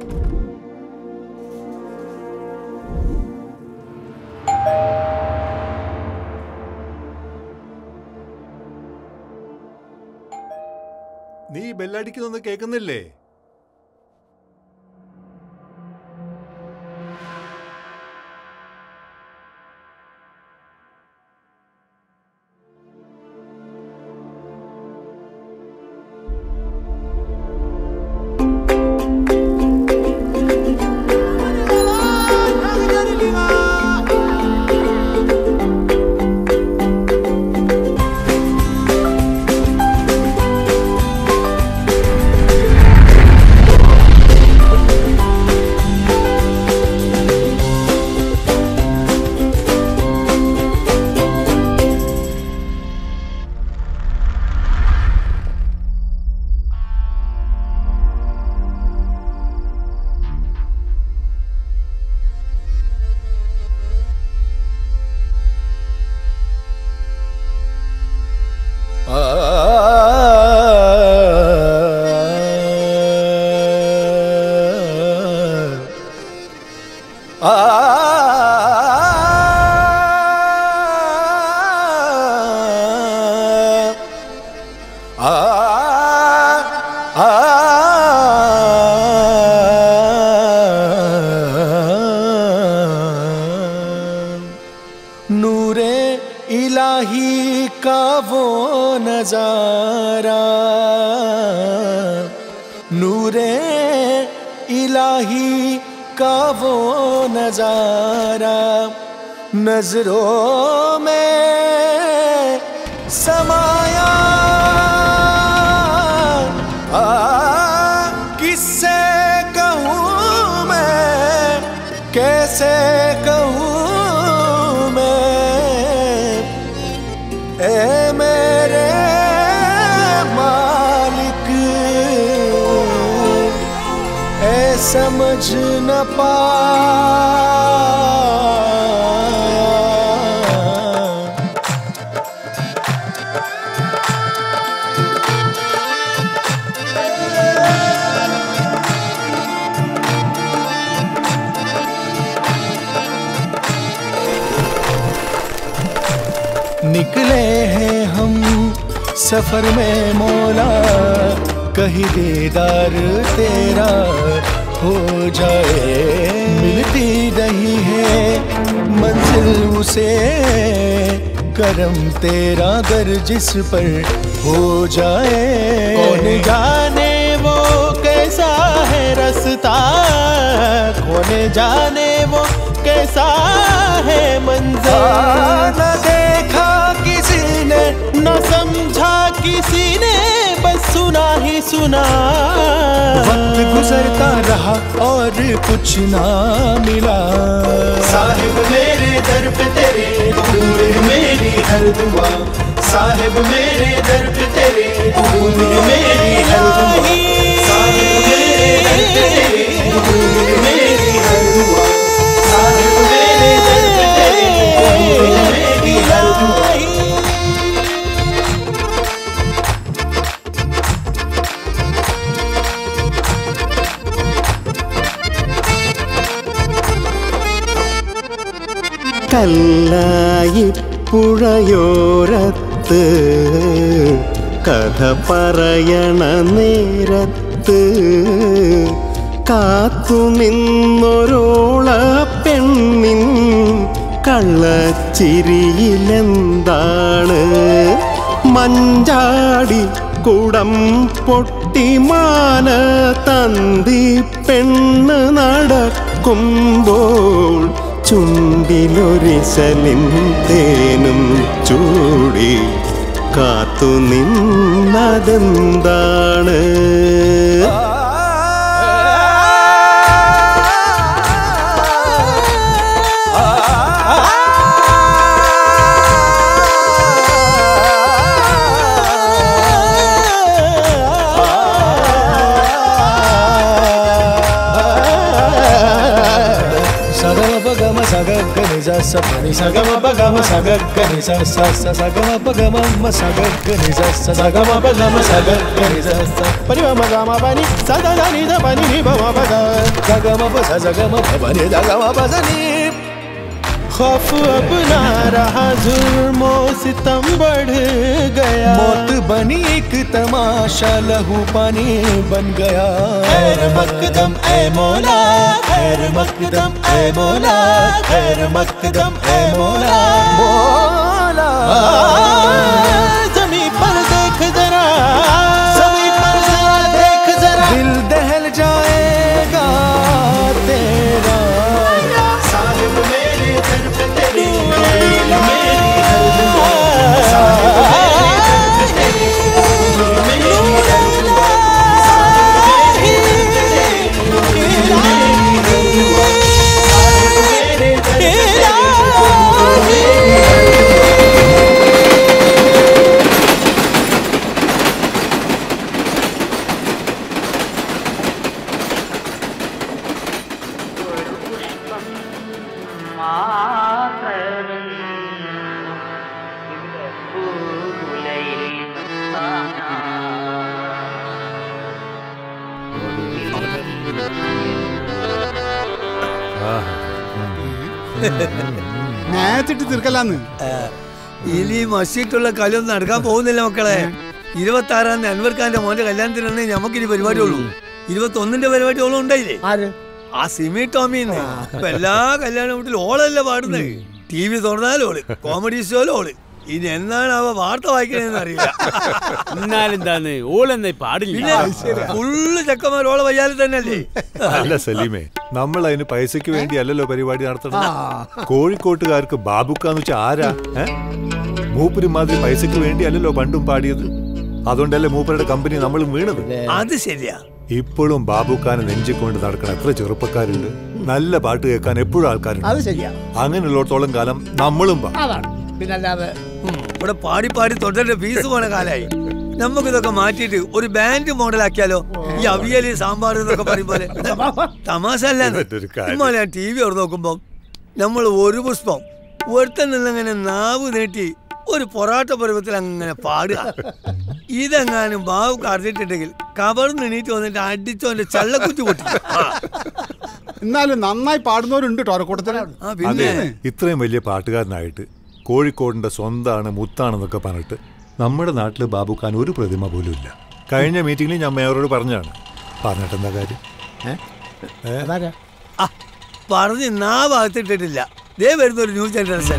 നീ ബെല്ലടിക്കുന്നൊന്നും കേൾക്കുന്നില്ലേ नूरे इलाही का वो नजारा नूरे इलाही का वो नजारा नजरों में समाया आ, किससे कहूँ मैं कैसे कहूँ मैं ए मेरे मालिक ए समझ न पाया निकले हैं हम सफर में मौला कहीं दीदार तेरा हो जाए मिलती नहीं है मंजिल उसे करम तेरा गर जिस पर हो जाए कौन जाने वो कैसा है रास्ता कौन जाने वो कैसा है मंजर न देखा किसी ने न समझा किसी ने बस सुना ही सुना वक्त गुजरता रहा और कुछ ना मिला साहिब मेरे दर पे तेरे कबूल है मेरी हर दुआ साहिब मेरे दर पे तेरे कबूल है मेरी हर दुआ साहिब मेरे दर पे तेरे कबूल है मेरी हर दुआ साहिब मेरे दर पे तेरे कबूल है मेरी हर दुआ കല്ലായി പുഴയോരത്ത് കഥ പറയണ നേരത്ത് കാത്തുനിന്നൊരോള പെണ്ണിൻ കള്ളച്ചിരിയിലെന്താണ് മഞ്ചാടി കുടം പൊട്ടി മാന തന്തി പെണ്ണ് നടക്കുമ്പോൾ ചുണ്ടിലൊരിശലിൻ തേനും ചൂടി കാത്തു നിന്നതെന്താണ് സഗമ പഗമ സഗ za sa pa ni sa ga ma pa ga ma sa ga ga ni sa sa sa sa ga ma pa ga ma ma sa ga ga ni sa sa sa ga ma pa ga ma sa ga ga ni sa sa pa ni ma ma ga ma pa ni sa da da ni da pa ni ni ba ma pa da ga ga ma pa sa sa ga ma pa pa ni da ga ma pa sa ni खौफ अब ना रहा जुर्मो सितम बढ़ गया मौत बनी एक तमाशा लहू पानी बन गया खैर मकदम ए मौला खैर मकदम ए मौला खैर मकदम ए मौला मौला जमी पर देख जरा जमी पर जरा देख जरा दिल दहल जाएगा तेरा साहिब मेरे दर पे तेरी मेरी मेरी हर दुआ साहिब मेरे दर पे तेरी मेरी हर दुआ साहिब मेरे दर पे तेरी मेरी हर दुआ साहिब मेरे दर पे तेरी मेरी हर दुआ നേച്ചിട്ട് തീർക്കലാന്ന് ഇനി മസ്ജിദുള്ള കളിയൊന്നും നടക്കാൻ പോകുന്നില്ല മക്കളെ ഇരുപത്തി ആറാം തീയതി അൻവർ ഖാന്റെ മോന്റെ കല്യാണത്തിനാണ് നമുക്കിനി പരിപാടി ഉള്ളൂ ഇരുപത്തി ഒന്നിന്റെ പരിപാടി ഓളം ഉണ്ടായില്ലേ ആ സിമി ടോമിന്ന് ഇപ്പൊ എല്ലാ കല്യാണ വീട്ടിലും ഓളല്ല പാടുന്നത് ടി വി തുറന്നാലും ഓള് കോമഡി ഷോയിലും ഓള് ഇനി എന്നാണ് അവ വാർത്ത വായിക്കണേന്ന് അറിയില്ല എന്നാലെന്താന്ന് ഓളെന്നാ പാടില്ല പിന്നെ ഫുള്ള് ചെക്കന്മാർ ഓളെ വയ്യാലും തന്നെയല്ലേ അല്ല സലീമേ നമ്മൾ അതിന് പൈസക്ക് വേണ്ടി അല്ലല്ലോ പരിപാടി നടത്തണം കോഴിക്കോട്ടുകാർക്ക് ബാബുക്കാന്ന് വെച്ചാൽ ആരാ ഏ? മൂപ്പര് മാതിരി പൈസക്ക് വേണ്ടി അല്ലല്ലോ പണ്ടും പാടിയത് അതുകൊണ്ടല്ലേ മൂപ്പരുടെ കമ്പനി നമ്മളും വീണത് അത് ശരിയാ ഇപ്പോഴും ബാബുക്കാനെ നെഞ്ചിക്കൊണ്ട് നടക്കണ എത്ര ചെറുപ്പക്കാരുണ്ട് നല്ല പാട്ട് കേൾക്കാൻ എപ്പോഴും ആൾക്കാരുണ്ട് അത് ശരിയാ അങ്ങനെയുള്ളിടത്തോളം കാലം നമ്മളും പാ അതാണ് പിന്നല്ലാതെ ഉം, ഇവിടെ പാടി പാടി തൊണ്ടന്റെ ഫീസ് പോണ കാലായി നമുക്ക് ഇതൊക്കെ മാറ്റിയിട്ട് ഒരു ബാൻഡ് മോഡലാക്കിയാലോ ഈ അവിയല് സാമ്പാർ എന്നൊക്കെ പറയും പോലെ തമാശ ഇതൊരു കാര്യം. അല്ല ഞാൻ ടി വി അവിടെ നോക്കുമ്പോ നമ്മൾ ഒരു പുഷ്പം ഒരുത്തൻ നിന്നങ്ങനെ നാവ് നീട്ടി ഒരു പൊറാട്ട പരുവത്തിൽ അങ്ങനെ പാടുക ഇതെങ്ങാനും ബാബു കറിഞ്ഞിട്ടുണ്ടെങ്കിൽ കവർന്ന് എണീറ്റ് വന്നിട്ട് അടിച്ചോന്റെ ചള്ളക്കുറ്റി പൊട്ടി ആ, എന്നാലും നന്നായി പാടുന്നവരുണ്ട് കേട്ടോ കൂട്ടത്തിൽ ആ അതെ പിന്നെ ഇത്രയും വലിയ പാട്ടുകാരനായിട്ട് കോഴിക്കോടിന്റെ സ്വന്താണ് മുത്താണെന്നൊക്കെ പറഞ്ഞിട്ട് നമ്മുടെ നാട്ടിൽ ബാബുഖാൻ ഒരു പ്രതിമ പോലും ഇല്ല കഴിഞ്ഞ മീറ്റിംഗിൽ ഞാൻ മേയറോട് പറഞ്ഞാണ് പറഞ്ഞിട്ട് എന്താ കാര്യം അതാരാ ആ, പറഞ്ഞ് നാ ഭാഗത്തിട്ടിട്ടില്ല ദേ വരുന്ന ഒരു ന്യൂ ജനറേഷൻ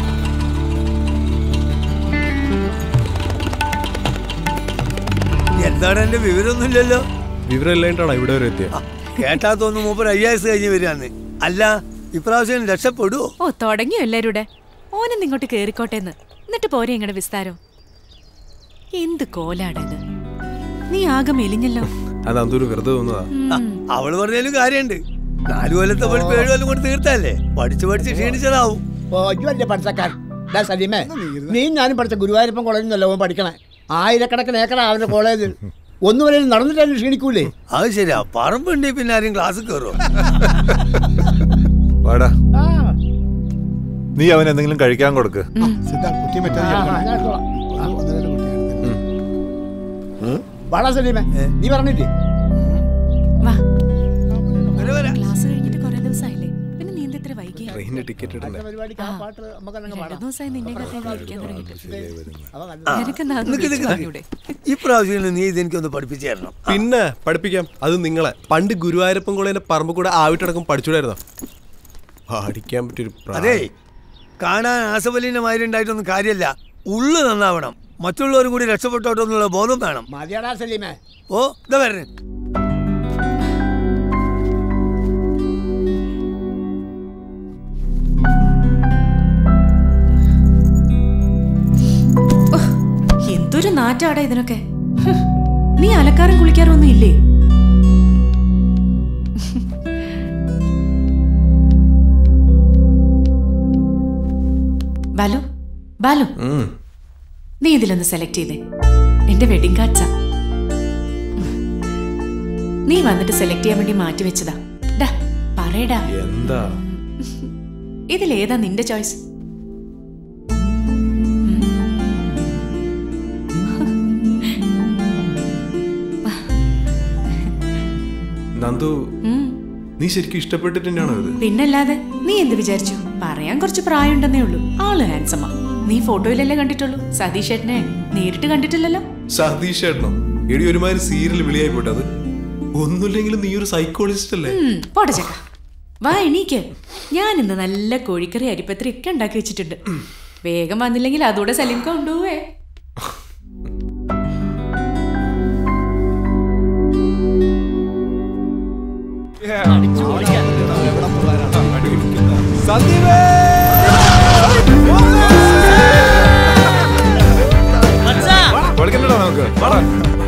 എന്താണ് എന്റെ വിവരമൊന്നുമില്ലല്ലോ വിവരമില്ലായിട്ടാണ് ഇവിടെ വരെ എത്തിയത് ആ, കേട്ടാ തോന്നുന്നു മൂപ്പർ ഐ എസ് കഴിഞ്ഞ് വരികയാണ് അല്ല ഇപ്രാവശ്യം രക്ഷപ്പെടുവോ ഓ തുടങ്ങിയോ എല്ലാരുടെ ഓനും ഇങ്ങോട്ട് കേറിക്കോട്ടെന്ന് എന്നിട്ട് പോരെ ഇങ്ങടെ വിസ്താരം എന്ത് കോലാടത് നീ ആകെ മെലിഞ്ഞല്ലോ അത് അതൊരു വെറുതെ തോന്നുന്നതാ ആ, അവള് പറഞ്ഞാലും കാര്യമുണ്ട് നാലു കൊല്ലത്തെ പഠിപ്പ് ഏഴു കൊല്ലം കൊണ്ട് തീർത്തല്ലേ പഠിച്ചു പഠിച്ച് ക്ഷീണിച്ചതാവും ഓ അല്ലേ പഠിച്ചക്കാരൻ ഡാ സലീമേ നീ ഞാനും പഠിച്ച ഗുരുവായൂരപ്പൻ കോളേജിൽ നിന്നല്ലോ ഓൻ പഠിക്കണേ ആയിരക്കണക്കിന് ഏക്കറാ അവന്റെ കോളേജ് ഒന്നും വരെ നടന്നിട്ടാലും ക്ഷീണിക്കൂലേ അത് ശരിയാ പറമ്പുണ്ടെങ്കിൽ പിന്നെ ആരും ക്ലാസ് കയറുമോ വാടാ ആ, നീ അവൻ എന്തെങ്കിലും കഴിക്കാൻ കൊടുക്ക് സിദ്ധാ കുട്ടിയെ ആ, പറ്റാതെ ആ, ഞാൻ എടുത്തോളാം. ആ, ഒന്ന് രണ്ട് കുട്ടിയെ എടുത്ത്. വാടാ സലീമേ നീ പറഞ്ഞില്ലേ വാ വരെ വരാം ക്ലാസ് കഴിഞ്ഞിട്ട് കുറെ ദിവസമായില്ലേ പിന്നെ നീ എന്താ ഇത്ര വൈകി ട്രെയിനിന് ടിക്കറ്റ് ഇടണ്ടേ പരിപാടിക്ക് ആ പാട്ട് നമുക്കങ്ങനെ രണ്ടു പാടാം ദിവസമായി നിന്നെ കഥ ഇരിക്കാൻ തുടങ്ങിയിട്ട് അവ നല്ല നിനക്കെന്താ അതൊന്ന് നിക്ക് വിളിച്ചു നിക്ക് പറഞ്ഞൂടെ? ഇപ്രാവശ്യം നീ ഇതെനിക്കൊന്ന് പഠിപ്പിച്ചു തരണം പിന്നെ പഠിപ്പിക്കാം അത് നിങ്ങളെ പണ്ട് ഗുരുവായൂരപ്പൻ കോളേജിന്റെ പറമ്പ് കൂടെ ആവിട്ടടക്കം പഠിച്ചൂടായിരുന്നോ പഠിക്കാൻ പറ്റിയൊരു പ്രായം. അതെ കാണാൻ ആസഫലിന്റെ മാതിരി ഉണ്ടായിട്ടൊന്നും കാര്യമല്ല ഉള്ളു നന്നാവണം മറ്റുള്ളവരും കൂടി രക്ഷപ്പെട്ടോട്ടോ എന്നുള്ള ബോധം വേണം മതിയാടാ സലീമേ ഓ ഇതാ വരണേ എന്തൊരു നാറ്റാടാ ഇതിനൊക്കെ ഹും. നീ അലക്കാറും കുളിക്കാറും ഒന്നും ഇല്ലേ ബാലു ബാലു ഉം. നീ ഇതിലൊന്ന് സെലക്ട് ചെയ്തേ എന്റെ വെഡിങ് കാർഡ്സാ നീ വന്നിട്ട് സെലക്ട് ചെയ്യാൻ വേണ്ടി മാറ്റി വെച്ചതാ ഡാ പറയടാ എന്താ ഇതിലേതാ നിന്റെ ചോയ്സ് നന്ദു നീ ശരിക്കും ഇഷ്ടപ്പെട്ടിട്ട് തന്നെയാണോ ഇത് പിന്നല്ലാതെ നീ എന്ത് വിചാരിച്ചു പറയാൻ കുറച്ച് പ്രായമുണ്ടെന്നേ ഉള്ളൂ ആള് ഹാൻസമാ നീ ഫോട്ടോയിലല്ലേ കണ്ടിട്ടുള്ളൂ സതീഷ് ഏട്ടനെ നേരിട്ട് കണ്ടിട്ടില്ലല്ലോ സതീഷ് ചേട്ടനോ എടി ഒരുമാതിരി സീരിയൽ വിളിയായി പോട്ടത് ഒന്നുമില്ലെങ്കിലും നീ ഒരു സൈക്കോളജിസ്റ്റ് അല്ലേ ഉം, പോട്ടെ ചക്ക വാ എണീക്ക് ഞാൻ ഇന്ന് നല്ല കോഴിക്കറി അരിപ്പത്രി ഒക്കെ ഉണ്ടാക്കി വെച്ചിട്ടുണ്ട് വേഗം വന്നില്ലെങ്കിൽ അതോടെ സലീം കൊണ്ടുപോവേ കൊടുക്കണ്ടോ നമുക്ക് വാടാ.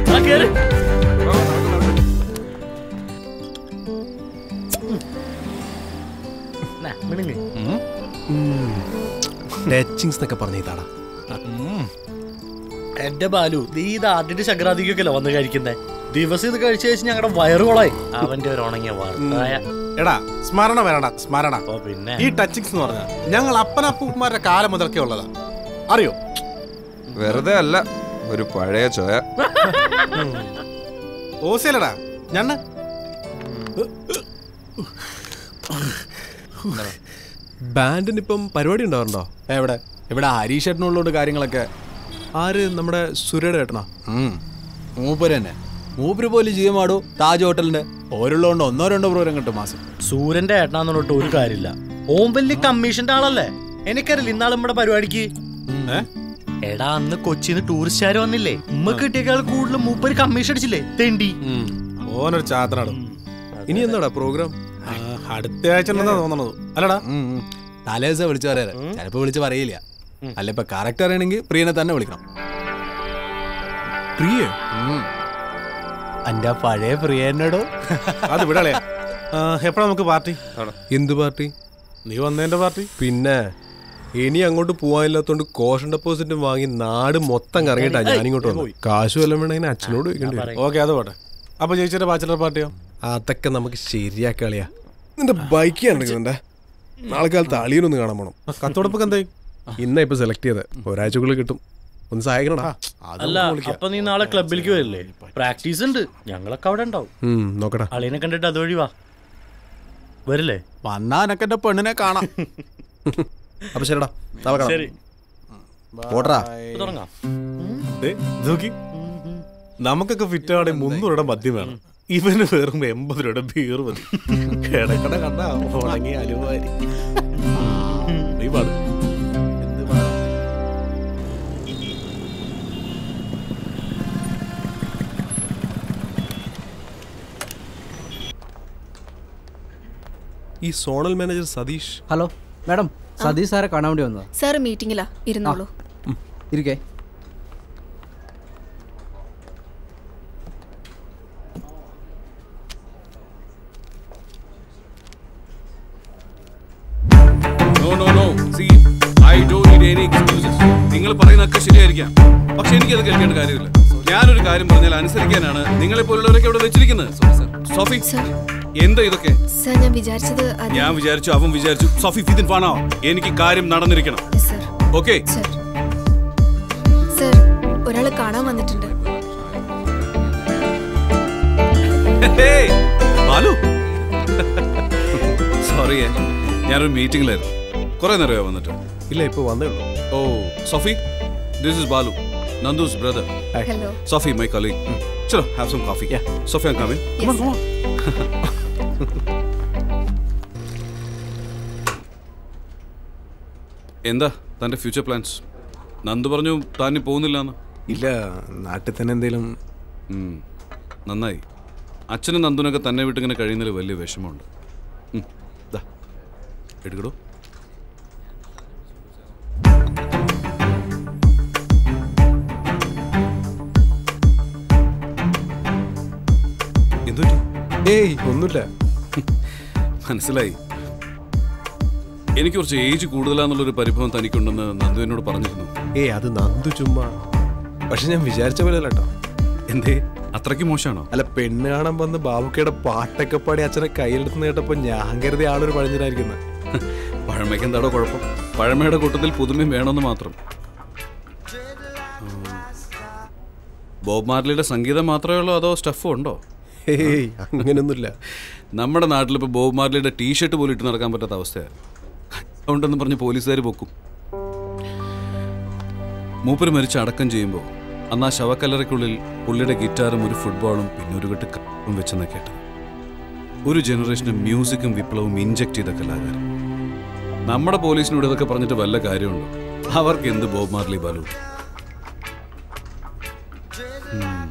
ടച്ചിങ്സ് എന്നൊക്കെ പറഞ്ഞ ഇതാടാ എന്റെ ബാലു നീ ഇത് ആദ്യത്തെ സംക്രാന്തിക്കൊക്കെയല്ലേ വന്ന് കഴിക്കുന്നേ ദിവസം ഇത് കഴിച്ചു കഴിച്ച് ഞങ്ങളുടെ വയറുകളായി അവന്റെ ഒരു ഉണങ്ങിയ വാർത്തായ എടാ സ്മരണ വേണടാ സ്മരണ പിന്നെ ഈ ടച്ചിങ്സ് എന്ന് പറഞ്ഞാൽ ഞങ്ങൾ അപ്പനപ്പൂപ്പന്മാരുടെ കാലം മുതൽക്കേ ഉള്ളതാ അറിയോ വെറുതെ അല്ല ഒരു പഴയ ചോയ ഓസിയല്ലടാ ഞണ്ണ ബാൻഡിന് ഇപ്പം പരിപാടി ഉണ്ടാവാറുണ്ടോ എവിടെ ഇവിടെ ഹരീഷ് ചേട്ടനുള്ളോട് കാര്യങ്ങളൊക്കെ ആര് നമ്മുടെ സുരയുടെ ഏട്ടനാ മൂപ്പര് തന്നെ മൂപ്പര് പോലും ചെയ്യുമാടൂ താജ് ഹോട്ടലിന്റെ ഓരുള്ളതുകൊണ്ട് ഒന്നോ രണ്ടോ പ്രോഗ്രാം കിട്ടും മാസം സൂര്യന്റെ ഏട്ടനാന്ന് പറഞ്ഞിട്ട് ഒരു കാര്യമില്ല ഓം വലിയ കമ്മീഷന്റെ ആളല്ലേ എനിക്കറിയില്ല ഇന്നാൾ നമ്മുടെ പരിപാടിക്ക് എടാ അന്ന് കൊച്ചിന്ന് ടൂറിസ്റ്റുകാർ വന്നില്ലേ ഉമ്മ കിട്ടിയേക്കാൾ കൂടുതൽ മൂപ്പര് കമ്മീഷൻ അടിച്ചില്ലേ തെണ്ടി ഓനൊരു ചാത്തനാടും ഇനി എന്താടാ പ്രോഗ്രാം അടുത്ത ആഴ്ച ഉണ്ടെന്നാ തോന്നണത് അല്ലടാ തലേദിവസം വിളിച്ചു പറയാറ് ചിലപ്പോ വിളിച്ച് പറയില്ല അല്ല ഇപ്പൊ കറക്റ്റ് അറിയണമെങ്കിൽ പ്രിയനെ തന്നെ വിളിക്കണം പ്രിയ എന്റെ പഴയ പ്രിയനോടോ അത് വിടളേ എപ്പോഴാ നമുക്ക് പാർട്ടി എന്ത് പാർട്ടി നീ വന്നതിന്റെ പാർട്ടി പിന്നെ ഇനി അങ്ങോട്ട് പോവാനില്ലാത്തോണ്ട് കോഷൻ ഡെപ്പോസിറ്റ് വാങ്ങി നാട് മൊത്തം കറങ്ങിയിട്ടാ ഞാനിങ്ങോട്ട് വന്നു കാശ് വല്ലതും വേണമെങ്കിൽ അച്ഛനോട് ചോദിക്കേണ്ടി വരും ഓക്കെ അത് പോട്ടെ അപ്പൊ ചേച്ചിയുടെ ബാച്ചലർ പാർട്ടിയോ അതൊക്കെ നമുക്ക് ശരിയാക്കി കളിയാ നിന്റെ ബൈക്ക് കണ്ടിരിക്കുന്നുണ്ടേ നാളെ കാലത്ത് അളിയനൊന്ന് കാണാൻ പോണം കത്തോടൊപ്പം എന്തായി ഇന്നാ ഇപ്പൊ സെലക്ട് ചെയ്തത് ഒരാഴ്ചക്കുള്ളിൽ കിട്ടും ഒന്ന് സഹായിക്കണടാ അല്ല അപ്പൊ നീ നാളെ ക്ലബിലേക്ക് വരില്ലേ പ്രാക്ടീസ് ഉണ്ട് ഞങ്ങളൊക്കെ അവിടെ ഉണ്ടാവും ഉം, നോക്കടാ അളിയനെ കണ്ടിട്ട് അതുവഴി വാ വരില്ലേ വന്നാ എനക്ക് എന്റെ പെണ്ണിനെ കാണാം അപ്പൊ ശരിടാ നാളെ കാണാം. ശരി പോട്ടെടാ. ഇപ്പൊ തുടങ്ങാം ദേ, ഇത് നോക്കി നമുക്കൊക്കെ ഫിറ്റ് ആവണേ മുന്നൂറ് രൂപ മദ്യം വേണം ഇവന് വെറും എൺപത് രൂപയുടെ ബീർ മതി കിടക്കട കണ്ട ഉണങ്ങിയ അലുവാരി നീ പാട് ഈ zonal manager Satish hello madam Satish സാറെ കാണാൻ വേണ്ടി വന്നതാ സാർ മീറ്റിംഗിലാ ഇരുന്നോളൂ ഇരിക്കേ no no no see I don't need any excuses നിങ്ങൾ പറയുന്നതൊക്കെ ശരിയായിരിക്കാം പക്ഷെ എനിക്കത് കേൾക്കേണ്ട കാര്യമില്ല ഞാനൊരു കാര്യം പറഞ്ഞാൽ അനുസരിക്കാനാണ് നിങ്ങളെ പോലുള്ളവരൊക്കെ ഇവിടെ വെച്ചിരിക്കുന്നത് സോഫി എന്താ ഇതൊക്കെ സാർ ഞാൻ വിചാരിച്ചത് അത് ഞാൻ വിചാരിച്ചു അവൻ വിചാരിച്ചു സോഫി ഫിദിൻ ഫാണോ എനിക്ക് കാര്യം നടന്നിരിക്കണം സർ ഓക്കെ സർ സർ ഒരാള് കാണാൻ വന്നിട്ടുണ്ട് ബാലു സോറി ഞാനൊരു മീറ്റിംഗിലായിരുന്നു കുറെ നേരമായി വന്നിട്ട് ഇല്ല ഇപ്പൊ വന്നേ ഉള്ളൂ oh Sophie this is Balu Nandu's brother hello Sophie, my colleague. Chalo, have some coffee. Yeah. Sophie, I'm coming. Come on, come on. എന്താ തന്റെ ഫ്യൂച്ചർ പ്ലാൻസ് നന്ദു പറഞ്ഞു താൻ ഇനി പോകുന്നില്ലെന്ന് ഇല്ല നാട്ടിൽ തന്നെ എന്തേലും ഉം, നന്നായി അച്ഛനും നന്ദുനൊക്കെ തന്നെ വിട്ടിങ്ങനെ കഴിയുന്നതിൽ വലിയ വിഷമമുണ്ട് ഉം, ദാ, എടുക്കടോ എന്തു ഏയ് ഒന്നുമില്ല മനസ്സിലായി എനിക്ക് കുറച്ച് ഏജ് കൂടുതലാന്നുള്ളൊരു പരിഭവം തനിക്കുണ്ടെന്ന് നന്ദു എന്നോട് പറഞ്ഞിരുന്നു ഏയ് അത് നന്ദു ചുമ്മാ പക്ഷെ ഞാൻ വിചാരിച്ച പോലെ അല്ല കേട്ടോ എന്തേ അത്രയ്ക്ക് മോശമാണോ അല്ല പെണ്ണ് കാണാൻ വന്ന് ബാബുക്കയുടെ പാട്ടൊക്കെ പാടി അച്ഛനെ കയ്യിലെടുത്ത് കേട്ടപ്പോ ഞാൻ കരുതി ആളൊരു പഴഞ്ഞിട്ടായിരിക്കുന്നത് പഴമയ്ക്ക് എന്താടോ കുഴപ്പം പഴമയുടെ കൂട്ടത്തിൽ പുതുമയും വേണമെന്ന് മാത്രം ഉം. ബോബ് മാർലിയുടെ സംഗീതം മാത്രമേ ഉള്ളൂ അതോ സ്റ്റഫും ഉണ്ടോ ഹേയ് അങ്ങനെയൊന്നുമില്ല നമ്മുടെ നാട്ടിൽ ഇപ്പോൾ ബോബ് മാർലിയുടെ ടീഷർട്ട് പോലും ഇട്ട് നടക്കാൻ പറ്റാത്ത അവസ്ഥയാണ് അതുകൊണ്ടെന്ന് പറഞ്ഞ് പോലീസുകാർ പൊക്കും മൂപ്പര് മരിച്ച് അടക്കം ചെയ്യുമ്പോൾ അന്ന് ആ ശവക്കല്ലറയ്ക്കുള്ളിൽ പുള്ളിയുടെ ഗിറ്റാറും ഒരു ഫുട്ബോളും പിന്നെ ഒരു കെട്ട് കപ്പും വെച്ചെന്ന് കേട്ടത് ഒരു ജനറേഷന് മ്യൂസിക്കും വിപ്ലവവും ഇഞ്ചക്ട് ചെയ്ത കലാകാരൻ നമ്മുടെ പോലീസിനോട് ഇതൊക്കെ പറഞ്ഞിട്ട് വല്ല കാര്യമുണ്ടോ അവർക്ക് എന്ത് ബോബ് മാർലി ബാലു ഉം.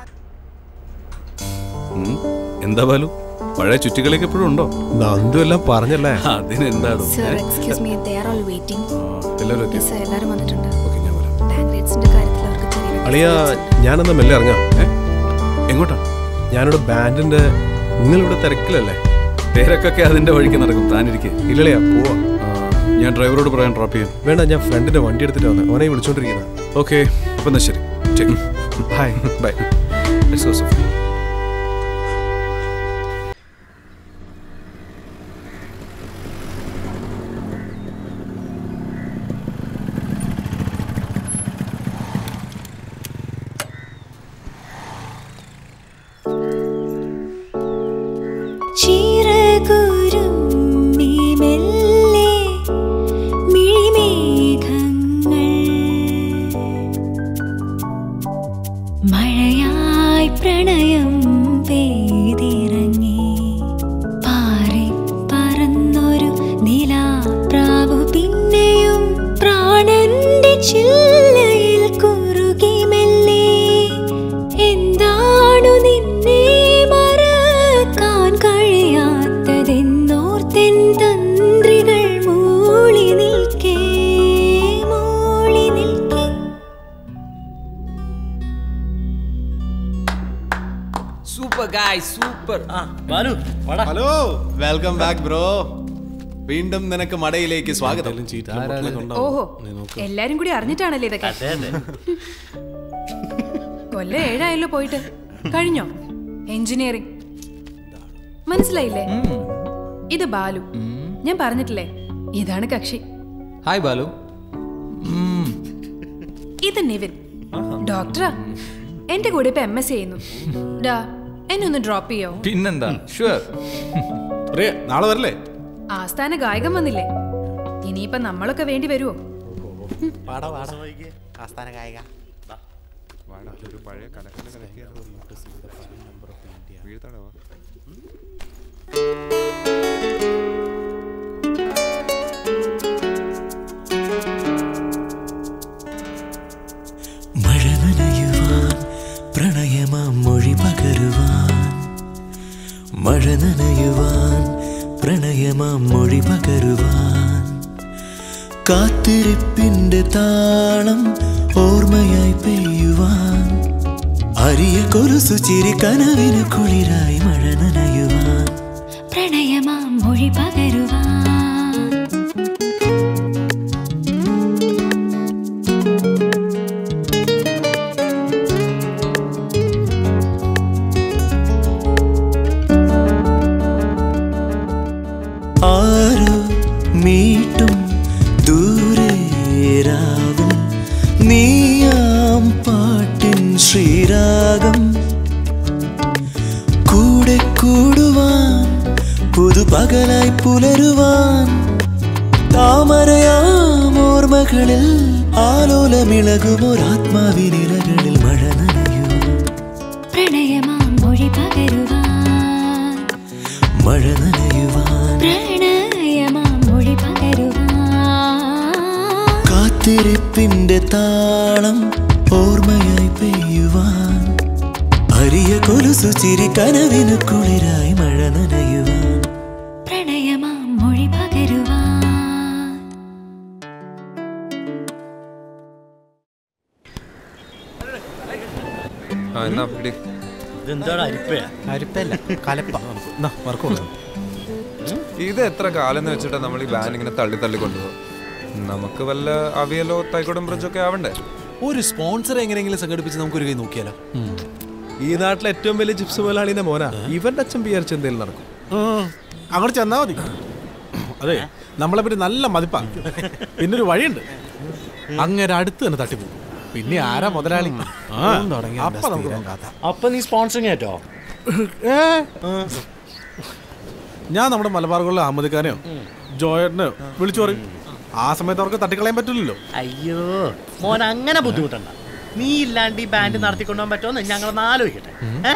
ഉം. എന്താ ബാലു പഴയ ചുറ്റികളൊക്കെ എപ്പോഴും ഉണ്ടോ നന്ദു എല്ലാം പറഞ്ഞല്ലേ അതിനെന്താടോ sir excuse me they are all waiting എല്ലാവരും എത്തി സർ എല്ലാവരും വന്നിട്ടുണ്ട് ബാങ്ക് റേറ്റ്സിന്റെ കാര്യത്തിൽ അവർക്ക് ചെറിയ അളിയ ഞാനെന്നാ മെല്ലെ ഇറങ്ങാം എങ്ങോട്ടാ ഞാനിവിടെ ബാൻഡിന്റെ നിങ്ങളിവിടെ തിരക്കിലല്ലേ തിരക്കൊക്കെ അതിന്റെ വഴിക്ക് നടക്കും താനിരിക്കെ ഇല്ലളിയാ പോവാ ഞാൻ ഡ്രൈവറോട് പറയാൻ ഡ്രോപ്പ് ചെയ്യാം വേണ്ട ഞാൻ ഫ്രണ്ടിന്റെ വണ്ടി എടുത്തിട്ട് വന്നേ ഓനെ വിളിച്ചോണ്ടിരിക്കുന്ന ഓക്കെ അപ്പൊ എന്നാ ശരി ഹായ് ബൈ ചിറകുരുമ്മി മെല്ലെ മിഴിമേഘങ്ങൾ മഴയായി പ്രണയം പെയ്തിറങ്ങി പാറി പറന്നൊരു നിലാപ്രാവു പിന്നെയും പ്രാണന്റെ ചില്ലയിൽ കുറുകി മെല്ലെ എന്താണു നിന്നെ മറക്കാൻ കഴിയാത്തതെന്നോർത്തൻ തന്ത്രികൾ മൂളി നിൽക്കേ മൂളി നിൽക്കേ super guy super Balu hello welcome back bro വീണ്ടും നിനക്ക് മടയിലേക്ക് സ്വാഗതം ഓഹോ എല്ലാരും കൂടി അറിഞ്ഞിട്ടാണല്ലേ ഇതൊക്കെ കൊല്ലം ഏഴായല്ലോ പോയിട്ട് കഴിഞ്ഞോ എഞ്ചിനീയറിംഗ് മനസ്സിലായില്ലേ ഇത് ബാലു ഞാൻ പറഞ്ഞിട്ടില്ലേ ഇതാണ് കക്ഷി ഹായ് ബാലു ഇത് നിവിൻ ഡോക്ടറാ എന്റെ കൂടെ ഇപ്പൊ എം എസ് ചെയ്യുന്നു ഡാ എന്നെ ഒന്ന് ഡ്രോപ്പ് ചെയ്യോ പിന്നെന്താ ഷുവർ നാളെ വരല്ലേ ആസ്ഥാന ഗായകൻ വന്നില്ലേ ഇനിയിപ്പൊ നമ്മളൊക്കെ വേണ്ടി വരുമോ ആസ്ഥാന ഗായിക മഴ നനയുവാൻ പ്രണയമാം മൊഴി പകരുവാൻ മഴ നനയുവാൻ പ്രണയമാം മൊഴി പകരുവാൻ കാത്തിരിപ്പിന്റെ താളം ഓർമ്മയായി പെയ്യുവാൻ അരിയ കൊലുസു ചിരി കനവിന് കുളിരായി മഴ നനയുവാൻ പ്രണയമാം മൊഴി പകരുവാൻ ആരോ മീട്ടും ദൂരെ രാവിൽ നീയാം പാട്ടിൻ ശ്രീരാഗം കൂടെ കൂടുവാൻ പുതുപകലായി പുലരുവാൻ താമരയാം ഓർമ്മകളിൽ ആലോലമിളകുമൊരാത്മാവിനിലകളിൽ മഴ നനയുവാൻ പ്രണയമാം മൊഴി പകരുവാൻ മഴ നനയുവാൻ പ്രണയമാം മൊഴി പകരുവാൻ കാത്തിരിപ്പിന്റെ താളം ഓർമ്മയായി പെയ്യുവാൻ അരിയ കൊലുസു ചിരി കനവിന് കുളിരായി മഴ നനയുവാൻ പ്രണയമാം മൊഴി പകരുവാൻ ആ എന്നാ പിടി ഇതെന്താണ് അരിപ്പയാ അരിപ്പല്ല കലപ്പ ഇത് എത്ര കാലം എന്ന് വെച്ചിട്ടാ നമ്മൾ ഈ ബാൻ ഇങ്ങനെ തള്ളി തള്ളി കൊണ്ടുപോകും നമുക്ക് വല്ല അവിയലോ തൈക്കോടം ബ്രിഡ്ജൊക്കെ ആവണ്ടേ ഒരു സ്പോൺസർ എങ്ങനെയെങ്കിലും സംഘടിപ്പിച്ച് നമുക്കൊരു കൈ നോക്കിയാലോ ഈ നാട്ടിലെ ഏറ്റവും വലിയ ചിപ്സ് മുതലാളിന്റെ മോനാ ഇവന്റെ അച്ഛൻ വിചാരിച്ച എന്തെങ്കിലും നടക്കും അങ്ങോട്ട് ചെന്നാ മതി അതെ നമ്മളെ പറ്റി നല്ല മതിപ്പാ പിന്നെ ഒരു വഴിയുണ്ട് അങ്ങനെ അടുത്ത് തന്നെ തട്ടിപ്പോ പിന്നെ ആരാ മുതലാളി ആ, അപ്പൊ നമുക്ക് നോക്കാം. അപ്പൊ നീ സ്പോൺസറിങ് ആയിട്ടോ ഏ? ഞാൻ നമ്മുടെ മലബാർ ഗോളിലെ അഹമ്മദ് ഖാനെയോ ജോയറിനെയോ വിളിച്ചു പറയും ആ സമയത്ത് അവർക്ക് തട്ടിക്കളയാൻ പറ്റില്ലല്ലോ അയ്യോ മോൻ അങ്ങനെ ബുദ്ധിമുട്ടണ്ട നീ ഇല്ലാണ്ട് ഈ ബാൻഡ് നടത്തിക്കൊണ്ടുപോകാൻ പറ്റുമെന്ന് ഞങ്ങളൊന്ന് ആലോചിക്കട്ടെ ഏ?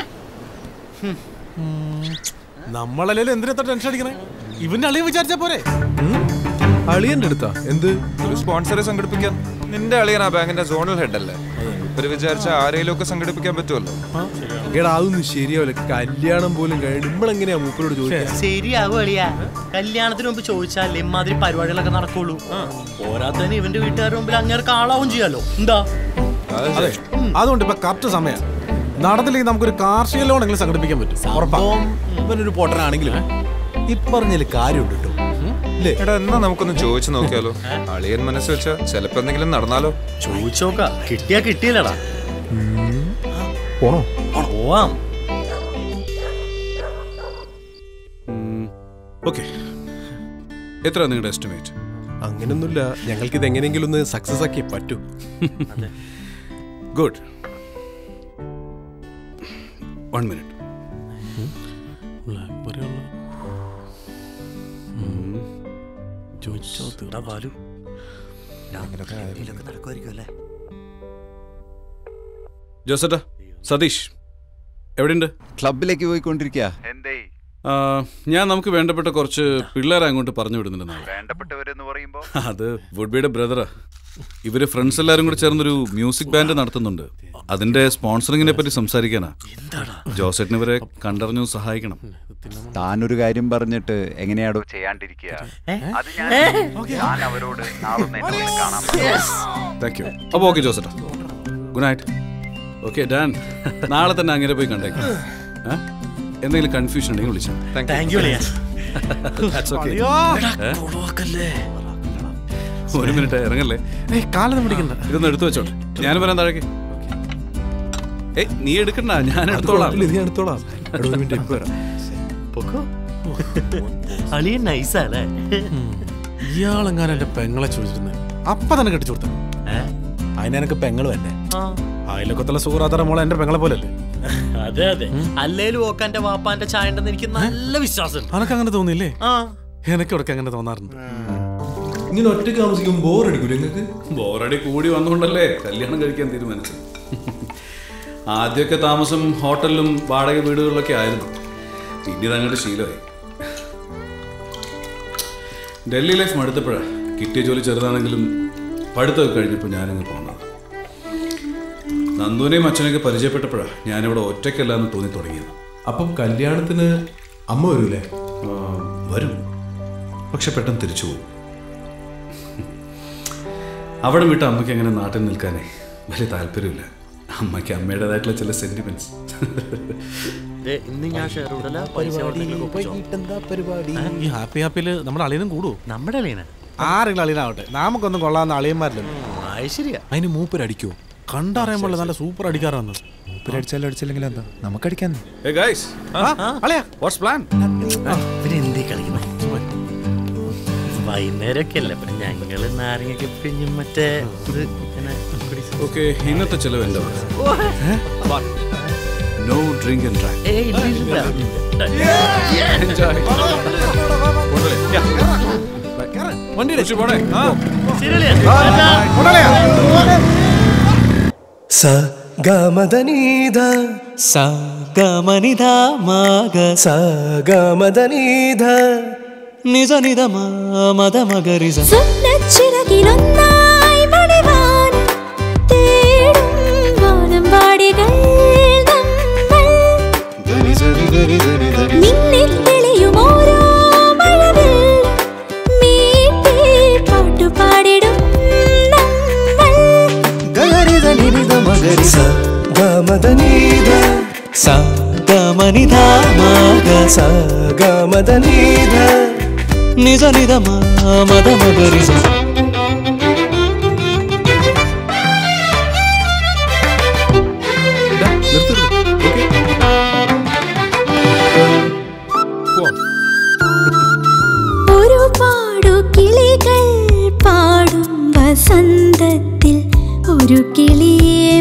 നമ്മളല്ലേലും എന്തിനാ ടെൻഷൻ അടിക്കണേ ഇവന്റെ അളിയെ വിചാരിച്ചാ പോരെ അളിയന്റെ അടുത്താ എന്ത് ഒരു സ്പോൺസറെ സംഘടിപ്പിക്കാൻ നിന്റെ അളിയൻ ആ ബാങ്കിന്റെ സോണൽ ഹെഡ് അല്ലേ ഇവര് വിചാരിച്ച ആരെങ്കിലും ഒക്കെ സംഘടിപ്പിക്കാൻ പറ്റുമല്ലോ എടാ അതൊന്നും ശരിയാവില്ല കല്യാണം പോലും കഴിഞ്ഞ് നമ്മളെങ്ങനെയാ മൂപ്പരോട് ചോദിക്കുക ശരിയാവും അളിയാ കല്യാണത്തിന് മുമ്പ് ചോദിച്ചാൽ ഇമാതിരി പരിപാടികളൊക്കെ നടക്കുള്ളൂ പോരാത്തതിന് ഇവന്റെ വീട്ടുകാരുടെ മുമ്പിൽ അങ്ങേർക്ക് ആളാവും ചെയ്യാലോ എന്താ അതെ അതുകൊണ്ട് ഇപ്പൊ കറക്റ്റ് സമയം നടന്നില്ലെങ്കിൽ നമുക്കൊരു കാർഷിക ലോൺ എങ്കിലും സംഘടിപ്പിക്കാൻ പറ്റും ഉറപ്പാ ഇവനൊരു പൊട്ടനാണെങ്കിലും ഇപ്പറഞ്ഞതിൽ കാര്യമുണ്ട് കേട്ടോ എടാ എന്നാ നമുക്കൊന്ന് ചോദിച്ചു നോക്കിയാലോ അളിയൻ മനസ്സ് വെച്ചാ ചിലപ്പോ എന്തെങ്കിലും നടന്നാലോ ചോദിച്ചോക്ക കിട്ടിയാ കിട്ടിയില്ലടാ പോണോ പോവാം ഓക്കെ എത്ര നിങ്ങളുടെ എസ്റ്റിമേറ്റ് അങ്ങനൊന്നുമില്ല ഞങ്ങൾക്ക് ഇത് എങ്ങനെയെങ്കിലും ഒന്ന് സക്സസ് ആക്കിയേ പറ്റൂ ഗുഡ് വൺ മിനിറ്റ് ചോദിച്ചോ തീടാ ബാലു നടക്കുമായിരിക്കും അല്ലേ ജോസേട്ടാ സതീഷ് എവിടെയുണ്ട് ക്ലബിലേക്ക് പോയിക്കൊണ്ടിരിക്കുക ആ, ഞാൻ നമുക്ക് വേണ്ടപ്പെട്ട കുറച്ച് പിള്ളേരെ അങ്ങോട്ട് പറഞ്ഞു വിടുന്നുണ്ട് നാളെ വേണ്ടപ്പെട്ടവരെന്ന് പറയുമ്പോ അത് വുഡ്ബിയുടെ ബ്രദറാ ഇവര് ഫ്രണ്ട്സ് എല്ലാരും കൂടി ചേർന്നൊരു മ്യൂസിക് ബാൻഡ് നടത്തുന്നുണ്ട് അതിന്റെ സ്പോൺസറിങ്ങിനെ പറ്റി സംസാരിക്കാനാ ജോസേട്ടിന് ഇവരെ കണ്ടറിഞ്ഞു സഹായിക്കണം താനൊരു കാര്യം പറഞ്ഞിട്ട് എങ്ങനെയാടോ ചെയ്യാണ്ടിരിക്കുക അത് ഞാൻ ഞാൻ അവരോട് നാളെ ഒന്ന് എന്നെ വന്ന് കാണാൻ പറയാം. താങ്ക് യു അപ്പോൾ ഓക്കെ ജോസേട്ടാ ഗുഡ് നൈറ്റ് ഓക്കെ ഡാൻ നാളെ തന്നെ അങ്ങനെ പോയി കണ്ടേക്കാം ഏ? എന്തെങ്കിലും കൺഫ്യൂഷൻ ഉണ്ടെങ്കിൽ വിളിച്ചാൽ Thank you, അളിയാ. അളിയാ. ഒരു മിനിറ്റ് ഇറങ്ങല്ലേ കാലൊന്നും പിടിക്കണ്ട ഇതൊന്ന് എടുത്തു വെച്ചോട്ടെ ഞാൻ വരാൻ താഴേക്ക് ഏയ് നീ എടുക്കണ്ട ഞാൻ എടുത്തോളാം നീ എടുത്തോളാം എടാ, ഒരു മിനിറ്റ് ഇപ്പൊ വരാം പൊക്കോ അളിയൻ നൈസല്ലേ ഇയാളെങ്ങാനും എന്റെ പെങ്ങളെ ചോദിച്ചിരുന്നത് അപ്പൊ തന്നെ കെട്ടിച്ചു കൊടുത്ത അതിന് എനിക്ക് പെങ്ങളും അല്ലേ അയലൊക്കത്തുള്ള സുഹൃത്താറ മോളെ എന്റെ പെങ്ങളെ പോലല്ലേ അതെ അതെ അല്ലേലും ഓക്കാന്റെ വാപ്പാന്റെ ചായ ഉണ്ടെന്ന് എനിക്ക് നല്ല വിശ്വാസം അനക്ക് അങ്ങനെ തോന്നിയില്ലേ ആ എനിക്ക് ഇടയ്ക്ക് അങ്ങനെ തോന്നാറുണ്ട് ഇങ്ങനെ ഒറ്റയ്ക്ക് താമസിക്കും ബോർ അടിക്കൂല നിങ്ങൾക്ക് ബോറടി കൂടി വന്നുകൊണ്ടല്ലേ കല്യാണം കഴിക്കാൻ തീരുമാനിച്ചത് ആദ്യമൊക്കെ താമസം ഹോട്ടലിലും വാടക വീടുകളിലൊക്കെ ആയിരുന്നു പിന്നീട് അങ്ങോട്ട് ശീലമായി ഡൽഹി ലൈഫ് മടുത്തപ്പോഴാണ് കിട്ടിയ ജോലി ചെറുതാണെങ്കിലും പഠിത്തമൊക്കെ കഴിഞ്ഞപ്പോൾ ഞാനിങ്ങ് പോകുന്നത് നന്ദുവിനെയും അച്ഛനെയൊക്കെ പരിചയപ്പെട്ടപ്പോഴാണ് ഞാനിവിടെ ഒറ്റയ്ക്കല്ല എന്ന് തോന്നി തുടങ്ങിയത് അപ്പം കല്യാണത്തിന് അമ്മ വരൂലേ ആ, വരും പക്ഷെ പെട്ടെന്ന് തിരിച്ചു പോകും അവിടെ വിട്ട് അമ്മയ്ക്ക് അങ്ങനെ നാട്ടിൽ നിൽക്കാനേ വലിയ താല്പര്യമില്ല അമ്മയ്ക്ക് അമ്മയുടേതായിട്ടുള്ള ചില സെന്റിമെന്റ്സ് ദേ, ഇന്ന് ഞാൻ ഷെയർ ഇടല പൈസ എവിടെയെങ്കിലും ഒപ്പിച്ചോ. പരിപാടി ഈ ഹാപ്പി ഹാപ്പിയില് നമ്മുടെ അളിയനും കൂടുവോ നമ്മുടെ അളിയന ആരെങ്കിലും അളിയനാവട്ടെ നമുക്കൊന്നും കൊള്ളാവുന്ന അളിയന്മാരില്ലല്ലോ അത് ശരിയാ അതിന് മൂപ്പര് അടിക്കുവോ കണ്ടറിയാൻ പാടില്ല നല്ല സൂപ്പർ അടിക്കാറാണ് അടിച്ചാലും അടിച്ചില്ലെങ്കിൽ എന്താ നമുക്കടിക്കാൻ Hey guys, അളിയാ what's plan? പിന്നെ എന്തേ കളിക്കുന്നത് വൈകുന്നേരമൊക്കെ അല്ലേ അപ്പൊ ഞങ്ങള് നാരങ്ങയൊക്കെ പിഴിഞ്ഞും മറ്റേ ഇത് ഇങ്ങനെ കുടിച്ച് Okay, ഇന്നത്തെ ചെലവ് എൻ്റെ വക. നോ ഡ്രിങ്ക് ആൻഡ് ഡ്രൈവ് ഏയ് ഇല്ല, ഇല്ല. എൻജോയ് വണ്ടിയുടെ പോണേ ആ ശരിയല്ലേ? സ ഗമദനീത സ ഗമനിധ മാഗ സ ഗമദനീത നിജ നിധ മത മകരിസ സ്വപ്നച്ചിറകിലൊന്നായി മണിവാനം തേടും വാനം വാടികൾ നമ്മൾ മിന്നിൽ തെളിയും ഓരോ മഴവിൽ മീട്ടി പാട്ടുപാടിടും നമ്മൾ ഗരിത നിരിത മഗരി സ ഗമദനീത സ ഗമനിധ മാഗ സ ഗമദനീത നിജ നിധ മത മകരിസ ഒരു പാ വസന്തത്തിൽ ഒരു കിളിയെ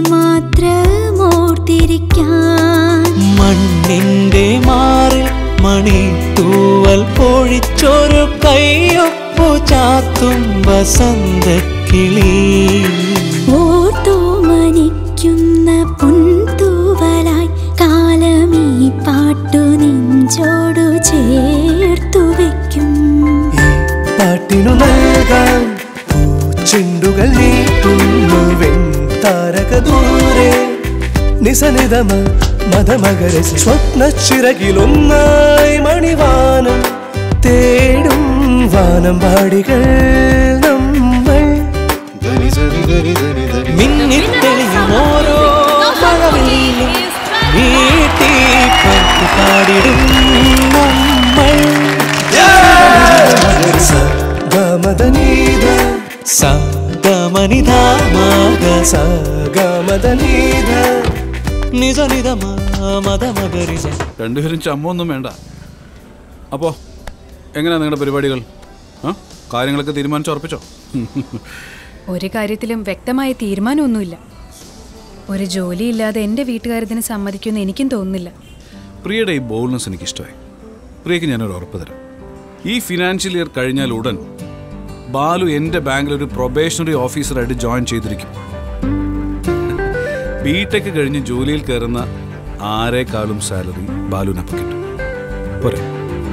മാത്രമോർത്തിരിക്കാൻ മണ്ണിന്റെ മാറിൽ മണി തൂവൽ പൊഴിച്ചൊരു കൈയൊപ്പു ചാത്തും വസന്തക്കിളി ഓർത്തു മനിക്കുന്ന പൊൻതൂവലായി കാലമീ പാട്ടു നെഞ്ചോടു ചേർത്തു വയ്ക്കും പാട്ടിനു നൽകാൻ പൂച്ചെണ്ടുകൾ നീട്ടുന്നു വെൺതാരക ദൂരെ നിസനിതമ മതമകര സ്വപ്ന ചിറകിലൊന്നായി മണിവാനം തേടും വാനം പാടികൾ നമ്മൾ മിന്നിത്തെളിയും ഓരോ മഴവില്ലും വീട്ടി പാട്ട് പാടിടും നമ്മൾ ഗമദനീത സഗമനിധാമാഗ സഗമദനീത നിജ നിധ മത മകരിജ രണ്ടുപേരും ചമ്മൊന്നും വേണ്ട അപ്പോ എങ്ങനെയാ നിങ്ങളുടെ പരിപാടികൾ ആ കാര്യങ്ങളൊക്കെ തീരുമാനിച്ചുറപ്പിച്ചോ ഒരു കാര്യത്തിലും വ്യക്തമായ തീരുമാനമൊന്നുമില്ല ഒരു ജോലിയില്ലാതെ എൻ്റെ വീട്ടുകാരതിന് സമ്മതിക്കുമെന്ന് എനിക്കും തോന്നുന്നില്ല പ്രിയയുടെ ഈ ബോൾനെസ് എനിക്ക് ഇഷ്ടമായി പ്രിയക്ക് ഞാനൊരു ഉറപ്പ് തരാം ഈ ഫിനാൻഷ്യൽ ഇയർ കഴിഞ്ഞാൽ ഉടൻ ബാലു എൻ്റെ ബാങ്കിൽ ഒരു പ്രൊബേഷണറി ഓഫീസറായിട്ട് ജോയിൻ ചെയ്തിരിക്കും ബി ടെക് കഴിഞ്ഞ് ജോലിയിൽ കയറുന്ന ആരേക്കാളും സാലറി ബാലുവിനപ്പം കിട്ടും പോരെ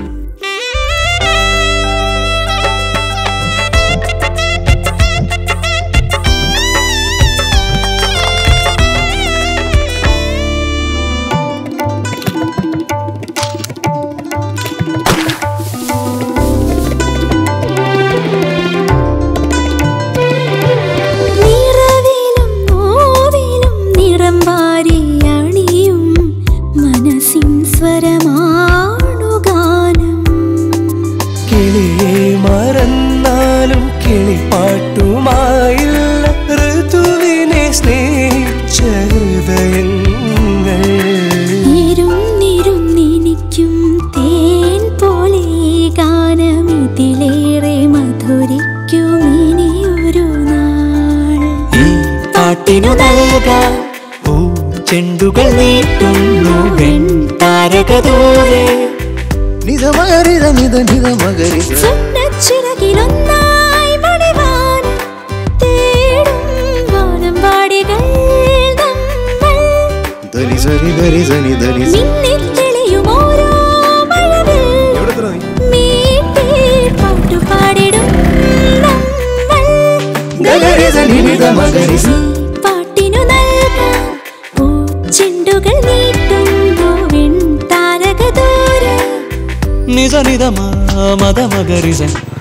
നിറവിലും നോവിലും നിറം വാരി അണിയും മനസ്സിൻ സ്വരമാണു ഗാനം കിളിയെ മറന്നാലും കിളിപ്പാട്ടുമായില്ല ഋതുവിനെ സ്നേഹിച്ച ഹൃദയങ്ങൾ ഇരുന്നിരുന്നിനിക്കും തേൻ പോലെ ഈ ഗാനം ഇതിലേറെ മധുരിക്കും ഇനിയൊരു നാൾ പാട്ടിനു നൽകാൻ ചെണ്ടുകൾ നീട്ടുന്നു വെൺതാരക ദൂരെ നിധമകരിത നിധ നിധ മകരി സ്വപ്നച്ചിറകിലൊന്നായി മണിവാനം തേടും വാനം പാടികൾ നമ്മൾ ധനി സരി ധരി സനി ധനി മിന്നിൽ തെളിയും ഓരോ മഴവിൽ മീട്ടി പാട്ടുപാടിടും നമ്മൾ ഗഗരി സനി നിധ മകരി സ. പാട്ടിനു നൽകാൻ പൂച്ചെണ്ടുകൾ നീട്ടുന്നു വെൺതാരക ദൂരെ നിജ നിധ മത മകരിജ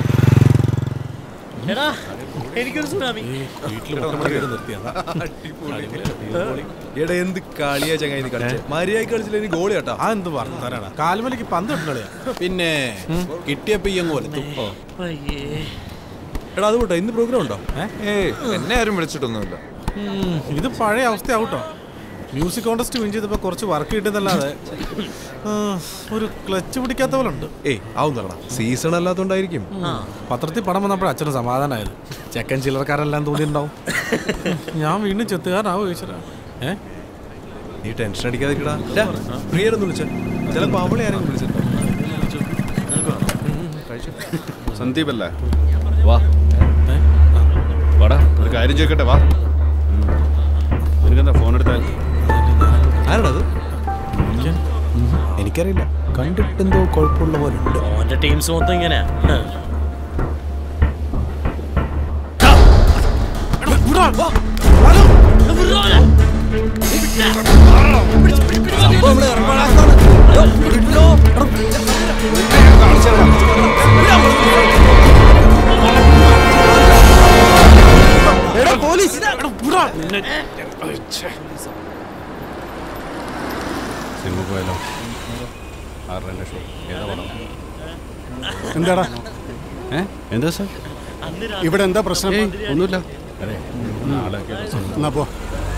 എടാ എനിക്കൊരു സുനാമി എടാ എന്ത് കളിയാ ചങ്ങായി നീ കളിച്ചേ മര്യാദ കളിച്ചില്ല ഇനി ഗോളി കേട്ടോ ആ എന്ത് വർത്താനാണ് കാൽമലിക്ക് പന്ത് കിട്ടണളിയാ പിന്നെ കിട്ടിയപ്പോ ഈ അങ്ങ് കൊലത്തും എടാ അത് പോട്ടെ ഇന്ന് പ്രോഗ്രാം ഉണ്ടോ ഏയ് എന്നെ ആരും വിളിച്ചിട്ടൊന്നുമില്ല ഇത് പഴയ അവസ്ഥയാവട്ടോ മ്യൂസിക് കോൺടെസ്റ്റ് വിൻ ചെയ്തപ്പോ കുറച്ച് വർക്ക് കിട്ടുന്നല്ലാതെ ആ, ഒരു ക്ലച്ച് പിടിക്കാത്ത പോലെ ഉണ്ട് ഏയ് ആവുന്നടാ സീസൺ അല്ലാത്തോണ്ടായിരിക്കും പത്രത്തിൽ പടം വന്നപ്പോഴാണ് അച്ഛന് സമാധാനമായത് ചെക്കൻ ചില്ലറക്കാരെല്ലാം തോന്നിയിട്ടുണ്ടാവും ഞാൻ വീണ്ടും ചെത്തുകാരനാവോ ചോദിച്ചതാ ഏ നീ ടെൻഷൻ അടിക്കാതിരിക്കടാ പ്രിയരൊന്ന് വിളിച്ച ചിലപ്പോ അവളെ ആരെങ്കിലും വിളിച്ചിട്ടുണ്ടോ സന്ദീപ് അല്ലേ വാ വാടാ ഒരു കാര്യം ചോദിക്കട്ടെ വാ നിനക്കെന്താ ഫോൺ എടുത്താൽ ആരാടാ അത് എനിക്കറിയില്ല കണ്ടിട്ടെന്തോ കുഴപ്പമുള്ള പോലെ ഉണ്ട് ഓന്റെ ടീംസ് മൊത്തം ഇങ്ങനെയാ ഹ്. സിനിമ പോയാലോ ആരുടെ ഷോ ഏതാ പടം എന്താടാ ഏ എന്താ സാർ ഇവിടെ എന്താ പ്രശ്നം ഒന്നുമില്ല അതെ നാളെ എന്നാ പോ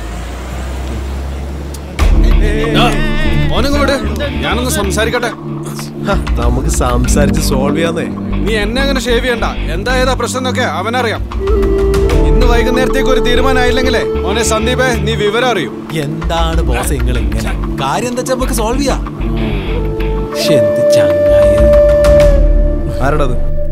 മോനങ്ങ് വിട് ഞാനൊന്ന് സംസാരിക്കട്ടെ മച്ച് നമുക്ക് സംസാരിച്ച് സോൾവ് ചെയ്യാന്നേ നീ എന്നെ അങ്ങനെ ഷേവ് ചെയ്യണ്ട എന്താ ഏതാ പ്രശ്നം എന്നൊക്കെ അവനറിയാം ഇന്ന് വൈകുന്നേരത്തേക്ക് ഒരു തീരുമാനമായില്ലെങ്കിലേ മോനെ സന്ദീപേ നീ വിവരം അറിയും എന്താണ് ബോസ് നിങ്ങൾ ഇങ്ങനെ കാര്യം എന്താ വെച്ചാൽ നമുക്ക് സോൾവ് ചെയ്യാം ശ്ശെ, എന്ത് ചങ്ങായി ആരടത്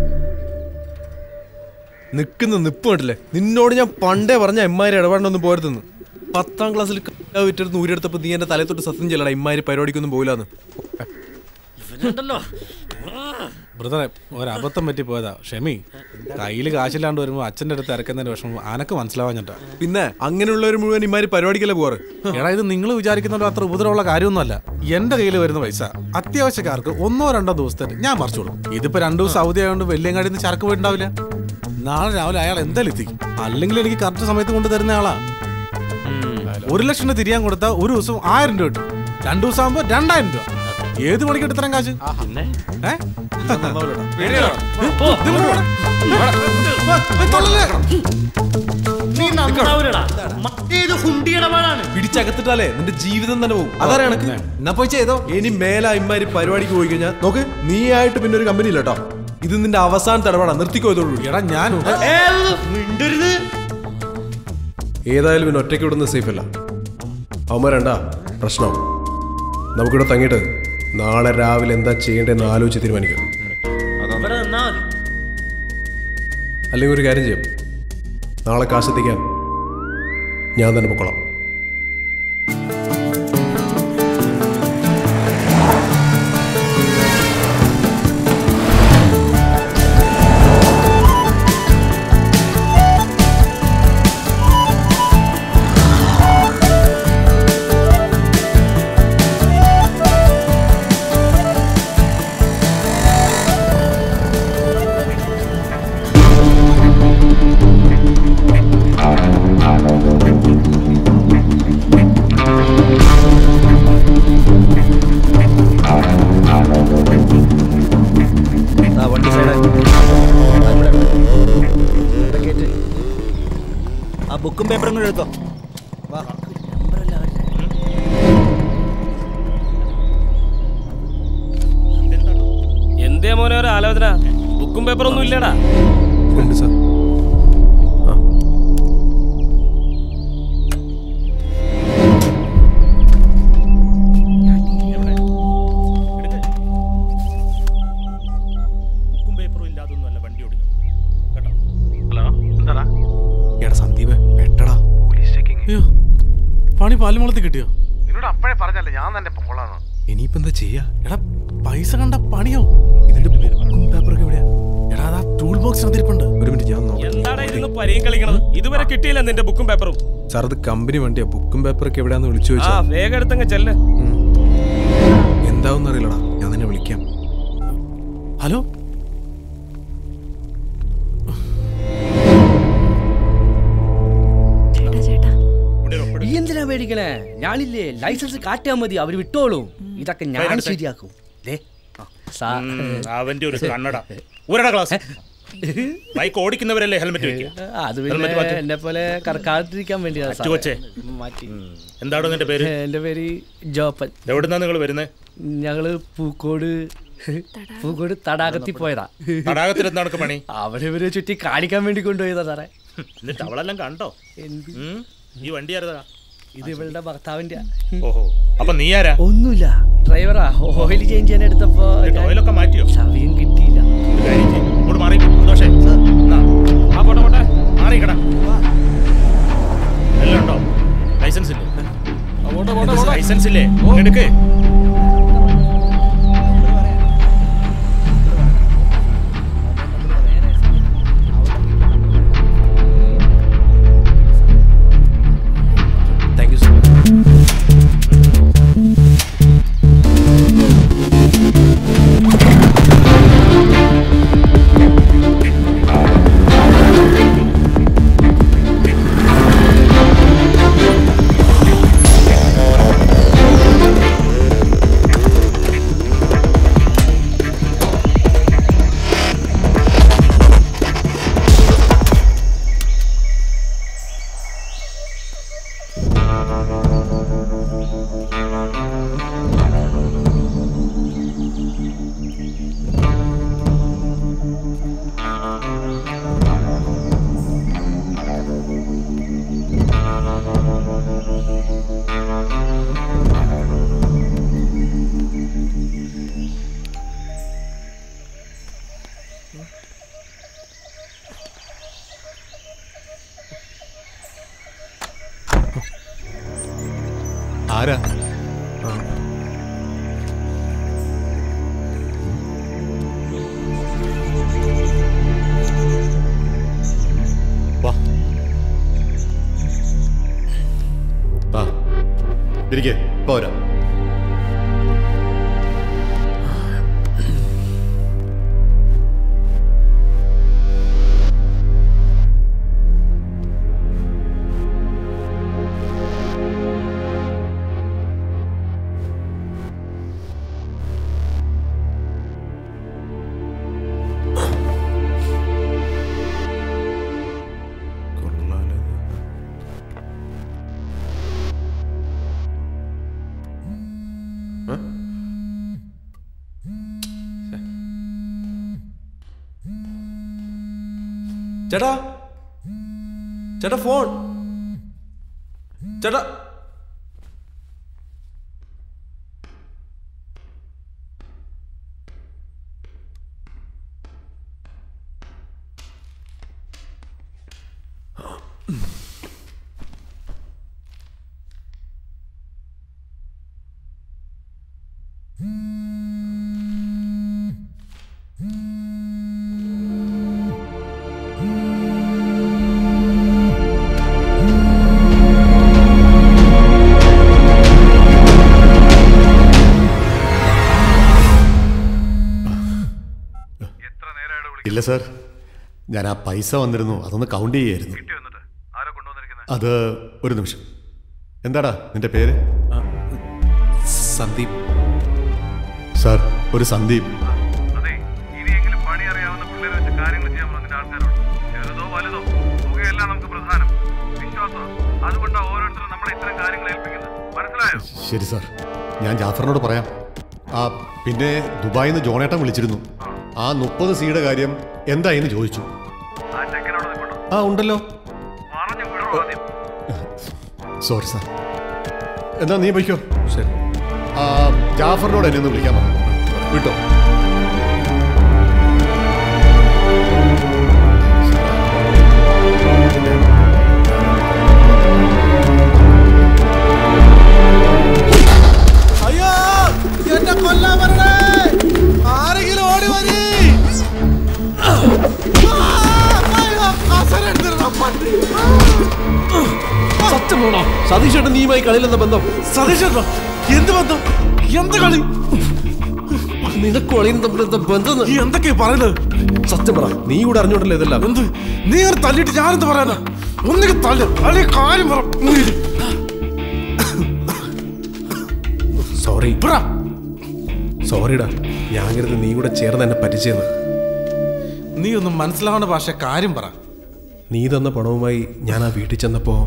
നിക്കുന്ന നിപ്പ് കണ്ടില്ലേ നിന്നോട് ഞാൻ പണ്ടേ പറഞ്ഞ എമ്മാരി ഇടപാടൊന്നും പോരുതെന്ന് പത്താം ക്ലാസ്സിൽ കഞ്ചാവ് വിറ്റെടുത്ത് ഊരെടുത്തപ്പോ നീ എന്റെ തലയിൽ തൊട്ട് സത്യം ചെല്ലടാ ഇമ്മാരി പരിപാടിക്കൊന്നും പോയില്ലാന്ന് ഇവനുണ്ടല്ലോ ബ്രദറെ ഒരബദ്ധം പറ്റി പോയതാ ക്ഷമി കയ്യിൽ കാശില്ലാണ്ട് വരുമ്പോൾ അച്ഛൻ്റെ അടുത്ത് ഇറക്കുന്നതിന്റെ വിഷമം ആനക്ക് മനസ്സിലാവാഞ്ഞിട്ടാ പിന്നെ അങ്ങനെയുള്ളവർ മുഴുവൻ ഇമാരി പരിപാടിക്കല്ലേ പോറ് എടാ ഇത് നിങ്ങൾ വിചാരിക്കുന്ന അത്ര ഉപദ്രവമുള്ള കാര്യമൊന്നുമല്ല എന്റെ കയ്യിൽ വരുന്ന പൈസ അത്യാവശ്യക്കാർക്ക് ഒന്നോ രണ്ടോ ദിവസത്തേക്ക് ഞാൻ മറിച്ചു കൊടുക്കും ഇതിപ്പോ രണ്ടു ദിവസം അവധി ആയതുകൊണ്ട് വെല്ലിയങ്ങാടി നിന്ന് ചരക്ക് പോയിട്ടുണ്ടാവില്ല നാളെ രാവിലെ അയാൾ എന്തായാലും എത്തിക്കും അല്ലെങ്കിൽ എനിക്ക് കറക്റ്റ് സമയത്ത് കൊണ്ട് തരുന്ന ആളാ ഒരു ലക്ഷം രൂപ തിരിയാൻ കൊടുത്താൽ ഒരു ദിവസം ആയിരം രൂപ കിട്ടും രണ്ടു ദിവസം ആകുമ്പോ രണ്ടായിരം രൂപ ഏത് മണിക്ക് ഇത്രയും കാശ് പിന്നെ ഏ? പോ. നീ നന്നാവൂലടാ മറ്റേത് ഹുണ്ടി ഇടപാടാണ് പിടിച്ചകത്തിട്ടാലേ നിന്റെ ജീവിതം തന്നെ പോകും അതാണ് കണക്ക് എന്നാ പോയി ചെയ്തോ ഇനി മേല ഇമ്മാരി പരിപാടിക്ക് പോയി കഴിഞ്ഞാൽ നോക്ക് നീ ആയിട്ട് പിന്നെ ഒരു കമ്പനി ഇല്ല കേട്ടോ ഇത് നിന്റെ അവസാനത്തെ ഇടപാടാ നിർത്തിക്കോ ഇതോടു എടാ ഞാൻ മിണ്ടരുത് ഏതായാലും പിന്നെ ഒറ്റയ്ക്ക് വിടുന്ന സേഫ് അല്ല അവന്മാരണ്ടാ പ്രശ്നം നമുക്കിവിടെ തങ്ങിയിട്ട് നാളെ രാവിലെ എന്താ ചെയ്യേണ്ടതെന്ന് ആലോചിച്ച് തീരുമാനിക്കാം ഇവിടെ നിന്നാ മതി അല്ലെങ്കിൽ ഒരു കാര്യം ചെയ്യാം നാളെ കാശെത്തിക്കാൻ ഞാൻ തന്നെ പൊക്കോളാം വണ്ടി സൈഡ് ആ ബുക്കും പേപ്പറും കൂടെ എടുത്തോ വാ എന്തേ മോനെ ഒരു ആലോചന ബുക്കും പേപ്പറൊന്നും ഇല്ലടാ ഉണ്ട് സാർ ബുക്കും പേപ്പറും ഇല്ലാതൊന്നുമല്ല വണ്ടി ഓടിക്കണം കേട്ടോ ഹലോ എന്താടാ എടാ സന്ദീപ് പെട്ടടാ അയ്യോ പണി പാലുമുളത്ത് കിട്ടിയോ നിന്നോട് അപ്പോഴേ പറഞ്ഞല്ലേ ഞാൻ തന്നെ പൊക്കോളാന്ന് ഇനിയിപ്പോ എന്താ ചെയ്യാ എടാ പൈസ കണ്ട പണിയോ ഇതിന്റെ പേപ്പറൊക്കെ എവിടെയാ എടാ അതാ ടൂൾ ബോക്സ് അതിരിപ്പുണ്ട് ഒരു മിനിറ്റ് ഞാൻ നോക്കാം എന്താടാ ഇരുന്ന് പരിയും കളിക്കണത് ഇതുവരെ കിട്ടിയില്ല നിന്റെ ബുക്കും പേപ്പറും സാർ അത് കമ്പനി വണ്ടിയാ ബുക്കും പേപ്പറൊക്കെ എവിടെയാന്ന് വിളിച്ചു ആ ചോദിച്ചാൽ വേഗം എടുത്തങ്ങ് ചെല്ല് എന്താവും അറിയില്ലടാ ഞാൻ തന്നെ വിളിക്കാം ഹലോ ഈ എന്തിനാ പേടിക്കണേ ഞാനില്ലേ ലൈസൻസ് കാട്ടിയാ മതി അവര് വിട്ടോളൂ ഇതൊക്കെ ഞാൻ വേഗം ശരിയാക്കും ദേ, ആ, സാ- ഉം, അവന്റെ ഒരു കണ്ണട ഊരട ക്ലാസ് ബൈക്ക് ഓടിക്കുന്നവരല്ലേ ഹെൽമെറ്റ് വെക്കുക അത് പിന്നെ എന്നെ പോലെ കറക്കാതിരിക്കാൻ വേണ്ടിയാ മാറ്റി കൊച്ചേ. മാറ്റി എന്താണോ നിന്റെ പേര് എന്റെ പേര് ജോപ്പൻ എവിടുന്നാ നിങ്ങൾ വരുന്നത് ഞങ്ങള് പൂക്കോട് പൂക്കോട് തടാകത്തിൽ പോയതാ തടാകത്തിൽ എന്താണ് പണി അവിടെ ഇവര് ചുറ്റി കാണിക്കാൻ വേണ്ടി കൊണ്ടുപോയതാ സാറേ എന്നിട്ട് അവളെല്ലാം കണ്ടോ എന്ത് ഉം? ഈ വണ്ടി ആരതാ ഇത് ഇവളുടെ ഭർത്താവിന്റെ ഓഹോ അപ്പൊ നീ ആരാ ഒന്നുമില്ല ഡ്രൈവറാ ഓയിൽ ചേഞ്ച് ചെയ്യാൻ എടുത്തപ്പോ എന്നിട്ട് ഓയിലൊക്കെ മാറ്റിയോ സമയം കിട്ടിയില്ല ഒരു കാര്യം ചെയ്യ്. ഇങ്ങോട്ട് മാറി സന്തോഷേ എന്നാ, ആ പോട്ടെ പോട്ടെ മാറിക്കട എല്ലാം ഉണ്ടോ ലൈസൻസ് ഇല്ലേ ലൈസൻസ് ഇല്ലേ എടുക്ക് താങ്ക് യു സാർ ആ ഇപ്പൊ വരാം ചേട്ടാ ചേട്ടാ ഫോൺ ചേട്ടാ ഇല്ല സാർ ഞാൻ ആ പൈസ വന്നിരുന്നു അതൊന്ന് കൗണ്ട് ചെയ്യായിരുന്നു അത് ഒരു നിമിഷം എന്താടാ നിന്റെ പേര് സന്ദീപ് സാർ ഒരു സന്ദീപ് ശരി സാർ ഞാൻ ജാഫറിനോട് പറയാം ആ പിന്നെ ദുബായിൽ നിന്ന് ജോണേട്ടൻ വിളിച്ചിരുന്നു ആ മുപ്പത് സിയുടെ കാര്യം എന്തായെന്ന് ചോദിച്ചു ആ ഉണ്ടല്ലോ സോറി സാർ എന്നാ നീ പോയിക്കോ ശരി ആ ജാഫറിനോട് എന്നെ ഒന്ന് വിളിക്കാൻ പറഞ്ഞു വിട്ടോ അയ്യോ എന്നെ കൊല്ലാൻ വരണേ ആരെങ്കിലും ഓടി വരി സത്യം പോണോ സതീഷേട്ടൻ നീയുമായി കളിയിലെന്ന ബന്ധം സതീഷേട്ടോ എന്ത് ബന്ധം എന്ത് കളി നിനക്ക് കളിയും തമ്മിൽ എന്താ ബന്ധം എന്തൊക്കെയാ പറയുന്നത് സത്യം പറ നീ കൂടെ അറിഞ്ഞോണ്ടല്ലോ ഇതെല്ലാം എന്ത് നീ ഒരു തല്ലിട്ട് ഞാനെന്ത് പറയാനാ ഒന്നിക്ക് തല്ല് അല്ലെങ്കിൽ കാര്യം പറ സോറി സോറിടാ ഞാൻ കരുതി നീ കൂടെ ചേർന്ന് എന്നെ പറ്റിച്ചെന്ന് നീ ഒന്നും മനസ്സിലാവുന്ന ഭാഷ കാര്യം പറ നീ തന്ന പണവുമായി ഞാൻ ആ വീട്ടിൽ ചെന്നപ്പോ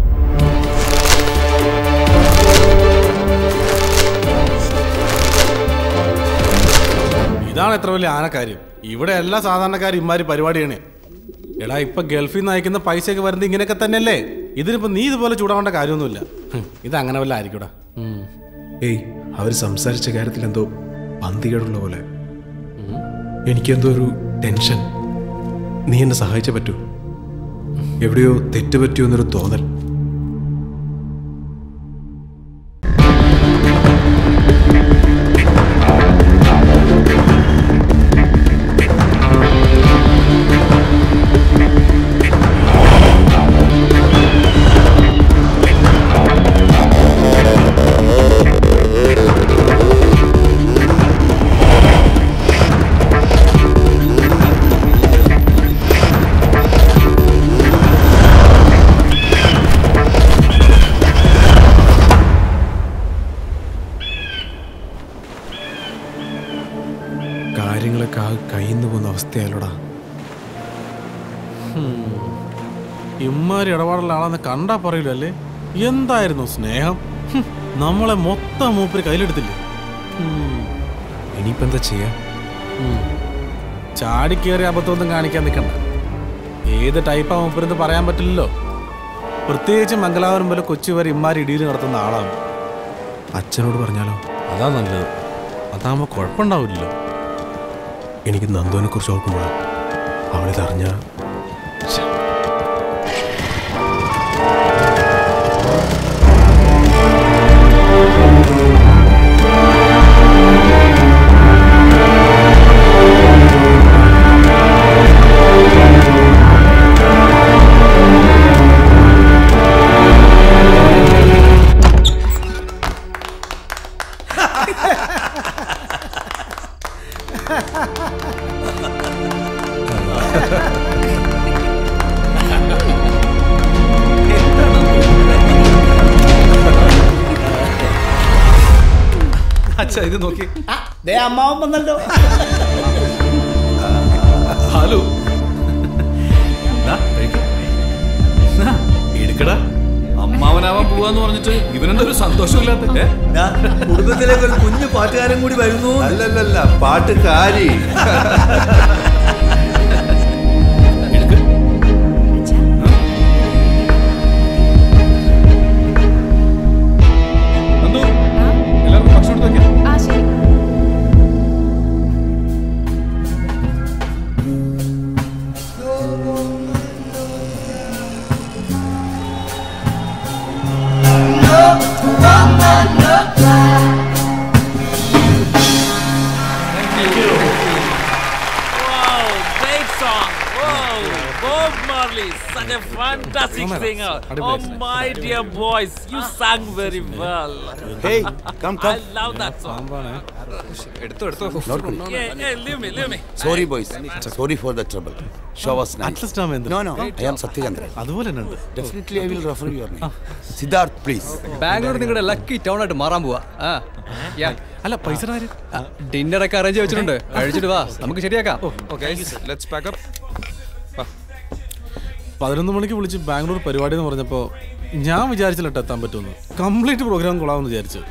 ഇതാണ് എത്ര വലിയ ആനക്കാര്യം ഇവിടെ എല്ലാ സാധാരണക്കാരും ഇമാരി പരിപാടിയാണ് എടാ ഇപ്പൊ ഗൾഫിൽ നിന്ന് അയക്കുന്ന പൈസയൊക്കെ വരുന്നത് ഇങ്ങനെയൊക്കെ തന്നെയല്ലേ ഇതിനിപ്പോ നീ ഇതുപോലെ ചൂടാവേണ്ട കാര്യമൊന്നുമില്ല ഹും, ഇത് അങ്ങനെ വല്ല ആയിരിക്കൂടാ ഉം. ഏയ് അവർ സംസാരിച്ച കാര്യത്തിൽ എന്തോ പന്തികേടുള്ള പോലെ എനിക്കെന്തോ ഒരു ടെൻഷൻ നീ എന്നെ സഹായിച്ചേ പറ്റൂ എവിടെയോ തെറ്റ് പറ്റിയോ എന്നൊരു തോന്നൽ കാര്യങ്ങളൊക്കെ ആ കയ്യിൽ നിന്ന് പോകുന്ന അവസ്ഥയല്ലോടാ ഹും. ഇമ്മാരി ഇടപാടുള്ള ആളെന്ന് കണ്ടാ പറയില്ലല്ലേ എന്തായിരുന്നു സ്നേഹം ഹും, നമ്മളെ മൊത്തം മൂപ്പര് കയ്യിലെടുത്തില്ലേ ഉം. ഇനിയിപ്പോ എന്താ ചെയ്യാ ഉം. ചാടിക്കേറിയ അബദ്ധമൊന്നും കാണിക്കാൻ നിൽക്കണ്ട ഏത് ടൈപ്പാ മൂപ്പരെന്ന് പറയാൻ പറ്റില്ലല്ലോ പ്രത്യേകിച്ച് മംഗലാപുരം പോലെ കൊച്ചി വരെ ഇമ്മാരി ഇടിയിൽ നടത്തുന്ന ആളാണ് അച്ഛനോട് പറഞ്ഞാലോ അതാ നല്ലത് അതാകുമ്പോ കുഴപ്പമുണ്ടാവില്ലല്ലോ എനിക്ക് നന്ദുവിനെ കുറിച്ച് ഓർക്കുമ്പോഴാണ് അവളിതറിഞ്ഞ അച്ഛാ ഇത് നോക്കി ദേ അമ്മാവൻ വന്നല്ലോ ഹലോ എടുക്കടാ അമ്മാവനാവാൻ പോവാന്ന് പറഞ്ഞിട്ട് ഇവനെന്താ ഒരു സന്തോഷമില്ലാത്ത ഏ? കുടുംബത്തിലേക്ക് ഒരു കുഞ്ഞു പാട്ടുകാരൻ കൂടി വരുന്നു അല്ലല്ലല്ല പാട്ടുകാരി നന്ദു, എല്ലാവർക്കും ഭക്ഷണം എടുത്ത് വെക്കാം. ആ ശരി Wow, great song. Wow, Bob Marley, such a fantastic Romero, singer. അടിപൊളി. Oh my dear boys, you sang very well. Hey, come, come. I love that song. എടുത്തോ എടുത്തോ Yeah, yeah, leave me, leave me. Sorry, boys. Sorry for the trouble. Show was nice. Atlas Ramendra. No, no. I am Satyendra. അതുപോലെ തന്നെ ഉണ്ട് Definitely, I will refer your name. Siddharth, please. Bangalore നിങ്ങളുടെ lucky town ആയിട്ട് മാറാൻ പോവാ ആ അല്ല പൈസ ഡിന്നർ ഒക്കെ അറേഞ്ച് വെച്ചിട്ടുണ്ട് കഴിച്ചിട്ട് വാ നമുക്ക് ശരിയാക്കാം ലെറ്റ്സ് പാക്ക് പതിനൊന്ന് മണിക്ക് വിളിച്ച് ബാംഗ്ലൂർ പരിപാടി എന്ന് പറഞ്ഞപ്പോൾ ഞാൻ വിചാരിച്ചില്ല കേട്ടോ എത്താൻ പറ്റുമെന്ന് കംപ്ലീറ്റ് പ്രോഗ്രാം കൊള്ളാമെന്ന് വിചാരിച്ചു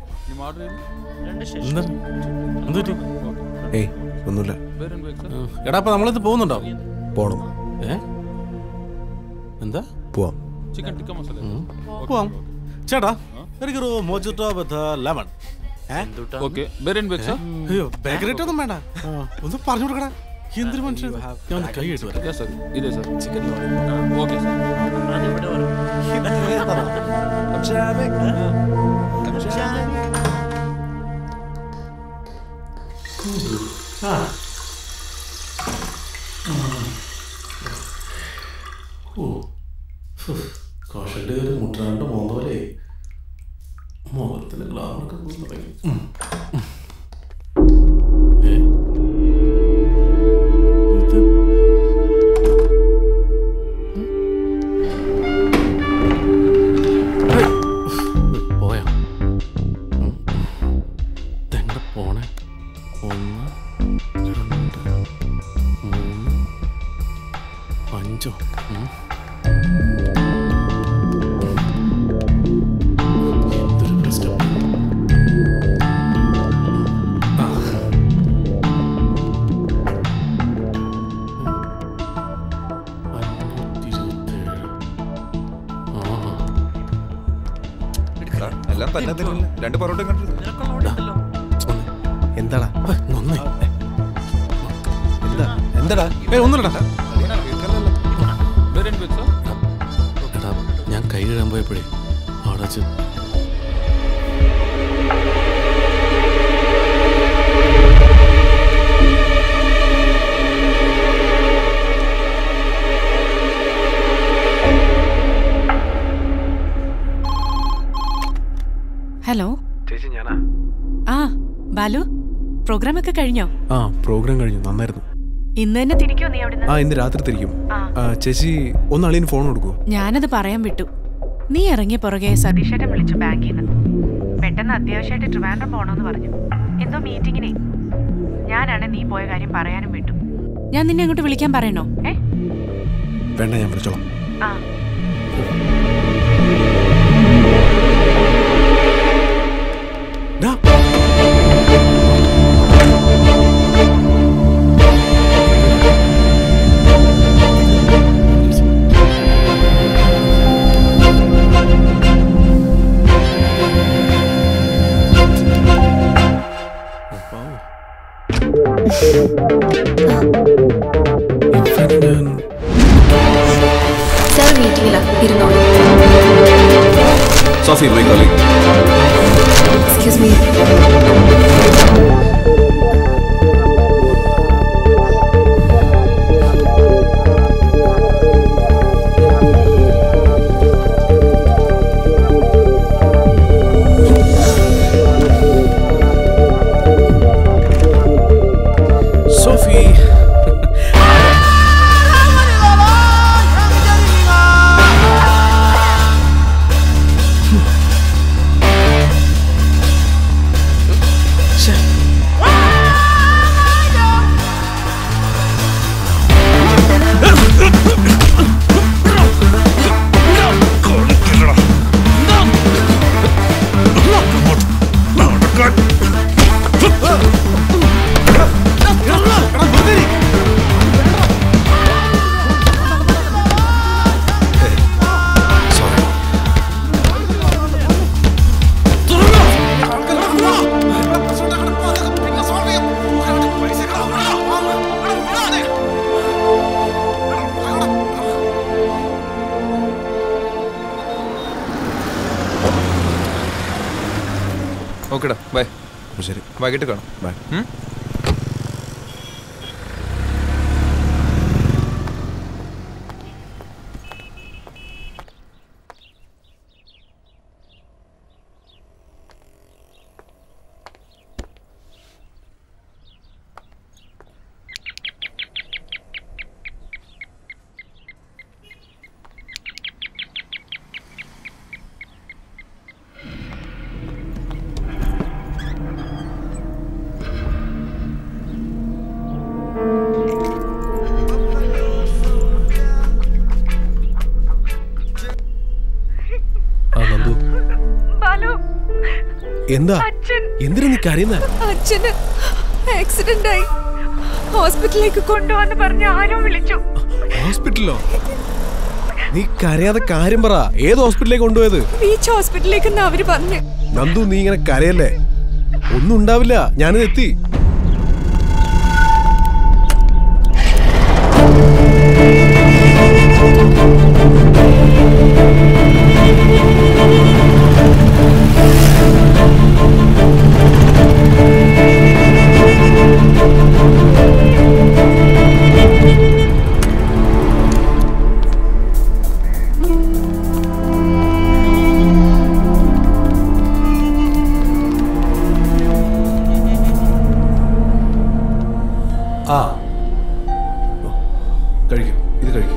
എന്താ എന്ത് പറ്റി ഏയ് ഒന്നുമില്ല ആ, എടാ അപ്പൊ നമ്മളിത് പോകുന്നുണ്ടോ പോണം ഏ എന്താ പോവാം ചിക്കൻ ടിക്ക മസാല ഉം. പോവാം ചേട്ടാ എനിക്കൊരു മോജിറ്റോ വിത്ത് ലെമൺ ഓക്കെ ബെറിൻ ബെക്സ അയ്യോ ബേക്കറി ഒന്നും വേണ്ട ഒന്ന് പറഞ്ഞു കൊടുക്കടാ എന്തൊരു മനുഷ്യൻ ഞാൻ ഒന്ന് കൈ ഇട്ട് വരാം സർ ഇതേ സർ ചിക്കൻ ഓക്കെ സർ കോഷന്റെ ഒരു മുട്ടാണ്ട് മോന്തോലെ മുഖത്തിന് ഗ്ലാമറൊക്കെ പോയി തുടങ്ങി ഉം. ഉം. ഏ? ഇത്? ഉം. ഹേയ്. പോയോ ഉം. ഇതെങ്ങടെ പോണേ ഒന്ന് രണ്ട് മൂന്ന് അഞ്ചോ ഉം. എന്തൊരു പ്രശ്നം എല്ലാം തന്നെ തന്നെയല്ലേ? രണ്ട് പൊറോട്ട എന്താടാ നന്നായി എന്താ എന്താടാ ഏ ഒന്നുമില്ലടാ ബെറിൻ ബെക്സ എടാ ഞാൻ കൈ കഴുകാൻ പോയപ്പോഴേ അവിടെ വെച്ച് ഹലോ ചേച്ചി ഞാനാ ആ ബാലു പ്രോഗ്രാം ഒക്കെ കഴിഞ്ഞോ ആ പ്രോഗ്രാം കഴിഞ്ഞു നന്നായിരുന്നു ഇന്ന് തന്നെ തിരിക്കോ നീ അവിടുന്ന് ആ ഇന്ന് രാത്രി തിരിക്കും ആ, ചേച്ചി ഒന്ന് അളിയന് ഫോൺ കൊടുക്കൂ ഞാനത് പറയാൻ വിട്ടു നീ ഇറങ്ങിയ പുറകെ സതീഷേട്ടൻ വിളിച്ചു ബാങ്കിൽ നിന്ന് പെട്ടെന്ന് അത്യാവശ്യമായിട്ട് ട്രിവാൻഡ്രം പോണോന്ന് പറഞ്ഞു എന്തോ മീറ്റിങ്ങിനെ ഞാനാണ് നീ പോയ കാര്യം പറയാനും വിട്ടു ഞാൻ നിന്നെ അങ്ങോട്ട് വിളിക്കാൻ പറയണോ ഏ വേണ്ട ഞാൻ വിളിച്ചോളാം ആ സാർ മീറ്റിംഗിലാ ഇരുന്നോളൂ Sophie my colleague excuse me ഓക്കെടാ ബൈ ശരി വൈകിട്ട് കാണാം ബൈ ഉം? ആ നന്ദു ബാലു എന്താ അച്ഛൻ എന്തിനാ നീ കരയുന്ന അച്ഛന് ആക്സിഡന്റ് ആയി ഹോസ്പിറ്റലിലേക്ക് കൊണ്ടുപോകാന്ന് പറഞ്ഞ് ആരോ വിളിച്ചു ഹോസ്പിറ്റലിലോ നീ കരയാതെ കാര്യം പറ ഏത് ഹോസ്പിറ്റലിലേക്ക് കൊണ്ടുപോയത് ബീച്ച് ഹോസ്പിറ്റലിലേക്ക് അവര് പറഞ്ഞു നന്ദു നീ ഇങ്ങനെ കരയല്ലേ ഒന്നും ഉണ്ടാവില്ല ഞാനിത് എത്തി ആ കഴിക്കും ഇത് കഴിക്കും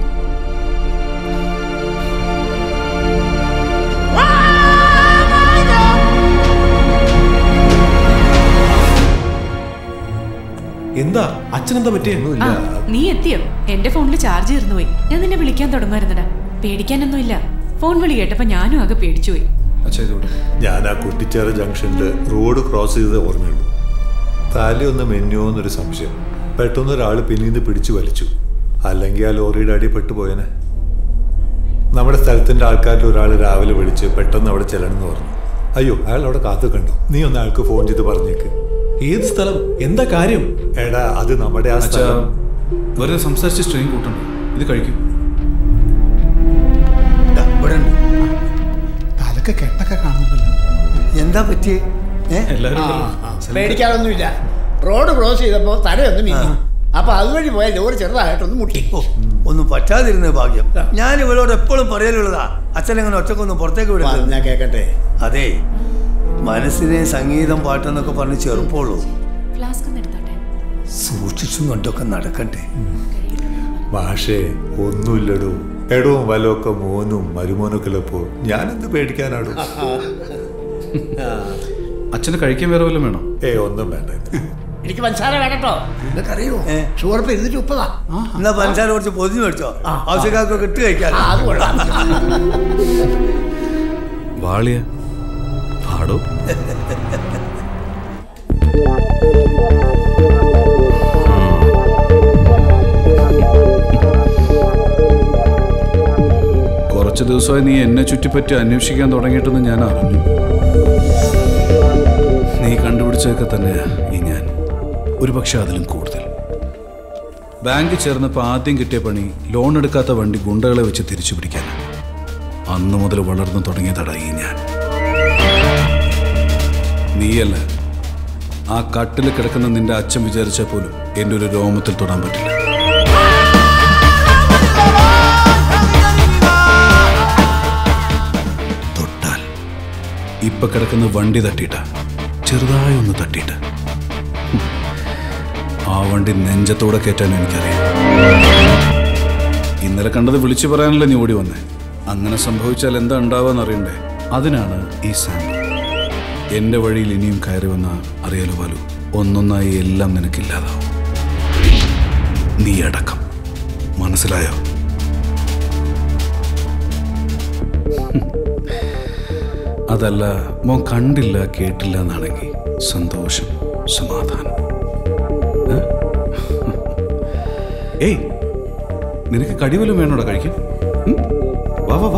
എന്താ അച്ഛനെന്താ പറ്റിയ ആ നീ എത്തിയോ എന്റെ ഫോണിൽ ചാർജ് തീർന്നു പോയി ഞാൻ നിന്നെ വിളിക്കാൻ തുടങ്ങുമായിരുന്നടാ പേടിക്കാനൊന്നുമില്ല ഫോൺ വിളി കേട്ടപ്പോ ഞാനും ആകെ പേടിച്ചുപോയി അച്ഛാ ഇതോടെ ഞാൻ ആ കുട്ടിച്ചേറ ജംഗ്ഷനിൽ റോഡ് ക്രോസ് ചെയ്തത് ഓർമ്മയുള്ളൂ തല ഒന്ന് മെന്നുവോ എന്നൊരു സംശയം പെട്ടെന്ന് ഒരാൾ പിന്നീന്ന് പിടിച്ചു വലിച്ചു അല്ലെങ്കിൽ ആ ലോറിയുടെ അടി പെട്ടുപോയനെ നമ്മുടെ സ്ഥലത്തിന്റെ ആൾക്കാരിൽ ഒരാൾ രാവിലെ വിളിച്ച് പെട്ടെന്ന് അവിടെ ചെല്ലണമെന്ന് പറഞ്ഞു അയ്യോ അയാൾ അവിടെ കാത്തു കണ്ടോ നീ ഒന്ന് അയാൾക്ക് ഫോൺ ചെയ്ത് പറഞ്ഞേക്ക് ഏത് സ്ഥലം എന്താ കാര്യം എടാ അത് നമ്മുടെ ആ അച്ഛാ സ്ഥലം വെറുതെ സംസാരിച്ച് സ്ട്രെയിൻ കൂട്ടണ്ട ഇത് കഴിക്കും തലക്ക് കെട്ടൊക്കെ കാണുന്നില്ല എന്താ പറ്റിയേ എല്ലാവരും പേടിക്കാനൊന്നുമില്ല റോഡ് ക്രോസ് ചെയ്തപ്പോ തലയൊന്ന് മിന്നി അപ്പൊ അതുവഴി പോയ ലോറി ചെറുതായിട്ടൊന്ന് മുട്ടി ഒന്നും പറ്റാതിരുന്ന ഭാഗ്യം ഞാൻ ഇവളോട് എപ്പോഴും പറയലുള്ളതാ അച്ഛനെങ്ങനെ ഒറ്റക്കൊന്നും പുറത്തേക്ക് വിടുന്നത് ഞാൻ കേക്കട്ടെ അതെ മനസ്സിനെ സംഗീതം പാട്ടെന്നൊക്കെ പറഞ്ഞ് ചെറുപ്പമുള്ളൂ ഫ്ലാസ്ക് ഒന്ന് എടുത്തോട്ടെ സൂക്ഷിച്ചും കണ്ടൊക്കെ നടക്കണ്ടേ മാഷേ ഒന്നുമില്ലടോ എടവും വലമൊക്കെ മോനും മരുമോനൊക്കെ ഉള്ളപ്പോ ഞാനെന്ത് പേടിക്കാനാടോ അച്ഛന് കഴിക്കാൻ വേറെ വല്ലതും വേണോ ഏ ഒന്നും വേണ്ട എനിക്ക് പഞ്ചസാര വേണട്ടോ നിനക്കറിയോ ഷുഗർ ഇപ്പൊ ഇരുന്നൂറ്റി മുപ്പതാ എന്നാ പഞ്ചാര കുറച്ച് പൊതിഞ്ഞു മേടിച്ചോ ആവശ്യക്കാർക്കൊക്കെ ഇട്ട് കഴിക്കാൻ ആ, അത് കൊള്ളാം വാളിയ പാടോ കുറച്ച് ദിവസമായി നീ എന്നെ ചുറ്റിപ്പറ്റി അന്വേഷിക്കാൻ തുടങ്ങിയിട്ടെന്ന് ഞാൻ അറിഞ്ഞു നീ കണ്ടുപിടിച്ചതൊക്കെ തന്നെയാ ഈ ഞാൻ ഒരു പക്ഷെ അതിലും കൂടുതൽ ബാങ്കിൽ ചേർന്നപ്പോൾ ആദ്യം കിട്ടിയ പണി ലോൺ എടുക്കാത്ത വണ്ടി ഗുണ്ടകളെ വെച്ച് തിരിച്ചു പിടിക്കാൻ അന്ന് മുതൽ വളർന്നു തുടങ്ങിയതടാ ഈ ഞാൻ നീയല്ല ആ കട്ടിൽ കിടക്കുന്ന നിന്റെ അച്ഛൻ വിചാരിച്ചാൽ പോലും എൻ്റെ ഒരു രോമത്തിൽ തൊടാൻ പറ്റില്ല തൊട്ടാൽ ഇപ്പൊ കിടക്കുന്ന വണ്ടി തട്ടിയിട്ട ചെറുതായി ഒന്ന് തട്ടിയിട്ട് ഹും. ആ വണ്ടി നെഞ്ചത്തോടെ കയറ്റാൻ എനിക്കറിയാം ഇന്നലെ കണ്ടത് വിളിച്ചു പറയാനല്ലേ നീ ഓടി വന്നേ അങ്ങനെ സംഭവിച്ചാൽ എന്താ ഉണ്ടാവാന്ന് അറിയണ്ടേ അതിനാണ് ഈ സാമ്പിൾ എന്റെ വഴിയിൽ ഇനിയും കയറി വന്ന അറിയാലോ ബാലു ഒന്നൊന്നായി എല്ലാം നിനക്കില്ലാതാവും നീ അടക്കം മനസ്സിലായോ ഹും. അതല്ല മോൻ കണ്ടില്ല കേട്ടില്ല എന്നാണെങ്കിൽ സന്തോഷം സമാധാനം ഏ? ഏയ് നിനക്ക് കടിവലും വേണോടാ കഴിക്കാൻ ഉം? വാ വാ വാ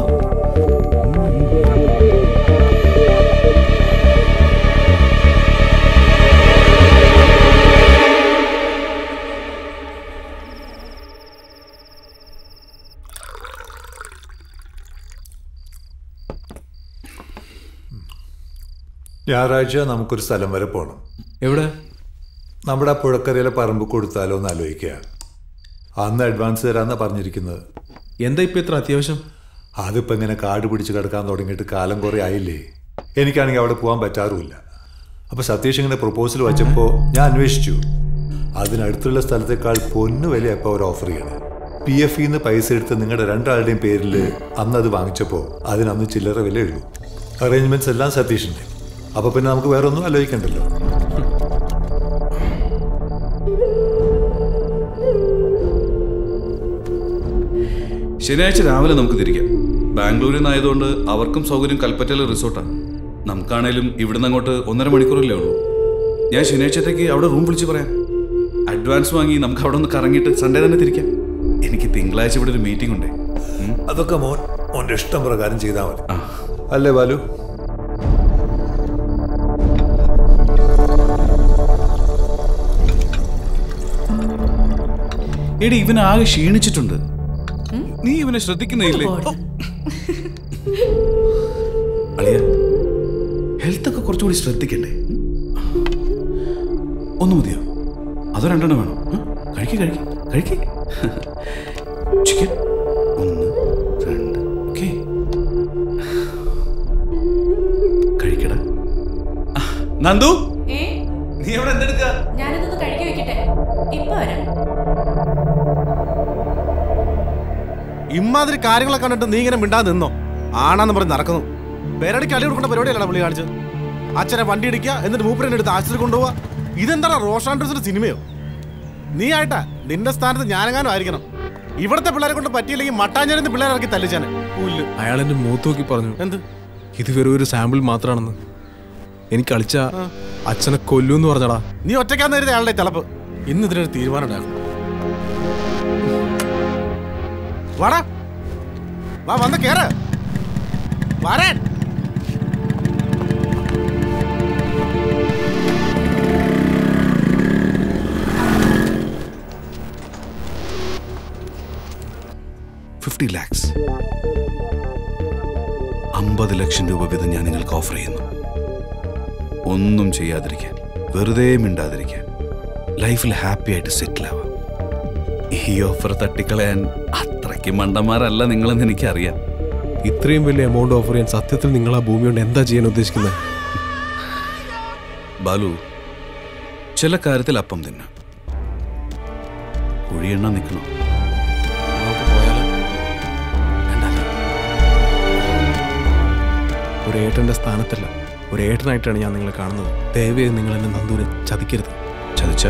ഞായറാഴ്ച നമുക്കൊരു സ്ഥലം വരെ പോകണം എവിടെ നമ്മുടെ ആ പുഴക്കരയിലെ പറമ്പ് കൊടുത്താലോ എന്ന് ആലോചിക്കുക അന്ന് അഡ്വാൻസ് തരാന്നാ പറഞ്ഞിരിക്കുന്നത് എന്താ ഇപ്പൊ ഇത്ര അത്യാവശ്യം അതിപ്പോ ഇങ്ങനെ കാട് പിടിച്ച് കിടക്കാൻ തുടങ്ങിയിട്ട് കാലം കുറെ ആയില്ലേ എനിക്കാണെങ്കിൽ അവിടെ പോകാൻ പറ്റാറുമില്ല അപ്പൊ സതീഷ് ഇങ്ങനെ പ്രപ്പോസൽ വച്ചപ്പോൾ ഞാൻ അന്വേഷിച്ചു അതിനടുത്തുള്ള സ്ഥലത്തേക്കാൾ പൊന്നു വില എപ്പോൾ അവർ ഓഫർ ചെയ്യണേ പി എഫ് ഇന്ന് പൈസ എടുത്ത് നിങ്ങളുടെ രണ്ടാളുടെയും പേരിൽ അന്ന് അത് വാങ്ങിച്ചപ്പോൾ അതിനന്ന് ചില്ലറ വിലയുള്ളൂ അറേഞ്ച്മെന്റ്സ് എല്ലാം സതീഷിന്റെ അപ്പൊ പിന്നെ നമുക്ക് വേറെ ഒന്നും ആലോചിക്കണ്ടല്ലോ ശനിയാഴ്ച രാവിലെ നമുക്ക് തിരിക്കാം ബാംഗ്ലൂരിൽ നിന്നായതുകൊണ്ട് അവർക്കും സൗകര്യം കൽപ്പറ്റയിലെ റിസോർട്ടാണ് നമുക്കാണേലും ഇവിടുന്ന് അങ്ങോട്ട് ഒന്നര മണിക്കൂറല്ലേ ഉള്ളൂ ഞാൻ ശനിയാഴ്ചത്തേക്ക് അവിടെ റൂം വിളിച്ച് പറയാം അഡ്വാൻസ് വാങ്ങി നമുക്ക് അവിടെ ഒന്ന് കറങ്ങിയിട്ട് സൺഡേ തന്നെ തിരിക്കാം എനിക്ക് തിങ്കളാഴ്ച ഇവിടെ ഒരു മീറ്റിംഗ് ഉണ്ട് അതൊക്കെ മോൻ മോന്റെ ഇഷ്ടം പ്രകാരം ചെയ്താൽ മതി അല്ലേ ബാലു എടി ഇവൻ ആകെ ക്ഷീണിച്ചിട്ടുണ്ട് നീ ഇവനെ ശ്രദ്ധിക്കുന്നില്ലേ അളിയ ഹെൽത്ത് ഒക്കെ കുറച്ചുകൂടി ശ്രദ്ധിക്കണ്ടേ ഒന്ന് മതിയോ അതോ രണ്ടെണ്ണം വേണോ കഴിക്കി കഴിക്കി കഴിക്കി ചിക്കൻ ഒന്ന് രണ്ട് ഓക്കെ കഴിക്കടാ ആ, നന്ദു നീ എവിടെ എന്തെടുക്ക ഞാനിതൊന്ന് കഴുകി വെക്കട്ടെ ഇപ്പൊ വരാം ഇമാതിരി കാര്യങ്ങളെ കണ്ടിട്ട് നീ ഇങ്ങനെ മിണ്ടാതെ നിന്നോ ആണാന്ന് പറഞ്ഞ് നടക്കുന്നു പേരടിക്ക് അടി കൊടുക്കേണ്ട പരിപാടിയല്ല പുള്ളി കാണിച്ചത് അച്ഛനെ വണ്ടി ഇടിക്കുക എന്നിട്ട് മൂപ്പരനെ എടുത്ത് ആശുപത്രി കൊണ്ടുപോവാ ഇതെന്താണ് റോഷാൻഡ്രസിന്റെ സിനിമയോ നീ ആയിട്ടാ നിന്റെ സ്ഥാനത്ത് ഞാനെങ്ങാനും ആയിരിക്കണം ഇവിടുത്തെ പിള്ളേരെ കൊണ്ട് പറ്റിയില്ലെങ്കിൽ മട്ടാഞ്ചേരുന്ന പിള്ളേരെ ഇറക്കി തല്ലിച്ചാനെ പുല്ല് അയാൾ എന്റെ മൂത്ത് നോക്കി പറഞ്ഞു എന്ത് ഇത് വെറും ഒരു സാമ്പിൾ മാത്രമാണെന്ന് എനിക്ക് കളിച്ച അച്ഛനെ കൊല്ലൂന്ന് പറഞ്ഞടാ നീ ഒറ്റയ്ക്കാന്ന് കരുതി അയാളുടെ തിളപ്പ് ഇന്ന് ഇതിനൊരു തീരുമാനം ഉണ്ടാകും വാടാ വാ വന്ന് കേറ് വരാൻ ഫിഫ്റ്റി ലാക്സ് അമ്പത് ലക്ഷം രൂപ വീതം ഞാൻ നിങ്ങൾക്ക് ഓഫർ ചെയ്യുന്നു ഒന്നും ചെയ്യാതിരിക്കാൻ വെറുതെ മിണ്ടാതിരിക്കാൻ ലൈഫിൽ ഹാപ്പി ആയിട്ട് സെറ്റിൽ ആവാം ഈ ഓഫർ തട്ടിക്കളയാൻ അത്രയ്ക്ക് മണ്ടന്മാരല്ല നിങ്ങളെന്ന് എനിക്കറിയാം ഇത്രയും വലിയ എമൗണ്ട് ഓഫർ ചെയ്യാൻ സത്യത്തിൽ നിങ്ങൾ ആ ഭൂമി കൊണ്ട് എന്താ ചെയ്യാൻ ഉദ്ദേശിക്കുന്നത് ബാലു ചില കാര്യത്തിൽ അപ്പം തിന്നാം കുഴിയെണ്ണ നിൽക്കണോ ഒരു ഏട്ടന്റെ സ്ഥാനത്തല്ല ഒരു ഏട്ടനായിട്ടാണ് ഞാൻ നിങ്ങളെ കാണുന്നത് ദയവേ നിങ്ങൾ എന്നെ നന്ദൂരെ ചതിക്കരുത് ചതിച്ച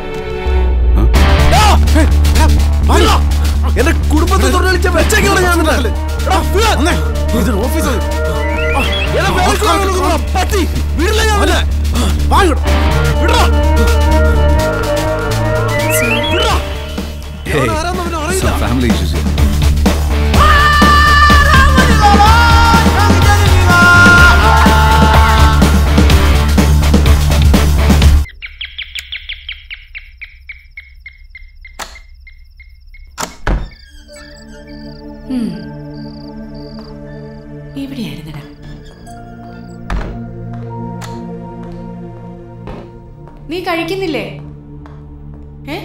എന്റെ കുടുംബത്തെ തൊഴിലിച്ച വെച്ചേക്കാണ് ഞാൻ നിന്നെ. എടാ, വീഴാ. ഇതൊരു ഓഫീസ് പറ്റി വീടില്ല ഞാൻ അവനെ. വാ ഇങ്ങോട്ട്. വിടറാ. വിടറാ. ആരാന്ന് അവന് അറിയില്ല. ഫാമിലി ഇഷ്യൂസ് ഉം. ഇവിടെയായിരുന്നടാ നീ കഴിക്കുന്നില്ലേ ഏ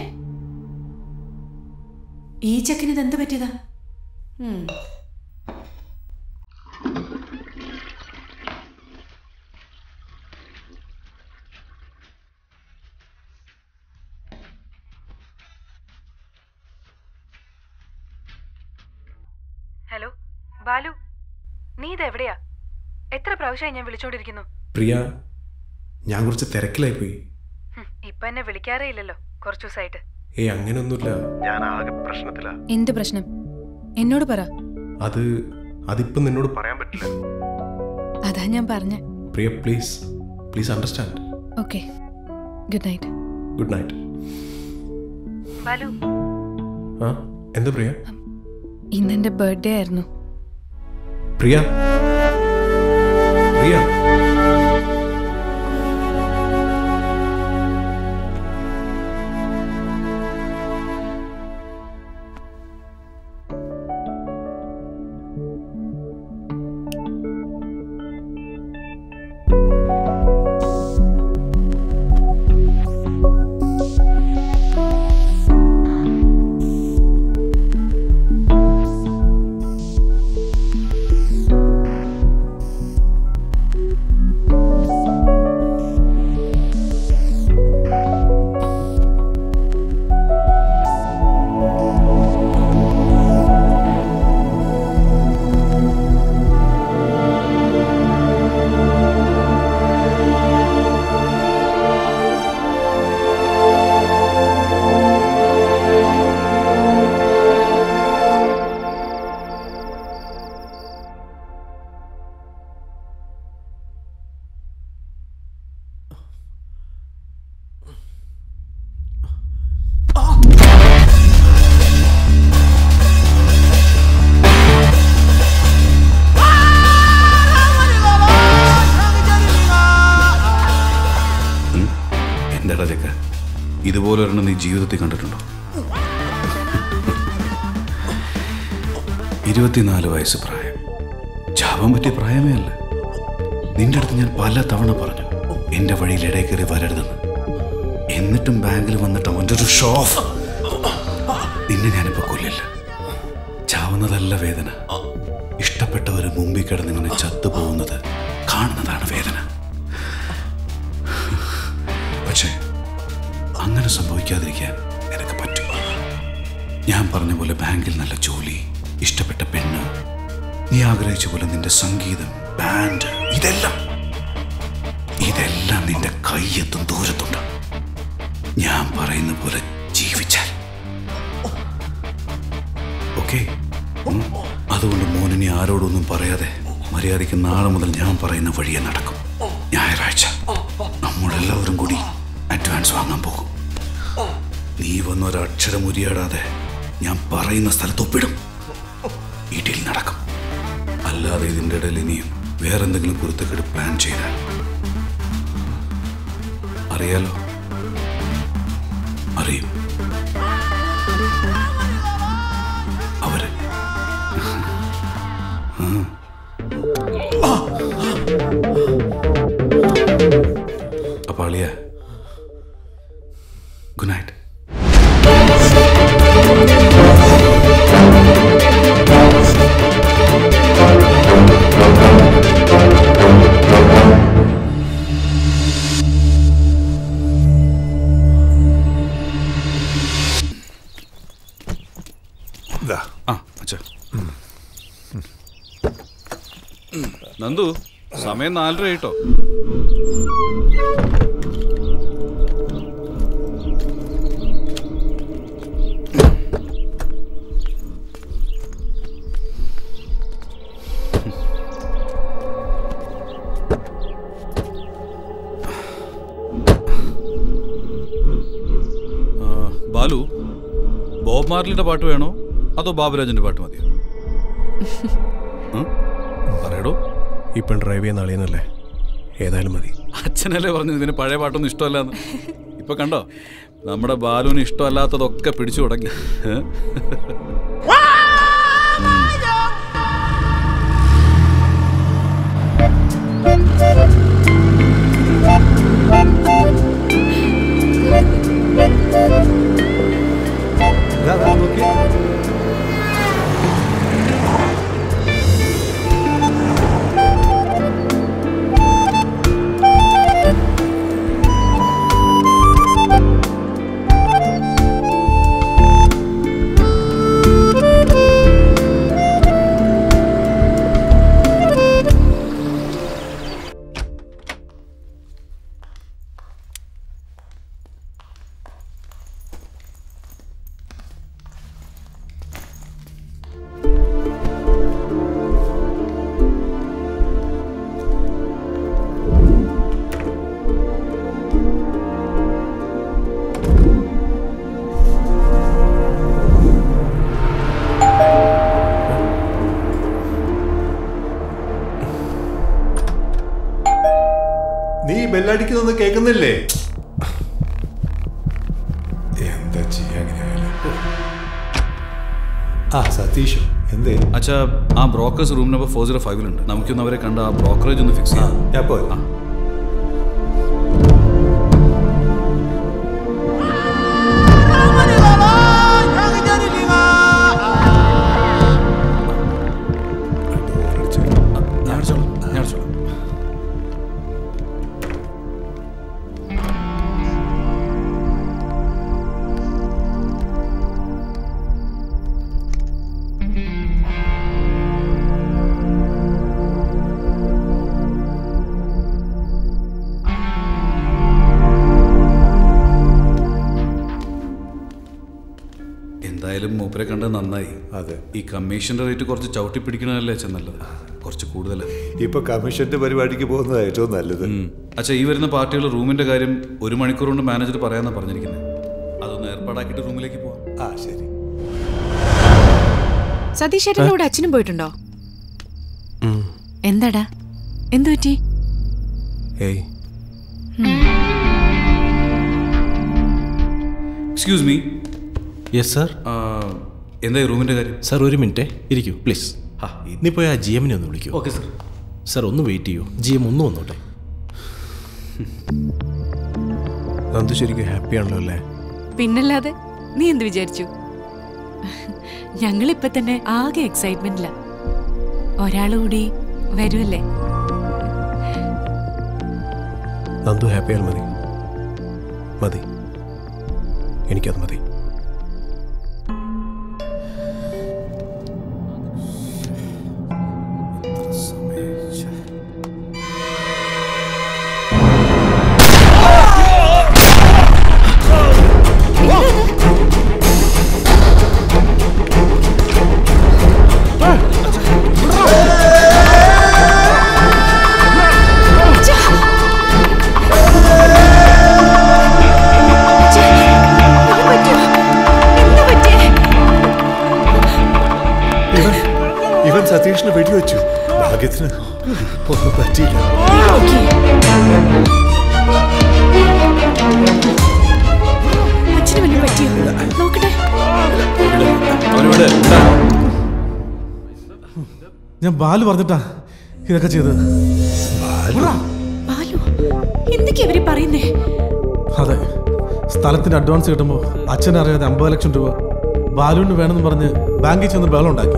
ഈ ചെക്കന് ഇതെന്ത് പറ്റിയതാ ഉം. ഹലോ ബാലു നീ ഇതെവിടെയാ എത്ര പ്രാവശ്യമായി ഞാൻ വിളിച്ചോണ്ടിരിക്കുന്നു പ്രിയ ഞാൻ കുറച്ച് തിരക്കിലായി പോയി ഹും, ഇപ്പൊ എന്നെ വിളിക്കാറേ ഇല്ലല്ലോ കുറച്ചു ദിവസമായിട്ട് ഏയ് അങ്ങനെയൊന്നുമില്ല ഞാൻ ആകെ പ്രശ്നത്തിലാ എന്ത് പ്രശ്നം എന്നോട് പറ അത് അതിപ്പം നിന്നോട് പറയാൻ പറ്റില്ല അതാ ഞാൻ പറഞ്ഞ Priya please please understand okay good night good night Balu ആ എന്താ പ്രിയ ഇന്നെന്റെ ബർത്ത്ഡേ ആയിരുന്നു പ്രിയ പ്രിയ ഇതുപോലെ ഒരെണ്ണം നീ ജീവിതത്തിൽ കണ്ടിട്ടുണ്ടോ ഇരുപത്തിനാല് വയസ്സ് പ്രായം ചാവാൻ പറ്റിയ പ്രായമേ അല്ല നിന്റെ അടുത്ത് ഞാൻ പല തവണ പറഞ്ഞു എന്റെ വഴിയിൽ ഇടയിൽ കയറി വരരുതെന്ന് എന്നിട്ടും ബാങ്കിൽ വന്നിട്ട് അവൻ്റെ ഒരു ഷോ ഓഫ് നിന്നെ ഞാനിപ്പോ കൊല്ലില്ല ചാവുന്നതല്ല വേദന ഇഷ്ടപ്പെട്ടവര് മുമ്പിൽ കിടന്ന് ഇങ്ങനെ ചത്തുപോകുന്നത് കാണുന്നതാണ് വേദന പക്ഷേ അങ്ങനെ സംഭവിക്കാതിരിക്കാൻ നിനക്ക് പറ്റും ഞാൻ പറഞ്ഞ പോലെ ബാങ്കിൽ നല്ല ജോലി ഇഷ്ടപ്പെട്ട പെണ്ണ് നീ ആഗ്രഹിച്ച പോലെ നിന്റെ സംഗീതം ബാൻഡ് ഇതെല്ലാം ഇതെല്ലാം നിന്റെ കയ്യെത്തും ദൂരത്തുണ്ട് ഞാൻ പറയുന്ന പോലെ ജീവിച്ചാൽ ഓക്കെ അതുകൊണ്ട് മോനിനി ആരോടൊന്നും പറയാതെ മര്യാദയ്ക്ക് നാളെ മുതൽ ഞാൻ പറയുന്ന വഴിയെ നടക്കും ഞായറാഴ്ച നമ്മളെല്ലാവരും കൂടി അഡ്വാൻസ് വാങ്ങാൻ പോകും നീ വന്ന ഒരക്ഷരം ഉരിയാടാതെ ഞാൻ പറയുന്ന സ്ഥലത്ത് ഒപ്പിടും ഈ ഡീൽ നടക്കും അല്ലാതെ ഇതിൻ്റെ ഇടയിൽ ഇനിയും വേറെന്തെങ്കിലും കുരുത്തക്കേട് പ്ലാൻ ചെയ്താൽ അറിയാലോ അറിയും അവര് അപ്പൊ അളിയ ഗുഡ് നൈറ്റ് ഇതാ ആ അച്ഛാ നന്ദു സമയം നാലര ആയിട്ടോ ആ, ബാലു ബോബ് മാർലിയുടെ പാട്ട് വേണോ അതോ ബാബുരാജന്റെ പാട്ട് മതിയോ ഉം? പറയടോ ഇപ്പം ഡ്രൈവ് ചെയ്യുന്ന അളിയനല്ലേ ഏതായാലും മതി അച്ഛനല്ലേ പറഞ്ഞു ഇതിന് പഴയ പാട്ടൊന്നും ഇഷ്ടമല്ലെന്ന് ഇപ്പൊ കണ്ടോ നമ്മുടെ ബാലുവിന് ഇഷ്ടമല്ലാത്തതൊക്കെ പിടിച്ചു തുടങ്ങി ഏ? ഇതാ, ഇതാ, നോക്കിയേ. നീ ബെല്ലടിക്കുന്നൊന്നും കേൾക്കുന്നില്ലേ എന്താ ചെയ്യാൻ ആ സതീഷ് എന്തേ അച്ഛാ ആ brokers room number four zero ഫൈവിലുണ്ട് നമുക്കൊന്ന് അവരെ കണ്ട ആ ബ്രോക്കറേജ് ഒന്ന് ഫിക്സ് ചെയ്യാം ഞാൻ പോയി ഞാൻ അടിച്ചോളാം ഞാൻ അടിച്ചോളാം എന്തായാലും മൂപ്പരെ കണ്ടത് നന്നായി അതെ ഈ കമ്മീഷന്റെ റേറ്റ് കുറച്ച് ചവിട്ടി പിടിക്കണതല്ലേ അച്ഛൻ നല്ലത് കുറച്ച് കൂടുതലാണ് ഇപ്പൊ കമ്മീഷന്റെ പരിപാടിക്ക് പോകുന്നത് ഏറ്റവും നല്ലത് അച്ഛാ ഈ വരുന്ന പാർട്ടികളുടെ റൂമിന്റെ കാര്യം ഒരു മണിക്കൂർ കൊണ്ട് മാനേജർ പറയാന്നാ പറഞ്ഞിരിക്കുന്നത് അതൊന്ന് ഏർപ്പാടാക്കിയിട്ട് റൂമിലേക്ക് പോവാം ആ ശരി സതീഷ് ചേട്ടൻ്റെ കൂടെ അച്ഛനും പോയിട്ടുണ്ടോ എന്താടാ എന്തു പറ്റി ഏയ് എക്സ്ക്യൂസ് മീ യെസ് സാർ എന്താ റൂമിന്റെ കാര്യം സാർ ഒരു മിനിറ്റ് ഇരിക്കൂ പ്ലീസ് ആ നീ പോയി ആ ജി എമ്മിനെ ഒന്ന് വിളിക്കൂ ഓക്കെ സർ സാർ ഒന്ന് വെയിറ്റ് ചെയ്യൂ ജി എം ഒന്ന് വന്നോട്ടെ നന്ദു ശരിക്കും ഹാപ്പിയാണല്ലോ അല്ലേ പിന്നല്ലാതെ നീ എന്ത് വിചാരിച്ചു ഞങ്ങളിപ്പൊ തന്നെ ആകെ എക്സൈറ്റ്മെന്റില ഒരാൾ കൂടി വരുമല്ലേ നന്ദു ഹാപ്പിയാൽ മതി മതി എനിക്കത് മതി ഇവൻ ഇവൻ സതീഷിന് വെടിവെച്ചു ഭാഗ്യത്തിന് ഒന്നും പറ്റിയില്ല അച്ഛന് വല്ല പറ്റിയോ നോക്കട്ടെ ഞാൻ ബാലു പറഞ്ഞിട്ടാ ഇതൊക്കെ ചെയ്തത് ബാലു എന്തൊക്കെയാ അവര് പറയുന്നേ അതെ സ്ഥലത്തിന്റെ അഡ്വാൻസ് കിട്ടുമ്പോൾ അച്ഛൻ അറിയാതെ അമ്പത് ലക്ഷം രൂപ ബാലുവിന് വേണമെന്ന് പറഞ്ഞ് ബാങ്കിൽ ചെന്ന് ബഹളം ഉണ്ടാക്കി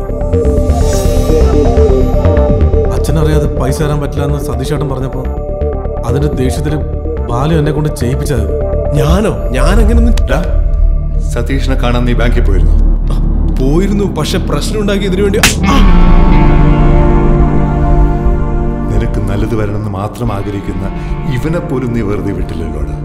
അച്ഛനറിയാതെ പൈസ തരാൻ പറ്റില്ല എന്ന് സതീഷേട്ടൻ പറഞ്ഞപ്പോൾ അതിന്റെ ദേഷ്യത്തിൽ ബാലു എന്നെ കൊണ്ട് ചെയ്യിപ്പിച്ചത് ഞാനോ ഞാൻ അങ്ങനെ സതീഷിനെ കാണാൻ നീ ബാങ്കിൽ പോയിരുന്നു പോയിരുന്നു പക്ഷെ പ്രശ്നം ഉണ്ടാക്കി ഇതിനു വേണ്ടി നിനക്ക് നല്ലത് വരണമെന്ന് മാത്രം ആഗ്രഹിക്കുന്ന ഇവനെ പോലും നീ വെറുതെ വിട്ടില്ലല്ലോടാ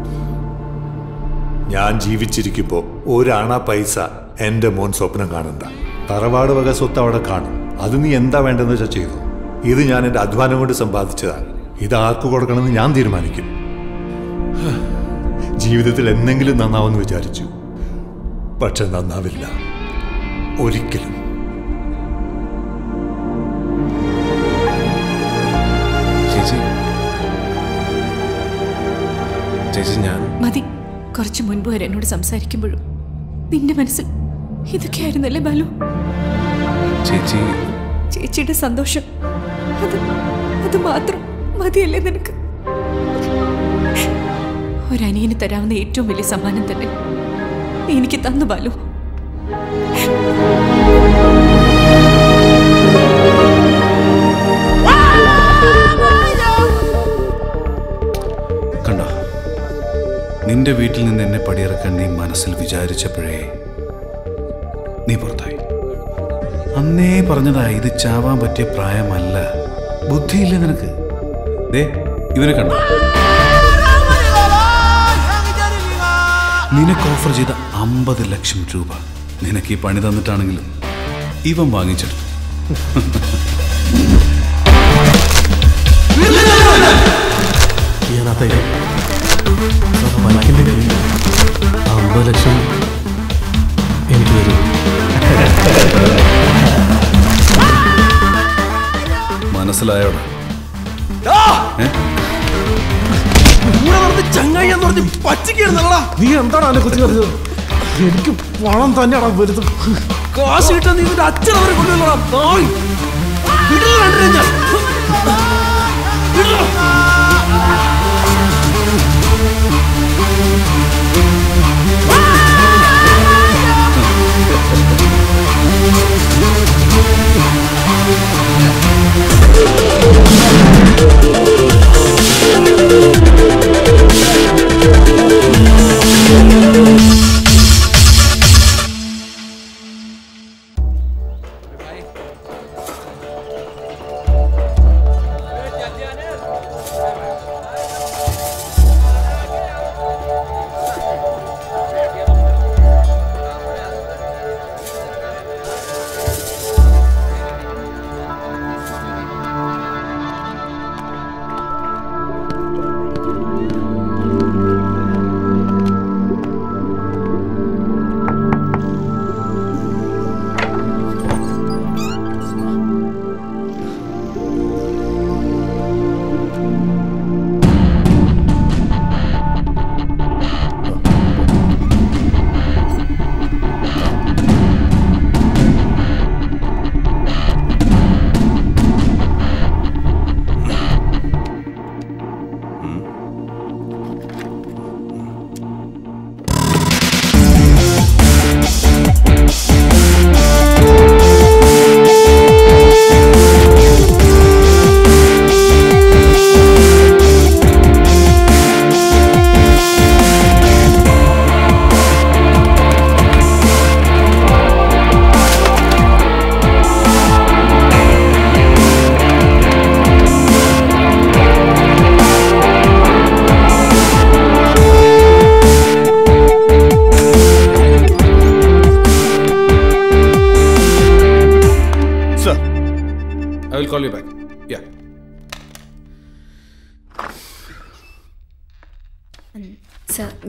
ഞാൻ ജീവിച്ചിരിക്കുമ്പോ ഒരണ പൈസ എന്റെ മോൻ സ്വപ്നം കാണണ്ട തറവാട് വക സ്വത്ത് അവിടെ കാണും അത് നീ എന്താ വേണ്ടെന്ന് വെച്ചാൽ ചെയ്തു ഇത് ഞാൻ എന്റെ അധ്വാനം കൊണ്ട് സമ്പാദിച്ചതാണ് ഇത് ആർക്ക് കൊടുക്കണമെന്ന് ഞാൻ തീരുമാനിക്കും ജീവിതത്തിൽ എന്തെങ്കിലും നന്നാവെന്ന് വിചാരിച്ചു പക്ഷെ നന്നാവില്ല ഒരിക്കലും ചേച്ചി ചേച്ചി ഞാൻ മതി കുറച്ചു മുൻപ് വരെ എന്നോട് സംസാരിക്കുമ്പോഴും നിന്റെ മനസ്സിൽ ഇതൊക്കെയായിരുന്നല്ലേ ബാലു ചേച്ചി ചേച്ചിയുടെ സന്തോഷം അത് അത് മാത്രം മതിയല്ലേ നിനക്ക് ഒരനിയന് തരാവുന്ന ഏറ്റവും വലിയ സമ്മാനം തന്നെ നീ എനിക്ക് തന്നു ബാലു കണ്ടോ നിന്റെ വീട്ടിൽ നിന്ന് എന്നെ പടിയിറക്കാൻ നീ മനസ്സിൽ വിചാരിച്ചപ്പോഴേ നീ പുറത്തായി അന്നേ പറഞ്ഞതാ ഇത് ചാവാൻ പറ്റിയ പ്രായമല്ല ബുദ്ധിയില്ല നിനക്ക് ദേ ഇവനെ കണ്ടോ നിനക്ക് ഓഫർ ചെയ്ത അമ്പത് ലക്ഷം രൂപ നിനക്ക് ഈ പണി തന്നിട്ടാണെങ്കിലും ഇവൻ വാങ്ങിച്ചെടുത്തു ഇതിനകത്ത് ബൈക്കിന്റെ കയ്യിൽ അമ്പത് ലക്ഷം എനിക്ക് തരൂ മനസ്സിലായോടാ ഏ? ചങ്ങായിന്ന് പറഞ്ഞ് പച്ചക്കായിരുന്നല്ലടാ നീ എന്താണ് അവനെ കുറിച്ച് പറഞ്ഞത് എനിക്ക് പണം തന്നെയാണ് വലുത് കാശ് കിട്ടാൻ നീ നിന്റെ അച്ഛൻ അവരെ കൊണ്ടുവന്നോടാ നായി വിടില്ല രണ്ടിനെ ഞാൻ. വിടില്ല.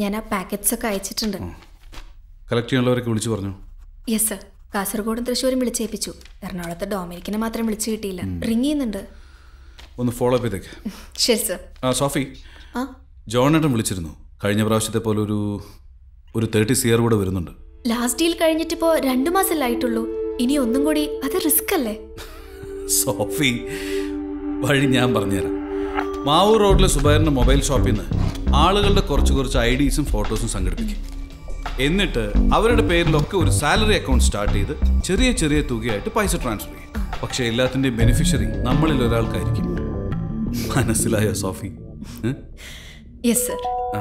ഞാൻ ആ പാക്കറ്റ്സ് ഒക്കെ അയച്ചിട്ടുണ്ട് കളക്ട് ചെയ്യാനുള്ളവരൊക്കെ വിളിച്ചു പറഞ്ഞു യെസ് സർ കാസർഗോഡും തൃശ്ശൂരും വിളിച്ചേൽപ്പിച്ചു എറണാകുളത്ത് ഡൊമിനിക്കിനെ മാത്രം വിളിച്ചു കിട്ടിയില്ല റിങ് ചെയ്യുന്നുണ്ട് ഒന്ന് ഫോളോ അപ്പ് ചെയ്തേക്ക് ശരി സർ ആ സോഫി ആ ജോണേട്ടൻ വിളിച്ചിരുന്നു കഴിഞ്ഞ പ്രാവശ്യത്തെ പോലെ ഒരു ഒരു തേർട്ടി സിയർ കൂടെ വരുന്നുണ്ട് ലാസ്റ്റ് ഡീൽ കഴിഞ്ഞിട്ടിപ്പോ രണ്ടു മാസമല്ലേ ആയിട്ടുള്ളൂ ഇനി ഒന്നും കൂടി അത് റിസ്ക് അല്ലേ സോഫി വഴി ഞാൻ പറഞ്ഞുതരാം മാവൂർ റോഡിലെ സുബൈറിന്റെ മൊബൈൽ ഷോപ്പിൽ നിന്ന് ആളുകളുടെ കുറച്ച് കുറച്ച് ഐ ഡീസും ഫോട്ടോസും സംഘടിപ്പിക്കും എന്നിട്ട് അവരുടെ പേരിലൊക്കെ ഒരു സാലറി അക്കൗണ്ട് സ്റ്റാർട്ട് ചെയ്ത് ചെറിയ ചെറിയ തുകയായിട്ട് പൈസ ട്രാൻസ്ഫർ ചെയ്യും പക്ഷേ എല്ലാത്തിൻ്റെയും ബെനിഫിഷ്യറി നമ്മളിൽ ഒരാൾക്കായിരിക്കും മനസ്സിലായോ സോഫി ഏ? യെസ് സർ ആ.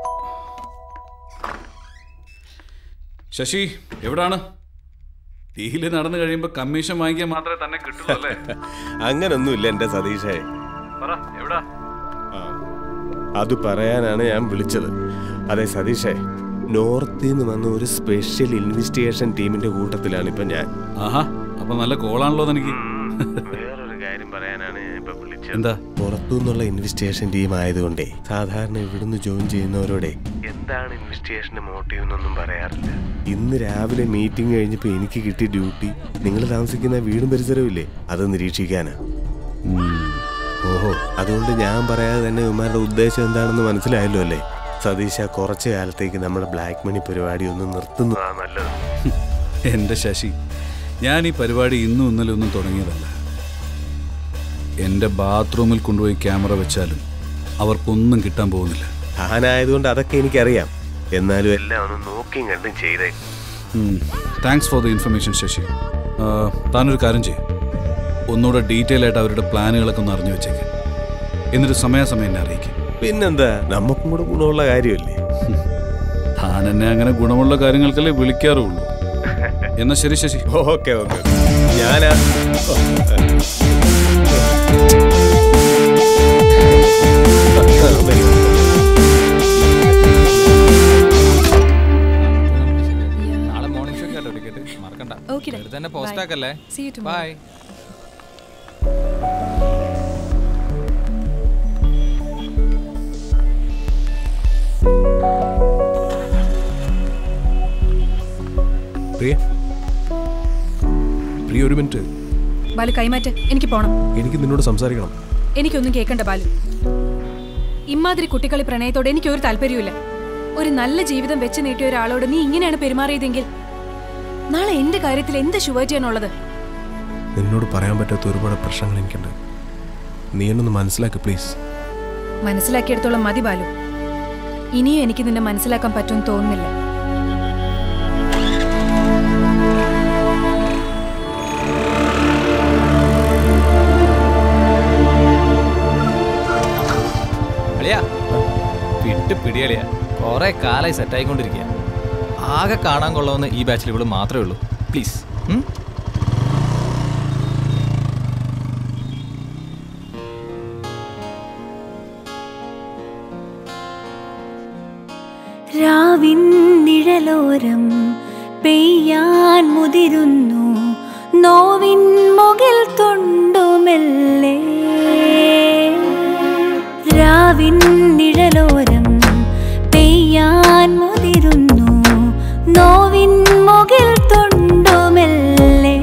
ശശി എവിടാണ് ഡീല് നടന്നു കഴിയുമ്പോൾ കമ്മീഷൻ വാങ്ങിക്കാൻ മാത്രമേ തന്നെ കിട്ടുള്ളൂ അല്ലേ അങ്ങനൊന്നുമില്ല എന്റെ സതീഷേ പറ എവിടാ അത് പറയാനാണ് ഞാൻ വിളിച്ചത് അതെ സതീഷേ നോർത്തിൽ നിന്ന് വന്ന ഒരു സ്പെഷ്യൽ ഇൻവെസ്റ്റിഗേഷൻ ടീമിന്റെ കൂട്ടത്തിലാണ് ഇപ്പൊ ഞാൻ ആഹാ അപ്പൊ നല്ല കോളാണല്ലോ എനിക്ക് വേറൊരു കാര്യം പറയാനാണ് ഞാൻ ഇപ്പൊ വിളിച്ചത് എന്താ പുറത്തുനിന്നുള്ള ഇൻവെസ്റ്റിഗേഷൻ ടീം ആയതുകൊണ്ടേ സാധാരണ ഇവിടുന്ന് ജോയിൻ ചെയ്യുന്നവരോടെ എന്താണ് ഇൻവെസ്റ്റിഗേഷന്റെ മോട്ടീവ് എന്നൊന്നും പറയാറില്ല ഇന്ന് രാവിലെ മീറ്റിംഗ് കഴിഞ്ഞപ്പോൾ എനിക്ക് കിട്ടിയ ഡ്യൂട്ടി നിങ്ങൾ താമസിക്കുന്ന വീടും പരിസരവും ഇല്ലേ അത് നിരീക്ഷിക്കാനാ ഓഹോ അതുകൊണ്ട് ഞാൻ പറയാതെ തന്നെ ഇവന്മാരുടെ ഉദ്ദേശം എന്താണെന്ന് മനസ്സിലായല്ലോ അല്ലേ സതീശ കുറച്ചു കാലത്തേക്ക് നമ്മുടെ ബ്ലാക്ക് മണി പരിപാടി ഒന്ന് നിർത്തുന്നതാ നല്ലത് എന്റെ ശശി ഞാൻ ഈ പരിപാടി ഇന്നും ഇന്നലെ ഒന്നും തുടങ്ങിയതല്ല എന്റെ ബാത്റൂമിൽ കൊണ്ടുപോയി ക്യാമറ വെച്ചാലും അവർക്കൊന്നും കിട്ടാൻ പോകുന്നില്ല ആനായതുകൊണ്ട് അതൊക്കെ എനിക്കറിയാം എന്നാലും എല്ലാം ഒന്ന് നോക്കിയും കണ്ടും ചെയ്തേ thanks for the information Sasi ആ, താനൊരു കാര്യം ചെയ്യും ഒന്നുകൂടെ ഡീറ്റെയിൽ ആയിട്ട് അവരുടെ പ്ലാനുകളൊക്കെ ഒന്ന് അറിഞ്ഞു വെച്ചേക്ക് എന്നിട്ട് സമയാസമയം എന്നെ അറിയിക്കും പിന്നെന്താ നമുക്കും കൂടെ ഗുണമുള്ള കാര്യമല്ലേ താൻ എന്നെ അങ്ങനെ ഗുണമുള്ള കാര്യങ്ങൾക്കല്ലേ വിളിക്കാറുള്ളൂ എന്നാ ശരി ശശി ഓക്കെ ഓക്കെ ഞാനാ നാളെ മോർണിംഗ് ഷോ കേട്ടോ ടിക്കറ്റ് മറക്കണ്ട Okay, ഇവിടെ തന്നെ bye. പോസ്റ്റ് ആക്കല്ലേ See you tomorrow. Bye Priya Priya ഒരു മിനിറ്റ് ബാലു കൈമാറ്റ് എനിക്ക് പോണം എനിക്ക് നിന്നോട് സംസാരിക്കണം എനിക്കൊന്നും കേൾക്കണ്ട ബാലു ഇമാതിരി കുട്ടികളി പ്രണയത്തോടെ എനിക്ക് ഒരു താല്പര്യമില്ല ഒരു നല്ല ജീവിതം വെച്ച് നീട്ടിയ ഒരാളോട് നീ ഇങ്ങനെയാണ് പെരുമാറിയതെങ്കിൽ നാളെ എന്റെ കാര്യത്തിൽ എന്ത് ശുഭചിയാണുള്ളത് നിന്നോട് പറയാൻ പറ്റാത്ത ഒരുപാട് പ്രശ്നങ്ങൾ എനിക്കുണ്ട് നീ എന്നൊന്ന് മനസ്സിലാക്ക് പ്ലീസ് മനസ്സിലാക്കിയെടുത്തോളം മതി ബാലു ഇനിയും എനിക്ക് നിന്നെ മനസ്സിലാക്കാൻ പറ്റുമെന്ന് തോന്നുന്നില്ല അളിയാ വിട്ട് പിടിയളിയാ കുറെ കാലായി സെറ്റ് ആയിക്കൊണ്ടിരിക്കുക ആകെ കാണാൻ കൊള്ളാവുന്ന ഈ ബാച്ചിൽ ഇവള് മാത്രമേ ഉള്ളൂ പ്ലീസ് രാവിൻ നിഴലോരം പെയ്യാൻ മുതിരുന്നു നോവിൻ മുകിൽ തൊണ്ടുമെല്ലെ രാവിൻ നിഴലോരം പെയ്യാൻ മുതിരുന്നു നോവിൻ മുകിൽ തൊണ്ടുമെല്ലെ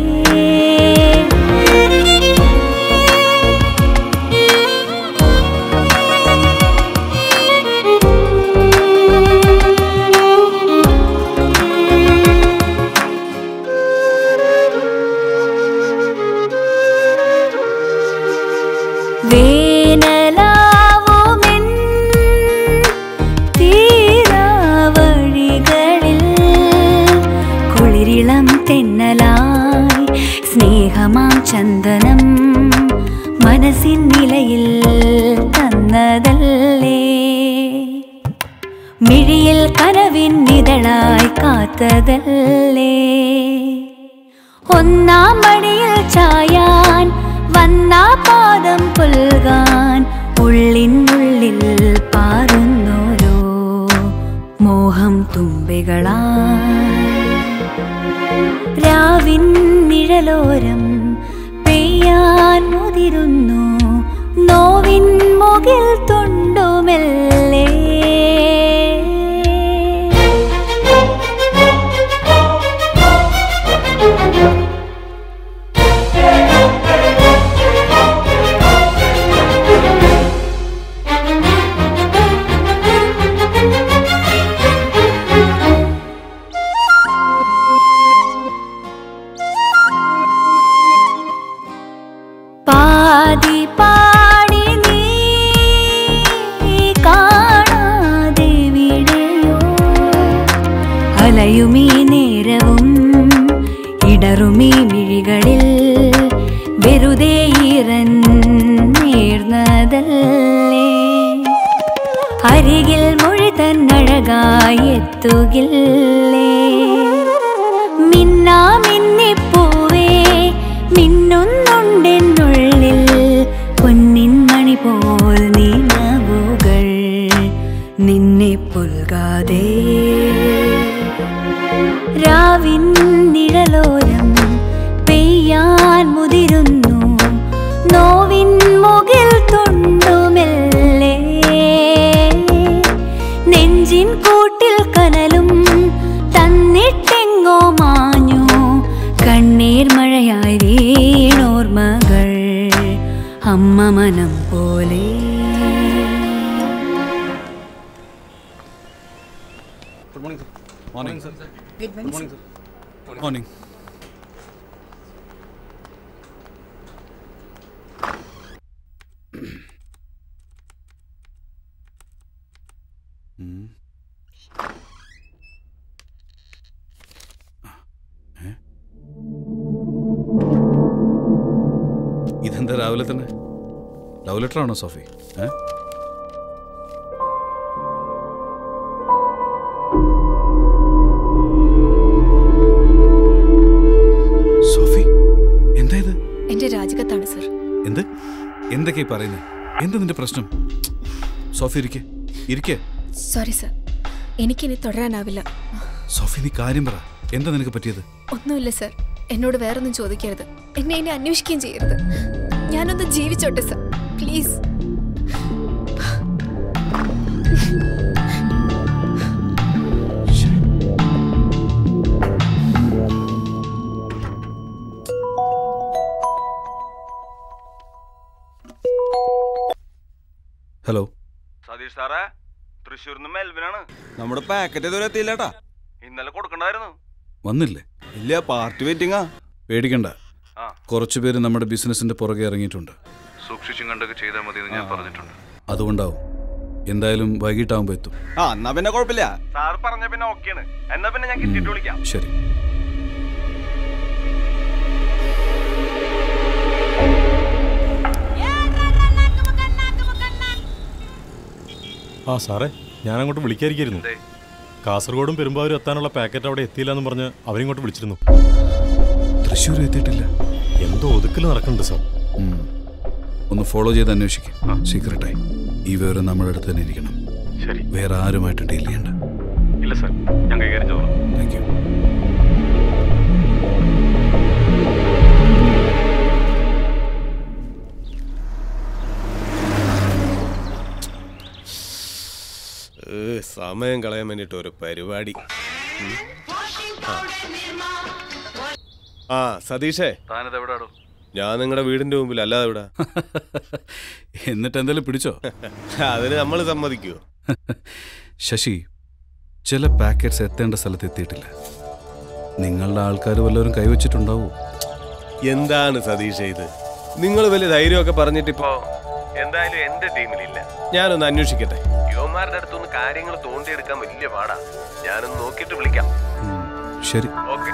വേനലാവുമെൻ തീരാവഴികളിൽ കുളിരിളം തെന്നലായി സ്നേഹമാം ചന്ദനം മനസ്സിൻ നിലയിൽ തന്നതല്ലേ മിഴിയിൽ കനവിൻ നിതളായി കാത്തതല്ലേ ഒന്നാം മണിയിൽ ചായാൻ വന്ന പാദം പുൽകാൻ ഉള്ളിനുള്ളിൽ പാറുന്നോരോ മോഹം തുമ്പികളാ രാവിൻ നിഴലോരം പെയ്യാൻ മുതിരുന്നു നോവിൻ മുകിൽ തൊണ്ടുമെല്ലേ നേരവും ഇടറുമീ മിഴികളിൽ വെറുതെ ഈറൻ നേർന്നതല്ലേ അരികിൽ മൊഴി തന്നഴകായി എത്തുകില്ലേ മിന്നാ മിന്നിപ്പൂവേ മിന്നുന്നുണ്ടെന്നുള്ളിൽ പൊന്നിൻ മണി പോൽ നീനവുകൾ നിന്നെ പുൽകാതെ രാവിൻ നിഴലോരം പെയ്യാൻ മുതിരുന്നു നോവിൻ മുകിൽ തൊണ്ടുമെല്ലേ നെഞ്ചിൻ കൂട്ടിൽ കനലും തന്നിട്ടെങ്ങോ മാഞ്ഞു കണ്ണീർ മഴയായി വീണോർമകൾ അമ്മ മനം പോലെ morning sir morning sir morning ഇതെന്താ രാവിലെ തന്നെ ലവ് ലെറ്റർ ആണോ സോഫി ഏ സോഫി എന്താ ഇത് എന്റെ രാജകത്താണ് സർ എന്ത് എന്തൊക്കെയാ പറയുന്നത് എന്താ നിന്റെ പ്രശ്നം സോഫി ഇരിക്കെ ഇരിക്കെ സോറി സർ എനിക്കിനി തുടരാനാവില്ല സോഫി നീ കാര്യം പറ എന്താ നിനക്ക് പറ്റിയത് ഒന്നുമില്ല സർ എന്നോട് വേറൊന്നും ചോദിക്കരുത് എന്നെ ഇനി അന്വേഷിക്കുകയും ചെയ്യരുത് ഞാനൊന്ന് ജീവിച്ചോട്ടെ സർ പ്ലീസ് ഹലോ സതീഷ് സാറേ തൃശ്ശൂരിന്ന് മെൽവിനാണ് നമ്മുടെ പാക്കറ്റ് ഇതുവരെ എത്തിയില്ലേട്ടാ ഇന്നലെ കൊടുക്കണ്ടായിരുന്നു വന്നില്ലേ ഇല്ല പാർട്ടി വെയിറ്റിംഗാ പേടിക്കണ്ട ആ. കുറച്ചു പേര് നമ്മുടെ ബിസിനസിന്റെ പുറകെ ഇറങ്ങിയിട്ടുണ്ട് സൂക്ഷിച്ചും കണ്ടൊക്കെ ചെയ്താൽ മതി എന്ന് ഞാൻ പറഞ്ഞിട്ടുണ്ട് അതുകൊണ്ടാവും എന്തായാലും വൈകിട്ടാവുമ്പോ എത്തും ആ എന്നാ പിന്നെ കുഴപ്പമില്ല സാർ പറഞ്ഞ പിന്നെ ഓക്കെയാണ് എന്നാ പിന്നെ ഞാൻ കിട്ടിയിട്ട് വിളിക്കാം ശരി ആ സാറേ ഞാൻ അങ്ങോട്ട് വിളിക്കാതിരിക്കായിരുന്നു കാസർഗോഡും പെരുമ്പാവൂരും എത്താനുള്ള പാക്കറ്റ് അവിടെ എത്തിയില്ല എന്ന് പറഞ്ഞ് അവരിങ്ങോട്ട് വിളിച്ചിരുന്നു തൃശ്ശൂർ എത്തിയിട്ടില്ല എന്തോ ഒതുക്കൽ നടക്കുന്നുണ്ട് സാർ ഉം. ഒന്ന് ഫോളോ ചെയ്ത് അന്വേഷിക്കും സീക്രട്ടായി ഈ വിവരം നമ്മുടെ അടുത്ത് തന്നെ ഇരിക്കണം ശരി വേറെ ആരുമായിട്ട് ഡീൽ ചെയ്യണ്ട ഇല്ല സാർ ഞാൻ കൈകാര്യം ചെയ്തോളാം താങ്ക് യു ഏ, സമയം കളയാൻ വേണ്ടിട്ട് ഒരു പരിപാടി ഉം. ആ. ആ സതീഷേ താനത് എവിടാടോ ഞാൻ നിങ്ങളുടെ വീടിന്റെ മുമ്പിൽ അല്ലാതെ ഇവിടെ എന്നിട്ട് എന്തെങ്കിലും പിടിച്ചോ അതിന് നമ്മൾ സമ്മതിക്കുവോ ശശി ചില പാക്കറ്റ്സ് എത്തേണ്ട സ്ഥലത്ത് എത്തിയിട്ടില്ല നിങ്ങളുടെ ആൾക്കാർ വല്ലവരും കൈവച്ചിട്ടുണ്ടാവോ എന്താണ് സതീഷ ഇത് നിങ്ങൾ വലിയ ധൈര്യമൊക്കെ പറഞ്ഞിട്ടിപ്പോ എന്തായാലും എന്റെ ടീമിലില്ല ഞാനൊന്ന് അന്വേഷിക്കട്ടെ യുവമാരുടെ അടുത്തൊന്ന് കാര്യങ്ങൾ തോണ്ടിയെടുക്കാൻ വലിയ പാടാ ഞാനൊന്ന് നോക്കിയിട്ട് വിളിക്കാം ശരി ഓക്കെ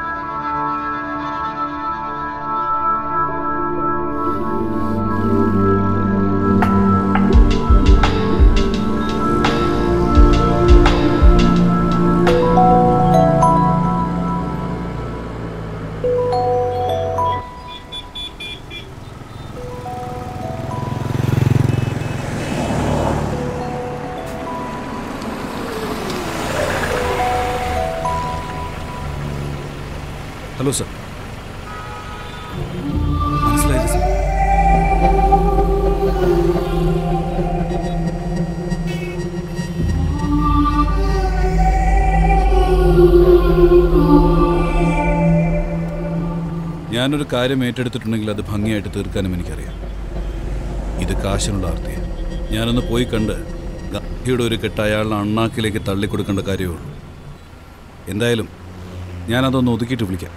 ഹലോ സർ മനസ്സിലായില്ല സർ ഞാനൊരു കാര്യം ഏറ്റെടുത്തിട്ടുണ്ടെങ്കിൽ അത് ഭംഗിയായിട്ട് തീർക്കാനും എനിക്കറിയാം ഇത് കാശിനുള്ള ആർത്തിയാണ് ഞാനൊന്ന് പോയി കണ്ട് ഗാന്ധിയുടെ ഒരു കെട്ട് അയാളുടെ അണ്ണാക്കിലേക്ക് തള്ളിക്കൊടുക്കേണ്ട കാര്യമേ ഉള്ളൂ എന്തായാലും ഞാനതൊന്ന് ഒതുക്കിയിട്ട് വിളിക്കാം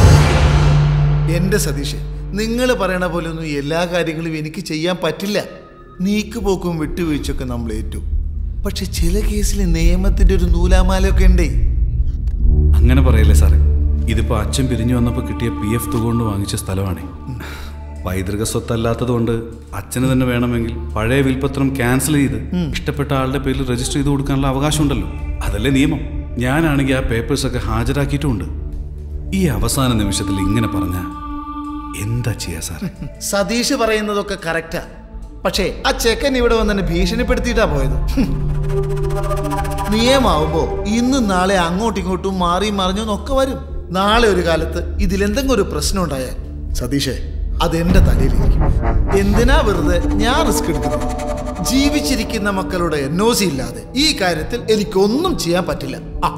എന്റെ സതീഷ് നിങ്ങൾ പറയണ പോലെ ഒന്നും എല്ലാ കാര്യങ്ങളും എനിക്ക് ചെയ്യാൻ പറ്റില്ല നീക്കുപോക്കും വിട്ടുവീഴ്ചയൊക്കെ നമ്മൾ ഏറ്റു പക്ഷെ ചില കേസിൽ നിയമത്തിന്റെ ഒരു നൂലാമാലയൊക്കെ ഉണ്ടേ അങ്ങനെ പറയല്ലേ സാറേ ഇതിപ്പോ അച്ഛൻ പിരിഞ്ഞു വന്നപ്പോൾ കിട്ടിയ പി എഫ് തുക കൊണ്ട് വാങ്ങിച്ച സ്ഥലമാണേ പൈതൃക സ്വത്തല്ലാത്തത് കൊണ്ട് അച്ഛന് തന്നെ വേണമെങ്കിൽ പഴയ വിൽപ്പത്രം ക്യാൻസൽ ചെയ്ത് ഇഷ്ടപ്പെട്ട ആളുടെ പേരിൽ രജിസ്റ്റർ ചെയ്ത് കൊടുക്കാനുള്ള അവകാശമുണ്ടല്ലോ അതല്ലേ നിയമം ഞാനാണെങ്കിൽ ആ പേപ്പേഴ്സ് ഒക്കെ ഹാജരാക്കിയിട്ടുമുണ്ട് ഈ അവസാന നിമിഷത്തിൽ ഇങ്ങനെ പറഞ്ഞ എന്താ ചെയ്യാ സാറേ സതീഷ് പറയുന്നതൊക്കെ കറക്റ്റാ പക്ഷേ ആ ചെക്കൻ ഇവിടെ വന്ന് എന്നെ ഭീഷണിപ്പെടുത്തിയിട്ടാ പോയത് ഹും. നിയമാവുമ്പോ ഇന്നും നാളെ അങ്ങോട്ടും ഇങ്ങോട്ടും മാറി മറിഞ്ഞു ഒക്കെ വരും നാളെ ഒരു കാലത്ത് ഇതിലെന്തെങ്കിലും ഒരു പ്രശ്നം ഉണ്ടായാൽ സതീഷേ അതെന്റെ തലയിലിരിക്കും എന്തിനാ വെറുതെ ഞാൻ റിസ്ക് എടുക്കുന്നത് ജീവിച്ചിരിക്കുന്ന മക്കളുടെ എൻ ഒ സി ഇല്ലാതെ ഈ കാര്യത്തിൽ എനിക്കൊന്നും ചെയ്യാൻ പറ്റില്ല ആ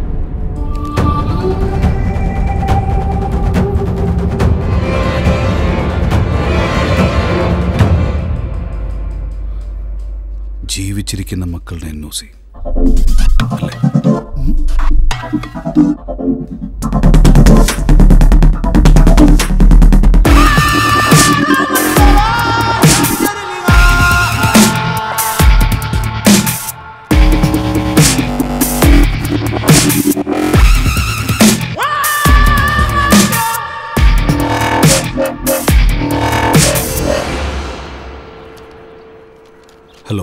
ജീവിച്ചിരിക്കുന്ന മക്കളുടെ എൻ ഒ സി ഹലോ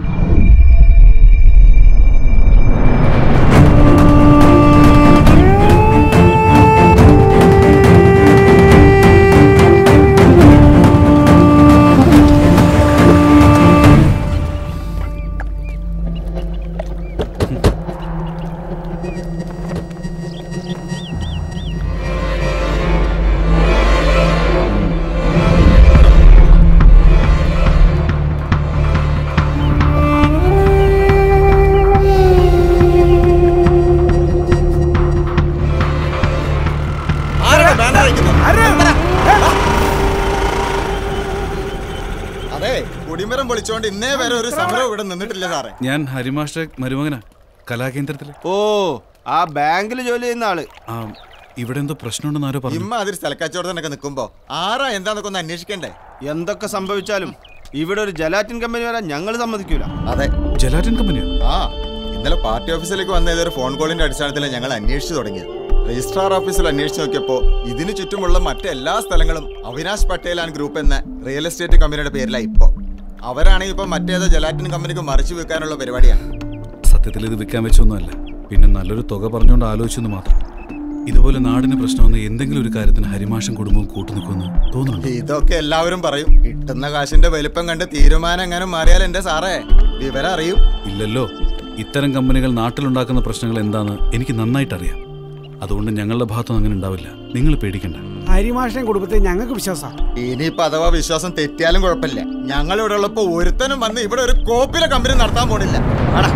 അതെ കുടിമരം പൊളിച്ചോണ്ട് ഇന്നേ വരെ ഒരു സമരം ഇവിടെ നിന്നിട്ടില്ല സാറേ ഞാൻ ഹരിമാഷ്ട മരുമകനാ കലാകേന്ദ്രത്തില് ഓ ആ ബാങ്കിൽ ജോലി ചെയ്യുന്ന ആള് ആ ഇവിടെ എന്തോ പ്രശ്നമുണ്ടെന്ന് ആരോ പറഞ്ഞു ഇമ്മ അതിൽ സ്ഥലക്കച്ചവടത്തിനൊക്കെ നിൽക്കുമ്പോ ആരാ എന്താന്നൊക്കെ ഒന്ന് അന്വേഷിക്കണ്ടേ എന്തൊക്കെ സംഭവിച്ചാലും ഇവിടെ ഒരു ജലാറ്റിൻ കമ്പനി വരാൻ ഞങ്ങൾ സമ്മതിക്കൂല അതെ ജലാറ്റിൻ കമ്പനിയോ ആ ഇന്നലെ പാർട്ടി ഓഫീസിലേക്ക് വന്ന ഏതൊരു ഫോൺ കോളിന്റെ അടിസ്ഥാനത്തിൽ ഞങ്ങൾ അന്വേഷിച്ചു തുടങ്ങിയത് രജിസ്ട്രാർ ഓഫീസിൽ അന്വേഷിച്ച് നോക്കിയപ്പോ ഇതിനു ചുറ്റുമുള്ള മറ്റെല്ലാ സ്ഥലങ്ങളും അവിനാശ് പട്ടേൽ ആൻഡ് ഗ്രൂപ്പ് എന്ന റിയൽ എസ്റ്റേറ്റ് കമ്പനിയുടെ പേരിലാണ് ഇപ്പോ അവരാണെങ്കിൽ ഇപ്പൊ മറ്റേതോ ജലാറ്റിൻ കമ്പനിക്ക് മറിച്ചു വെക്കാനുള്ള പരിപാടിയാണ് സത്യത്തിൽ ഇത് വിൽക്കാൻ വെച്ചൊന്നുമല്ല പിന്നെ നല്ലൊരു തുക പറഞ്ഞുകൊണ്ട് ആലോചിച്ചെന്ന് മാത്രം ഇതുപോലെ നാടിന് പ്രശ്നമെന്ന് എന്തെങ്കിലും ഒരു കാര്യത്തിന് ഹരിമാഷം കുടുംബവും കൂട്ടുനിൽക്കുമെന്ന് തോന്നുന്നുണ്ട് ഇതൊക്കെ എല്ലാവരും പറയും കിട്ടുന്ന കാശിന്റെ വലിപ്പം കണ്ട് തീരുമാനം എങ്ങനെ മാറിയാൽ എന്റെ സാറേ വിവരം അറിയും ഇല്ലല്ലോ ഇത്തരം കമ്പനികൾ നാട്ടിലുണ്ടാക്കുന്ന പ്രശ്നങ്ങൾ എന്താന്ന് എനിക്ക് നന്നായിട്ട് അറിയാം അതുകൊണ്ട് ഞങ്ങളുടെ ഭാഗത്തുനിന്ന് അങ്ങനെ ഉണ്ടാവില്ല നിങ്ങൾ പേടിക്കണ്ട ഹരിമാഷിനെ കുടുംബത്തെ ഞങ്ങൾക്ക് വിശ്വാസമാണ് ഇനിയിപ്പോ അഥവാ വിശ്വാസം തെറ്റിയാലും കുഴപ്പമില്ല ഞങ്ങൾ ഇവിടെ ഉള്ളപ്പോ ഒരുത്തനും വന്ന് ഇവിടെ ഒരു കോപ്പിലെ കമ്പനി നടത്താൻ പോണില്ല ആടാ.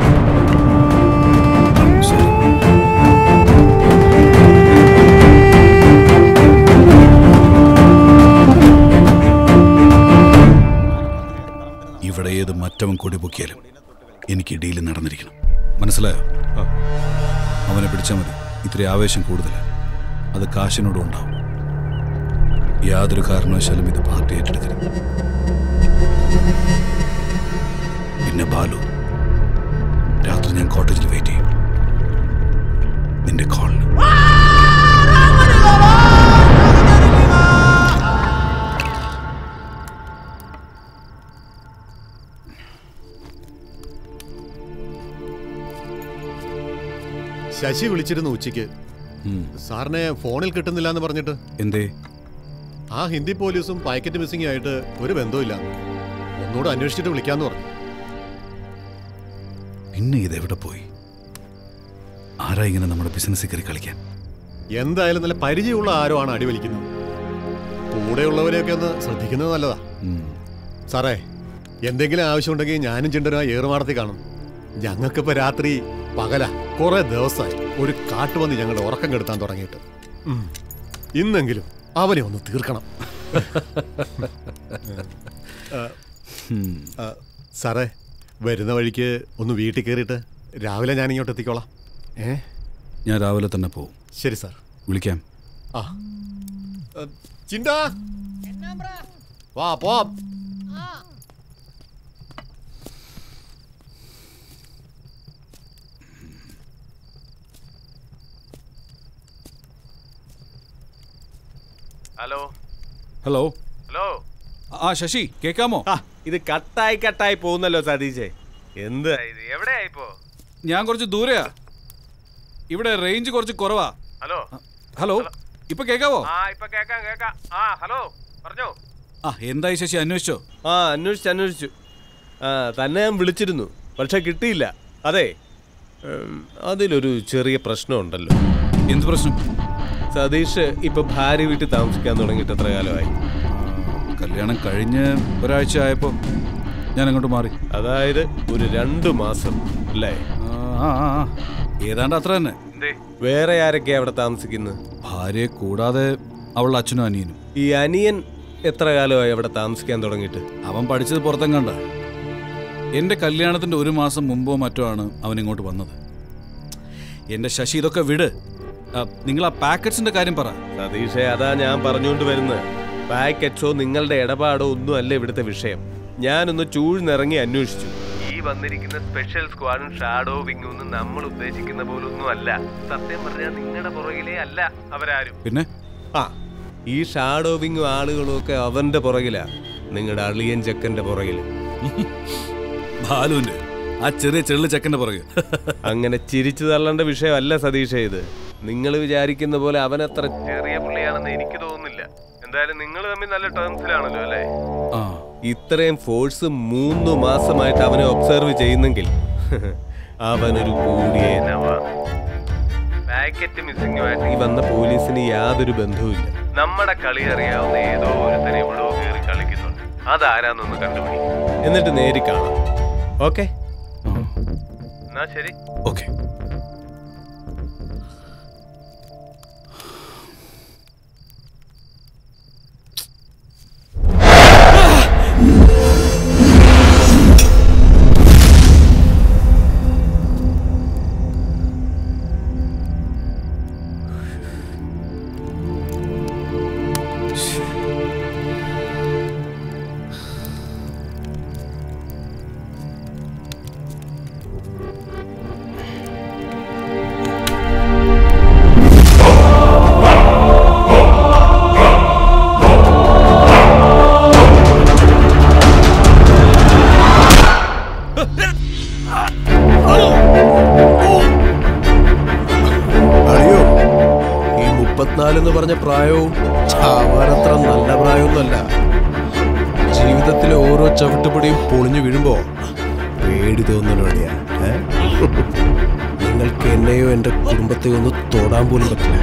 ഇവിടെ ഏത് മറ്റവൻ കൊടി പൊക്കിയാലും എനിക്ക് ഡീല് നടന്നിരിക്കണം മനസ്സിലായോ അവനെ പിടിച്ചാൽ മതി ഇത്തിരി ആവേശം കൂടുതലാണ് അത് കാശിനോടും ഉണ്ടാവും യാതൊരു കാരണവശാലും ഇത് പാർട്ടി ഏറ്റെടുക്കരുത് പിന്നെ ബാലു രാത്രി ഞാൻ കോട്ടേജിൽ വെയിറ്റ് ചെയ്യും നിന്റെ കോളിന് ശശി വിളിച്ചിരുന്നു ഉച്ചയ്ക്ക് സാറിനെ ഫോണിൽ കിട്ടുന്നില്ല എന്ന് പറഞ്ഞിട്ട് എന്തേ ആ ഹിന്ദി പോലീസും പാക്കറ്റ് മിസ്സിംഗ് ആയിട്ട് ഒരു ബന്ധവുമില്ല ഒന്നുകൂടെ അന്വേഷിച്ചിട്ട് വിളിക്കാന്ന് പറഞ്ഞു പിന്നെ ഇതെവിടെ പോയി ആരാ ഇങ്ങനെ നമ്മുടെ ബിസിനസ്സിൽ കയറി കളിക്കാൻ എന്തായാലും നല്ല പരിചയമുള്ള ആരോ ആണ് അടിവലിക്കുന്നത് കൂടെയുള്ളവരെയൊക്കെ ഒന്ന് ശ്രദ്ധിക്കുന്നത് നല്ലതാ സാറേ എന്തെങ്കിലും ആവശ്യമുണ്ടെങ്കിൽ ഞാനും ചിണ്ടനും ആ ഏറുമാടത്തിൽ കാണും ഞങ്ങൾക്കിപ്പോ രാത്രി പകല കുറെ ദിവസമായി ഒരു കാട്ടുപന്നി ഞങ്ങളുടെ ഉറക്കം കെടുത്താൻ തുടങ്ങിയിട്ട് ഉം. ഇന്നെങ്കിലും അവനെ ഒന്ന് തീർക്കണം ആ, ആ, സാറേ വരുന്ന വഴിക്ക് ഒന്ന് വീട്ടിൽ കയറിയിട്ട് രാവിലെ ഞാൻ ഇങ്ങോട്ട് എത്തിക്കോളാം ഏ ഞാൻ രാവിലെ തന്നെ പോവും ശരി സാർ വിളിക്കാം ആ ചിണ്ടാ വാ പോവാം ഹലോ ഹലോ ഹലോ ആ ശശി കേൾക്കാമോ ഇത് കട്ടായി കട്ടായി പോകുന്നല്ലോ സതീശേ എന്ത് ഇത് എവിടെയാ ഇപ്പോ ഞാൻ കുറച്ച് ദൂരെയാ ഇവിടെ റേഞ്ച് കുറച്ച് കുറവാ ഹലോ ഹലോ ഇപ്പൊ കേൾക്കാവോ ആ ഇപ്പൊ കേക്കാം കേക്കാം ആ ഹലോ പറഞ്ഞോ ആ എന്തായി ശശി അന്വേഷിച്ചോ ആ അന്വേഷിച്ചു അന്വേഷിച്ചു ആ തന്നെ ഞാൻ വിളിച്ചിരുന്നു പക്ഷെ കിട്ടിയില്ല അതെ ഉം, അതിലൊരു ചെറിയ പ്രശ്നമുണ്ടല്ലോ എന്ത് പ്രശ്നം സതീഷ് ഇപ്പൊ ഭാര്യ വീട്ടിൽ താമസിക്കാൻ തുടങ്ങിയിട്ട് എത്ര കാലമായി കല്യാണം കഴിഞ്ഞ് ഒരാഴ്ച ആയപ്പോ ഞാൻ അങ്ങോട്ട് മാറി അതായത് ഒരു രണ്ടു മാസം അല്ലേ ആ ആ ആ. ഏതാണ്ട് അത്ര തന്നെ വേറെ ആരൊക്കെയാ അവിടെ താമസിക്കുന്നത് ഭാര്യയെ കൂടാതെ അവളുടെ അച്ഛനും അനിയനും ഈ അനിയൻ എത്ര കാലമായി അവിടെ താമസിക്കാൻ തുടങ്ങിയിട്ട് അവൻ പഠിച്ചത് പുറത്തെങ്ങാണ്ട എന്റെ കല്യാണത്തിന്റെ ഒരു മാസം മുമ്പോ മറ്റോ ആണ് അവൻ ഇങ്ങോട്ട് വന്നത് എന്റെ ശശി ഇതൊക്കെ വിട് ആ, നിങ്ങൾ ആ പാക്കറ്റ്സിന്റെ കാര്യം പറ സതീഷേ അതാ ഞാൻ പറഞ്ഞുകൊണ്ട് വരുന്നത് പാക്കറ്റ്സോ നിങ്ങളുടെ ഇടപാടോ ഒന്നും അല്ല ഇവിടുത്തെ വിഷയം ഞാനൊന്ന് ചൂഴ്ന്നിറങ്ങി അന്വേഷിച്ചു ഈ വന്നിരിക്കുന്ന സ്പെഷ്യൽ സ്ക്വാഡും ഷാഡോ വിങ്ങും ഒന്നും നമ്മൾ ഉദ്ദേശിക്കുന്ന പോലൊന്നും അല്ല സത്യം പറഞ്ഞാൽ നിങ്ങളുടെ പുറകിലേ അല്ല അവരാരും പിന്നെ ആ ഈ ഷാഡോ വിങ്ങും ആളുകളും ഒക്കെ അവന്റെ പുറകിലാ നിങ്ങളുടെ അളിയൻ ചെക്കന്റെ പുറകില് ബാലുവിന്റെ ആ ചെറിയ ചെള്ളു ചെക്കന്റെ പുറകെ അങ്ങനെ ചിരിച്ചു തള്ളേണ്ട വിഷയമല്ല സതീഷ ഇത് നിങ്ങൾ വിചാരിക്കുന്ന പോലെ അവൻ അത്ര ചെറിയ പുള്ളിയാണെന്ന് എനിക്ക് തോന്നുന്നില്ല എന്തായാലും നിങ്ങൾ തമ്മിൽ നല്ല ടേംസിലാണല്ലോ അല്ലേ ആ ഇത്രയും ഫോഴ്സ് മൂന്ന് മാസമായിട്ട് അവനെ ഒബ്സർവ് ചെയ്യുന്നെങ്കിൽ അവനൊരു കൂടിയ പാക്കറ്റ് മിസ്സിംഗുമായിട്ട് ഈ വന്ന പോലീസിന് യാതൊരു ബന്ധവുമില്ല നമ്മുടെ കളി അറിയാവുന്ന ഏതോ ഒരുത്തനെ ഇവിടെ കയറി കളിക്കുന്നുണ്ട് അതാരാന്നൊന്ന് കണ്ടുപിടി എന്നിട്ട് നേരി കാണാം ഓക്കെ എന്നാ ശരി ഓക്കെ അളിയോ ഈ മുപ്പത്തിനാലെന്ന് പറഞ്ഞ പ്രായവും ചാവാനത്ര നല്ല പ്രായമൊന്നുമല്ല ജീവിതത്തിലെ ഓരോ ചവിട്ടുപടിയും പൊളിഞ്ഞു വീഴുമ്പോ പേടി തോന്നുന്നു അളിയാ ഏ? നിങ്ങൾക്ക് എന്നെയോ എൻ്റെ കുടുംബത്തെയോ ഒന്ന് തൊടാൻ പോലും പറ്റില്ല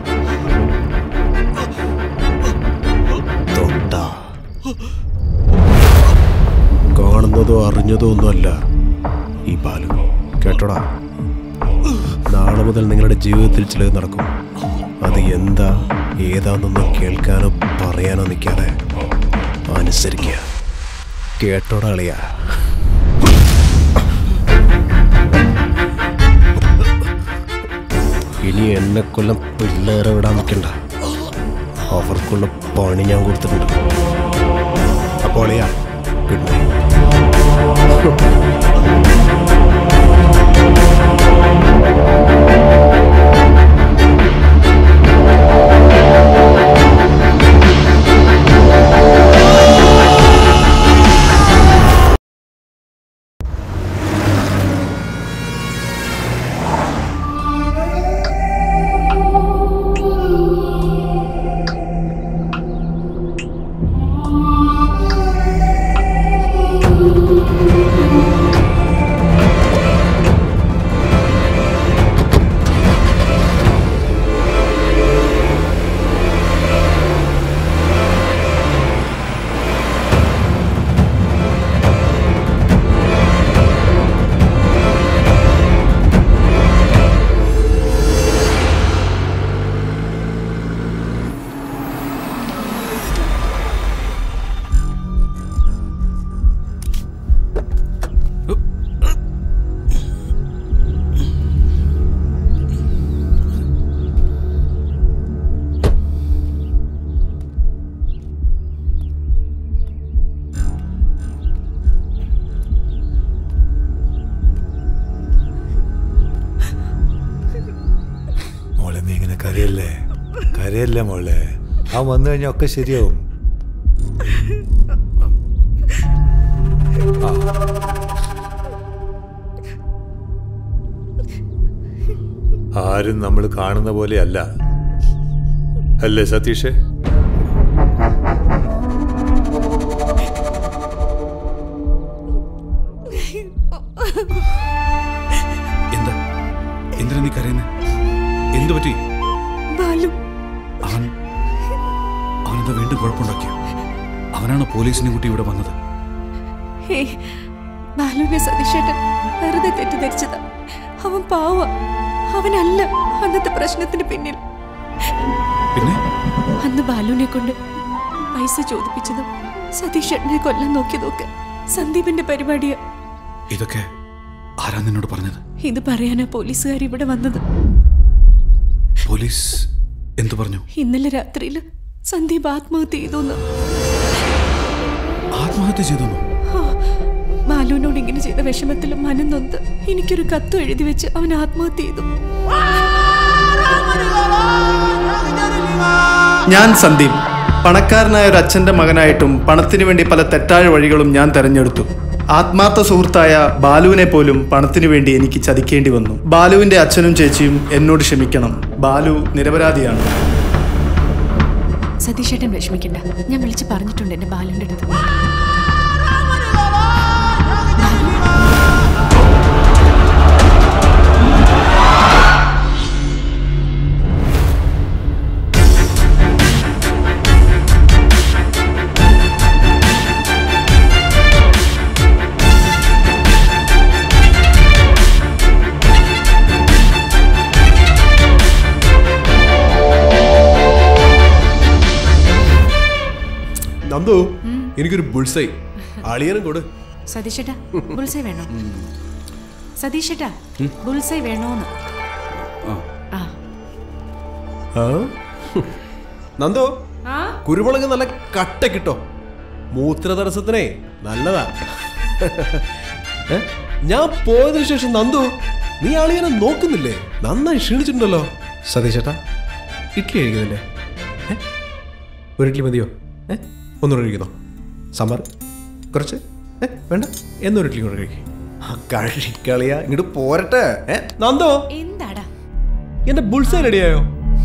തൊട്ടാ കാണുന്നതോ അറിഞ്ഞതോ ഒന്നുമല്ല ഈ ബാലു കേട്ടോടാ നാളെ മുതൽ നിങ്ങളുടെ ജീവിതത്തിൽ ചിലത് നടക്കും അത് എന്താ ഏതാണെന്നൊന്നും കേൾക്കാനോ പറയാനോ നിൽക്കാതെ അനുസരിക്കുക കേട്ടോടാ അളിയാ ഇനി എന്നെ കൊല്ലം പിള്ളേരെ വിടാൻ നിൽക്കണ്ട അവർക്കുള്ള പണി ഞാൻ കൊടുത്തിട്ടുണ്ട് അപ്പോൾ അളിയാ ഗുഡ് നൈറ്റ് മോളെ നീ ഇങ്ങനെ കരയല്ലേ കരയല്ലേ മോളെ അവൻ വന്നു കഴിഞ്ഞാൽ ഒക്കെ ശരിയാവും ആ. ആരും നമ്മൾ കാണുന്ന പോലെയല്ല അല്ലേ സതീഷേ എന്താ എന്തിനാ നീ കരയുന്നേ എന്തു പറ്റി ബാലു അവൻ അവനെന്താ വീണ്ടും കുഴപ്പമുണ്ടാക്കിയോ അവനാണ് പോലീസിനെ കൂട്ടി ഇവിടെ വന്നത് ഹേ ബാലുവിനെ സതീഷേട്ടൻ വെറുതെ തെറ്റിദ്ധരിച്ചതാ അവൻ പാവ അവനല്ല അന്നത്തെ പ്രശ്നത്തിന് പിന്നിൽ പിന്നെ അന്ന് ബാലുവിനെ കൊണ്ട് പൈസ ചോദിപ്പിച്ചതും സതീഷേട്ടനെ കൊല്ലാൻ നോക്കിയതൊക്കെ സന്ദീപിന്റെ പരിപാടിയാ ഇതൊക്കെ ആരാ നിന്നോട് പറഞ്ഞത് ഇത് പറയാനാ പോലീസുകാർ ഇവിടെ വന്നത് പോലീസ് എന്തു പറഞ്ഞു ഇന്നലെ രാത്രിയിൽ സന്ദീപ് ആത്മഹത്യ ചെയ്തു എന്ന്. ആത്മഹത്യ ചെയ്തു ആ, ബാലുവിനോട് ഇങ്ങനെ ചെയ്ത വിഷമത്തിലും മനം നൊന്ത് എനിക്കൊരു കത്തും എഴുതി വെച്ച് അവൻ ആത്മഹത്യ ചെയ്തു ഞാൻ സന്ദീപ് പണക്കാരനായ ഒരു അച്ഛൻ്റെ മകനായിട്ടും പണത്തിനു വേണ്ടി പല തെറ്റായ വഴികളും ഞാൻ തെരഞ്ഞെടുത്തു ആത്മാർത്ഥ സുഹൃത്തായ ബാലുവിനെ പോലും പണത്തിനു വേണ്ടി എനിക്ക് ചതിക്കേണ്ടി വന്നു ബാലുവിന്റെ അച്ഛനും ചേച്ചിയും എന്നോട് ക്ഷമിക്കണം ബാലു നിരപരാധിയാണ് സതീഷേട്ടൻ വിഷമിക്കണ്ട ഞാൻ വിളിച്ച് പറഞ്ഞിട്ടുണ്ട് എന്റെ ബാലുവിന്റെ അടുത്ത് നന്ദു എനിക്കൊരു ബുൾസൈ അളിയനും കൊടു സതീഷേട്ടാ ബുൾസൈ വേണോ സതീഷേട്ടാ ഉം. ബുൾസൈ വേണോന്ന് ആ ആ? നന്ദു ആ? കുരുമുളക് നല്ല കട്ട കിട്ടോ മൂത്ര തടസ്സത്തിനേ നല്ലതാ ഏ? ഞാൻ പോയതിനു ശേഷം നന്ദു നീ ആളിയനെ നോക്കുന്നില്ലേ നന്നായി ക്ഷീണിച്ചിട്ടുണ്ടല്ലോ സതീശേട്ടാ ഇഡ്ഡലി കഴിക്കുന്നില്ലേ ഏ? ഒരു ഇഡ്ഡലി മതിയോ ഏ ഒന്നുകൂടെ കഴിക്കുന്നോ സാമ്പാർ കുറച്ച് ഏ വേണ്ട എന്നൊരു ഇഡ്ഡലി കൂടെ കഴിക്കും കഴിക്കളിയാ ഇങ്ങോട്ട് പോരട്ടെ ഏ നന്ദോ എന്താടാ എന്റെ ബുൾസൈ റെഡിയായോ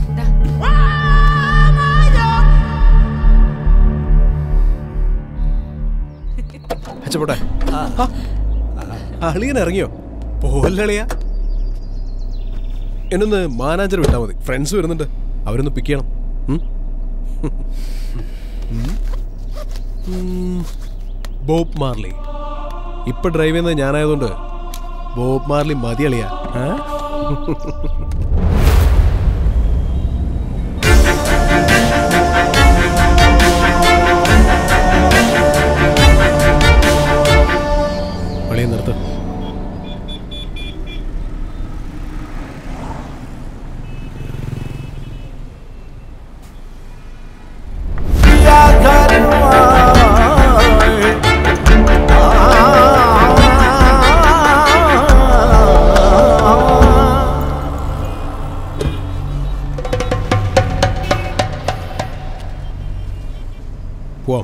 അച്ചപ്പോട്ടെ അളിയൻ ഇറങ്ങിയോ പോലളിയ എന്നൊന്ന് മാനാജർ വിട്ടാൽ മതി ഫ്രണ്ട്സ് വരുന്നുണ്ട് അവരൊന്ന് പിക്ക് ചെയ്യണം ഉം? ഉം. ബോബ് മാർലി ഇപ്പൊ ഡ്രൈവ് ചെയ്യുന്നത് ഞാനായതുകൊണ്ട് ബോബ് മാർലി മതി അളിയ അളിയ നിർത്ത് പോവാം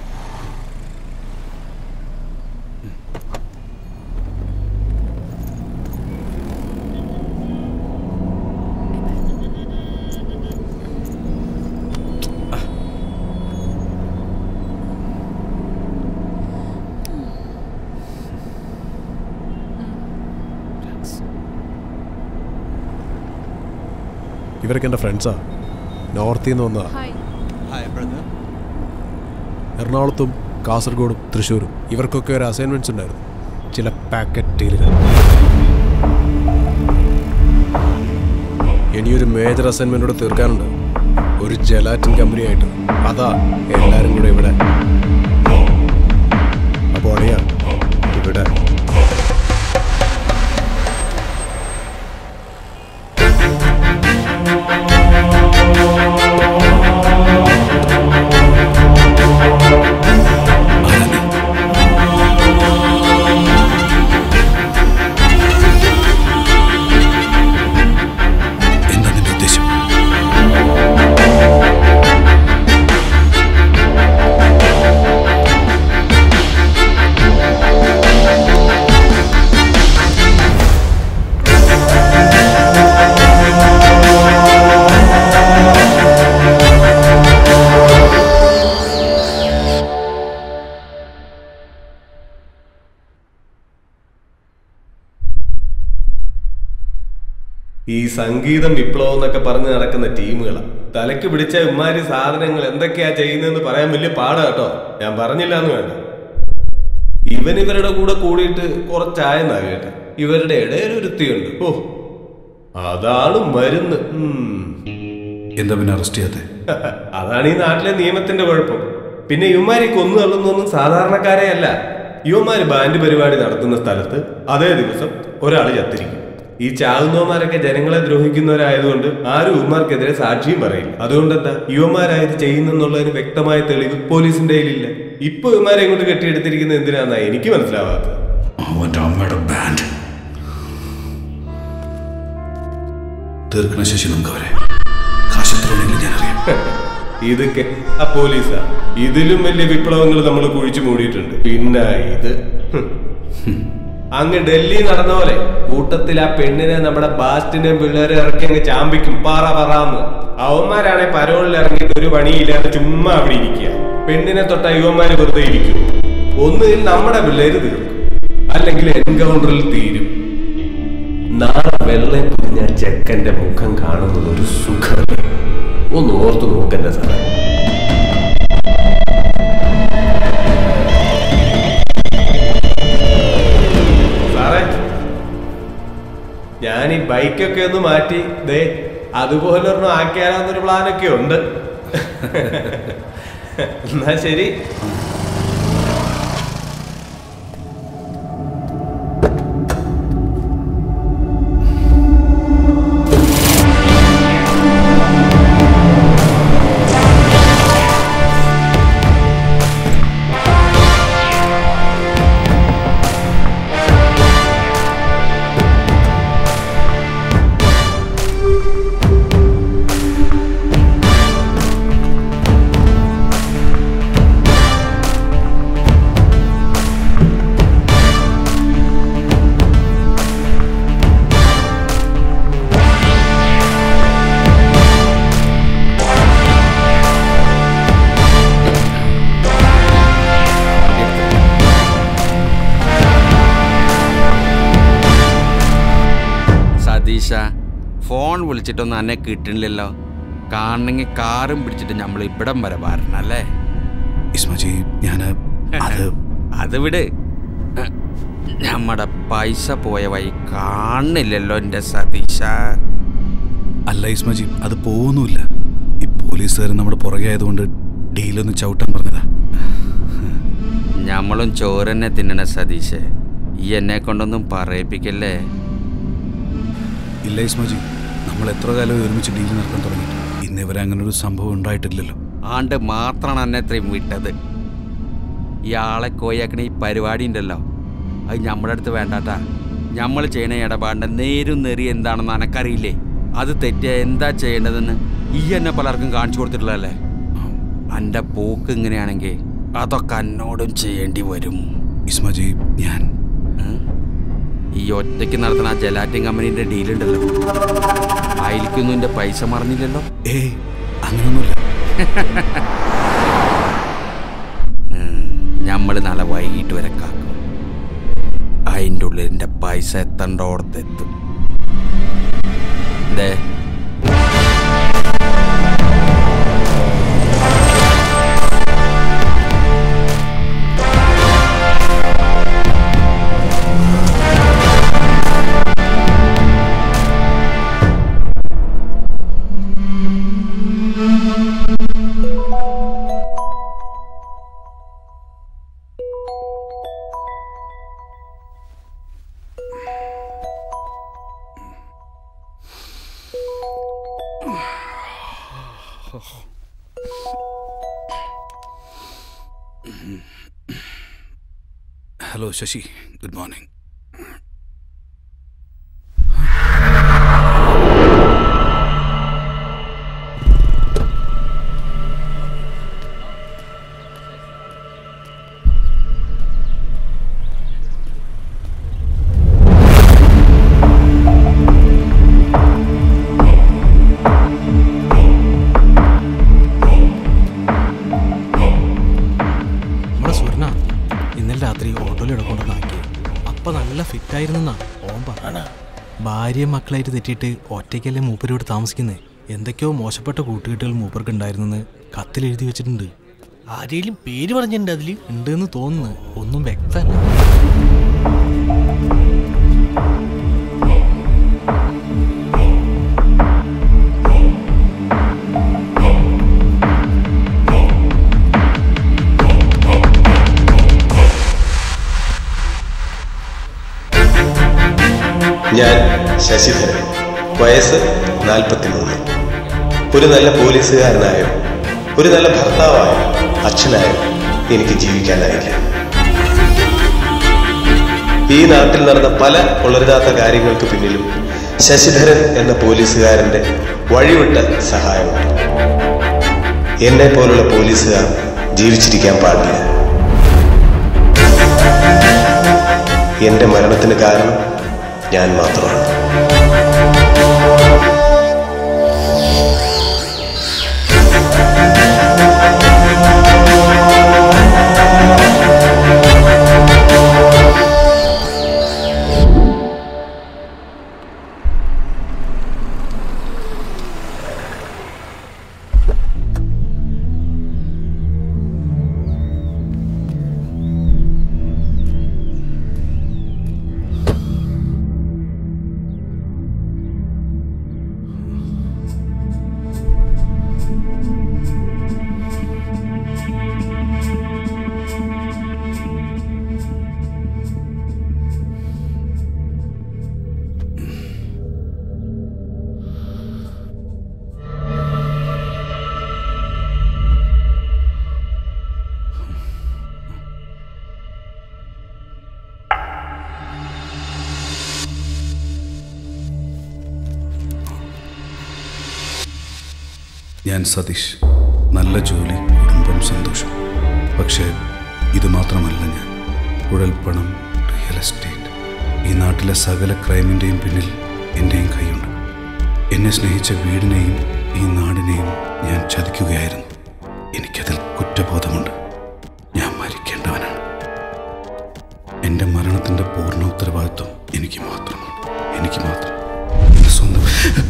ഇവരൊക്കെ എൻ്റെ ഫ്രണ്ട്സാ നോർത്തിൽ നിന്ന് വന്നതാ എറണാകുളത്തും കാസർഗോഡും തൃശ്ശൂരും ഇവർക്കൊക്കെ ഒരു അസൈൻമെന്റ്സ് ഉണ്ടായിരുന്നു ചില പാക്കറ്റ് ഡീലുകൾ ഇനിയൊരു മേജർ അസൈൻമെന്റോട് തീർക്കാനുണ്ട് ഒരു ജലാറ്റിൻ കമ്പനിയായിട്ട് അതാ എല്ലാരും കൂടെ ഇവിടെ അപ്പോൾ അളിയാ ഇവിടെ എന്താ നിന്റെ ഉദ്ദേശം ഈ സംഗീതം വിപ്ലവം എന്നൊക്കെ പറഞ്ഞ് നടക്കുന്ന ടീമുകളാണ് തലക്ക് പിടിച്ച ഇമാരി സാധനങ്ങൾ എന്തൊക്കെയാ ചെയ്യുന്നതെന്ന് പറയാൻ വലിയ പാടാ കേട്ടോ ഞാൻ പറഞ്ഞില്ല എന്ന് വേണ്ട ഇവൻ ഇവരുടെ കൂടെ കൂടിയിട്ട് കുറച്ചായെന്നാ കേട്ടെ ഇവരുടെ ഇടയിൽ ഒരുത്തിയുണ്ട് ഓ അതാണ് മരുന്ന് ഉം. എന്താ പിന്നെ അറസ്റ്റ് ചെയ്യാത്തെ അതാണ് ഈ നാട്ടിലെ നിയമത്തിന്റെ കുഴപ്പം പിന്നെ ഇവന്മാരെ കൊന്നു തള്ളുന്നൊന്നും സാധാരണക്കാരെ അല്ല ഇവന്മാര് ബാൻഡ് പരിപാടി നടത്തുന്ന സ്ഥലത്ത് അതേ ദിവസം ഒരാൾ ചത്തിരിക്കും ഈ ചാകുന്നവന്മാരൊക്കെ ജനങ്ങളെ ദ്രോഹിക്കുന്നവരായതുകൊണ്ട് ആരും ഇവന്മാർക്കെതിരെ സാക്ഷിയും പറയില്ല അതുകൊണ്ട് എന്താ യുവമാരായത് ചെയ്യുന്നെന്നുള്ളതിന് വ്യക്തമായ തെളിവ് പോലീസിന്റെ കയ്യിലില്ല ഇപ്പൊ ഇവന്മാരെ ഇങ്ങോട്ട് കെട്ടിയെടുത്തിരിക്കുന്നത് എന്തിനാന്നാ എനിക്ക് മനസ്സിലാവാത്തത് അവന്റെ അമ്മയുടെ ബാൻഡ് തീർക്കണ ശശി നമുക്ക് അവരെ കാശത്രയാണെങ്കിലും ഞാൻ അറിയാം ഇതൊക്കെ ആ പോലീസാ ഇതിലും വലിയ വിപ്ലവങ്ങൾ നമ്മൾ കുഴിച്ചു മൂടിയിട്ടുണ്ട് പിന്നെ ഇത് ഹും. അങ്ങ് ഡൽഹി നടന്ന പോലെ കൂട്ടത്തിൽ ആ പെണ്ണിനെ നമ്മുടെ ബാസ്റ്റിന്റെയും പിള്ളേരെ ഇറക്കി അങ്ങ് ചാമ്പിക്കും പാറ പറന്ന് അവന്മാരാണെ പരോളിൽ ഇറങ്ങിയിട്ട് ഒരു പണിയില്ലാതെ ചുമ്മാ അവിടെ ഇരിക്കുക പെണ്ണിനെ തൊട്ട യുവന്മാര് വെറുതെ ഇരിക്കും ഒന്നുകിൽ നമ്മുടെ പിള്ളേര് തീർക്കും അല്ലെങ്കിൽ എൻകൗണ്ടറിൽ തീരും നാളെ വെള്ളം പൊതിഞ്ഞ ചെക്കന്റെ മുഖം കാണുന്നത് ഒരു സുഖമല്ലേ ഒന്ന് ഓർത്തു നോക്കണ്ട സാറേ സാറേ ഞാൻ ഈ ബൈക്കൊക്കെ ഒന്ന് മാറ്റി ദേ അതുപോലെ ഒരെണ്ണം ആക്കിയാലോന്നൊരു പ്ലാനൊക്കെ ഉണ്ട് എന്നാ ശരി സതീശ ഫോൺ വിളിച്ചിട്ടൊന്നും എന്നെ കിട്ടണില്ലല്ലോ കാണണമെങ്കിൽ കാറും പിടിച്ചിട്ട് നമ്മൾ ഇവിടം വരെ വരണല്ലേ ഇസ്മജി ഞാൻ അത് അത് വിട് നമ്മുടെ പൈസ പോയ വഴി കാണുന്നില്ലല്ലോ എൻ്റെ സതീശ അല്ല ഇസ്മജി അത് പോകുന്നുമില്ല ഈ പോലീസുകാർ നമ്മുടെ പുറകെ ആയതുകൊണ്ട് ഡീലൊന്ന് ചവിട്ടാൻ പറഞ്ഞതാ നമ്മളും ചോരന്നെ തിന്നണ സതീശ് ഈ എന്നെ കൊണ്ടൊന്നും പറയിപ്പിക്കല്ലേ ഇല്ല ഇസ്മജി നമ്മൾ എത്ര കാലം ഒരുമിച്ച് ഡീൽ നടത്താൻ തുടങ്ങിയിട്ട് ഇന്ന് ഇവരെ അങ്ങനെ ഒരു സംഭവം ഉണ്ടായിട്ടില്ലല്ലോ ആണ്ട് മാത്രമാണ് എന്നെ ഇത്രയും വിട്ടത് ഇയാളെ കോയാക്കണ ഈ പരിപാടി ഉണ്ടല്ലോ അത് നമ്മുടെ അടുത്ത് വേണ്ടാട്ടാ നമ്മൾ ചെയ്യണ ഇടപാടിൻ്റെ നേരും നെറി എന്താണെന്ന് എനക്കറിയില്ലേ അത് തെറ്റിയ എന്താ ചെയ്യേണ്ടതെന്ന് ഈ എന്നെ പലർക്കും കാണിച്ചു കൊടുത്തിട്ടുള്ളതല്ലേ എൻ്റെ പോക്ക് ഇങ്ങനെയാണെങ്കിൽ അതൊക്കെ എന്നോടും ചെയ്യേണ്ടി വരും ഇസ്മജി ഞാൻ ഈ ഒറ്റയ്ക്ക് നടത്തുന്ന ആ ജലാറ്റിൻ കമ്പനീൻ്റെ ഡീലുണ്ടല്ലോ അതിലേക്കൊന്നും എൻ്റെ പൈസ മറന്നില്ലല്ലോ ഏയ് അങ്ങനൊന്നുമില്ല നമ്മൾ നാളെ വൈകിട്ട് വരെ കാക്കും അതിൻ്റെ ഉള്ളിൽ എൻ്റെ പൈസ എത്തേണ്ടോടത്തെത്തും ദേ ഹലോ ശശി ഗുഡ് മോർണിംഗ് നമ്മുടെ സ്വർണ്ണ ഇന്നലെ രാത്രി ഓട്ടോയിൽ ഇടക്കൊണ്ടെന്നാക്കി അപ്പൊ നല്ല ഫിറ്റ് ആയിരുന്നാ ഓൻ പറഞ്ഞ ഭാര്യയും മക്കളായിട്ട് തെറ്റിയിട്ട് ഒറ്റയ്ക്കല്ലേ മൂപ്പരോട് താമസിക്കുന്നേ എന്തൊക്കെയോ മോശപ്പെട്ട കൂട്ടുകെട്ടുകൾ മൂപ്പർക്ക് ഉണ്ടായിരുന്നെന്ന് കത്തിൽ എഴുതി വെച്ചിട്ടുണ്ട് ആരെങ്കിലും പേര് പറഞ്ഞിട്ടുണ്ട് അതില് ഉണ്ടെന്ന് തോന്നുന്നു ഒന്നും വ്യക്തമല്ല ഞാൻ ശശിധരൻ വയസ്സ് നാൽപ്പത്തിമൂന്ന് ഒരു നല്ല പോലീസുകാരനായോ ഒരു നല്ല ഭർത്താവായോ അച്ഛനായോ എനിക്ക് ജീവിക്കാനായില്ല ഈ നാട്ടിൽ നടന്ന പല കൊള്ളരുതാത്ത കാര്യങ്ങൾക്ക് പിന്നിലും ശശിധരൻ എന്ന പോലീസുകാരന്റെ വഴിവിട്ട സഹായമുണ്ട് എന്നെ പോലുള്ള പോലീസുകാർ ജീവിച്ചിരിക്കാൻ പാടില്ല എന്റെ മരണത്തിന് കാരണം ഞാൻ മാത്രമാണ് ഞാൻ സതീഷ് നല്ല ജോലി കുടുംബം സന്തോഷം പക്ഷേ ഇത് മാത്രമല്ല ഞാൻ ഉഴൽപ്പണം റിയൽ എസ്റ്റേറ്റ് ഈ നാട്ടിലെ സകല ക്രൈമിൻ്റെയും പിന്നിൽ എൻ്റെയും കൈയുണ്ട് എന്നെ സ്നേഹിച്ച വീടിനെയും ഈ നാടിനെയും ഞാൻ ചതിക്കുകയായിരുന്നു എനിക്കതിൽ കുറ്റബോധമുണ്ട് ഞാൻ മരിക്കേണ്ടവനാണ് എൻ്റെ മരണത്തിൻ്റെ പൂർണ്ണ ഉത്തരവാദിത്വം എനിക്ക് മാത്രമാണ് എനിക്ക് മാത്രം എൻ്റെ സ്വന്തം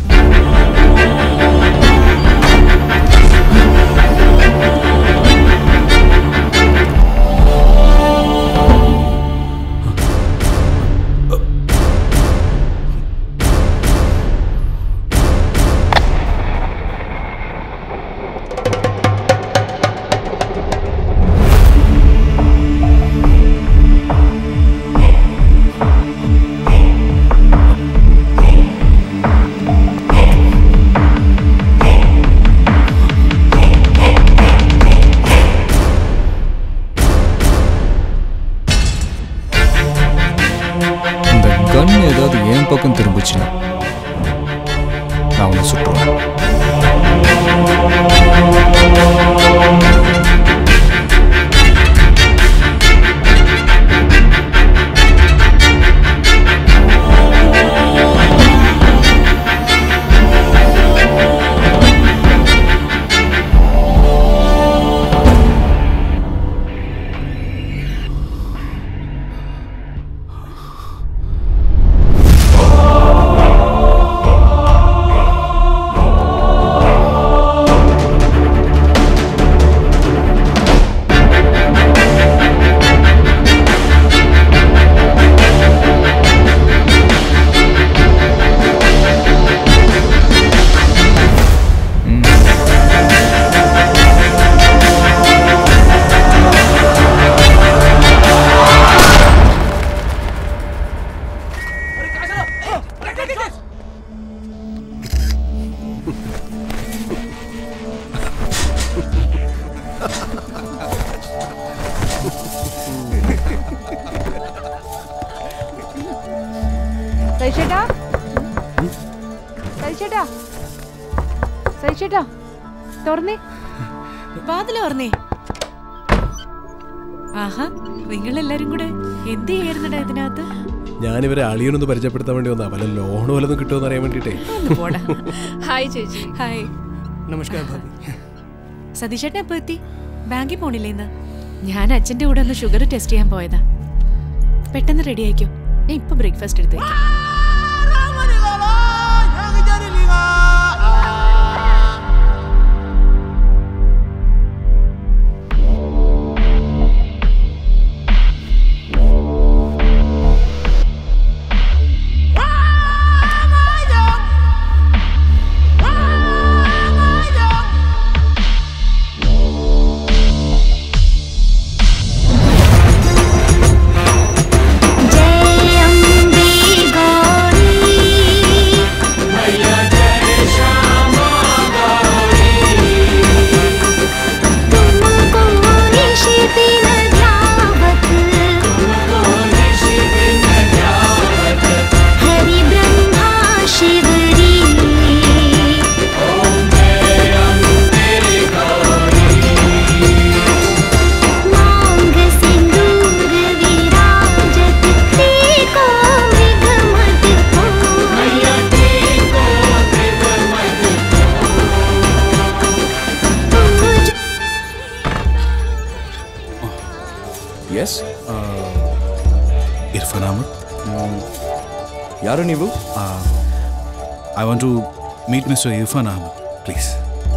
இந்த கன் ஏதாவது என் பக்கம் திரும்பிச்சுன்னா நான் அவனை சுட்டுருவேன் സഹിച്ചേട്ടാ സഹിച്ചേട്ടാ സഹിച്ചേട്ടാ തുറന്നേ വാതില് പറഞ്ഞേ ആഹാ നിങ്ങളെല്ലാരും കൂടെ എന്ത് ചെയ്യായിരുന്നടാ ഇതിനകത്ത് ഞാനിവരെ അളിയനൊന്ന് പരിചയപ്പെടുത്താൻ വേണ്ടി വന്നാ വല്ല ലോൺ വല്ലതും കിട്ടുമോ അറിയാൻ വേണ്ടിട്ടേ ഒന്ന് പോടാ ഹായ് ചേച്ചി ഹായ് നമസ്കാരം ഭാബി സതീഷേട്ടൻ എപ്പോ എത്തി ബാങ്കിൽ പോണില്ലേ ഇന്ന് ഞാൻ അച്ഛന്റെ കൂടെ ഒന്ന് ഷുഗർ ടെസ്റ്റ് ചെയ്യാൻ പോയതാ പെട്ടെന്ന് റെഡി ആയിക്കോ ഞാൻ ഇപ്പൊ ബ്രേക്ക്ഫാസ്റ്റ് എടുത്ത് വെക്കാം ಇರ್ಫಾನ್ ಅಹಮದ್ ಯಾರು ನೀವು I want to meet mister Irfan Ahmed please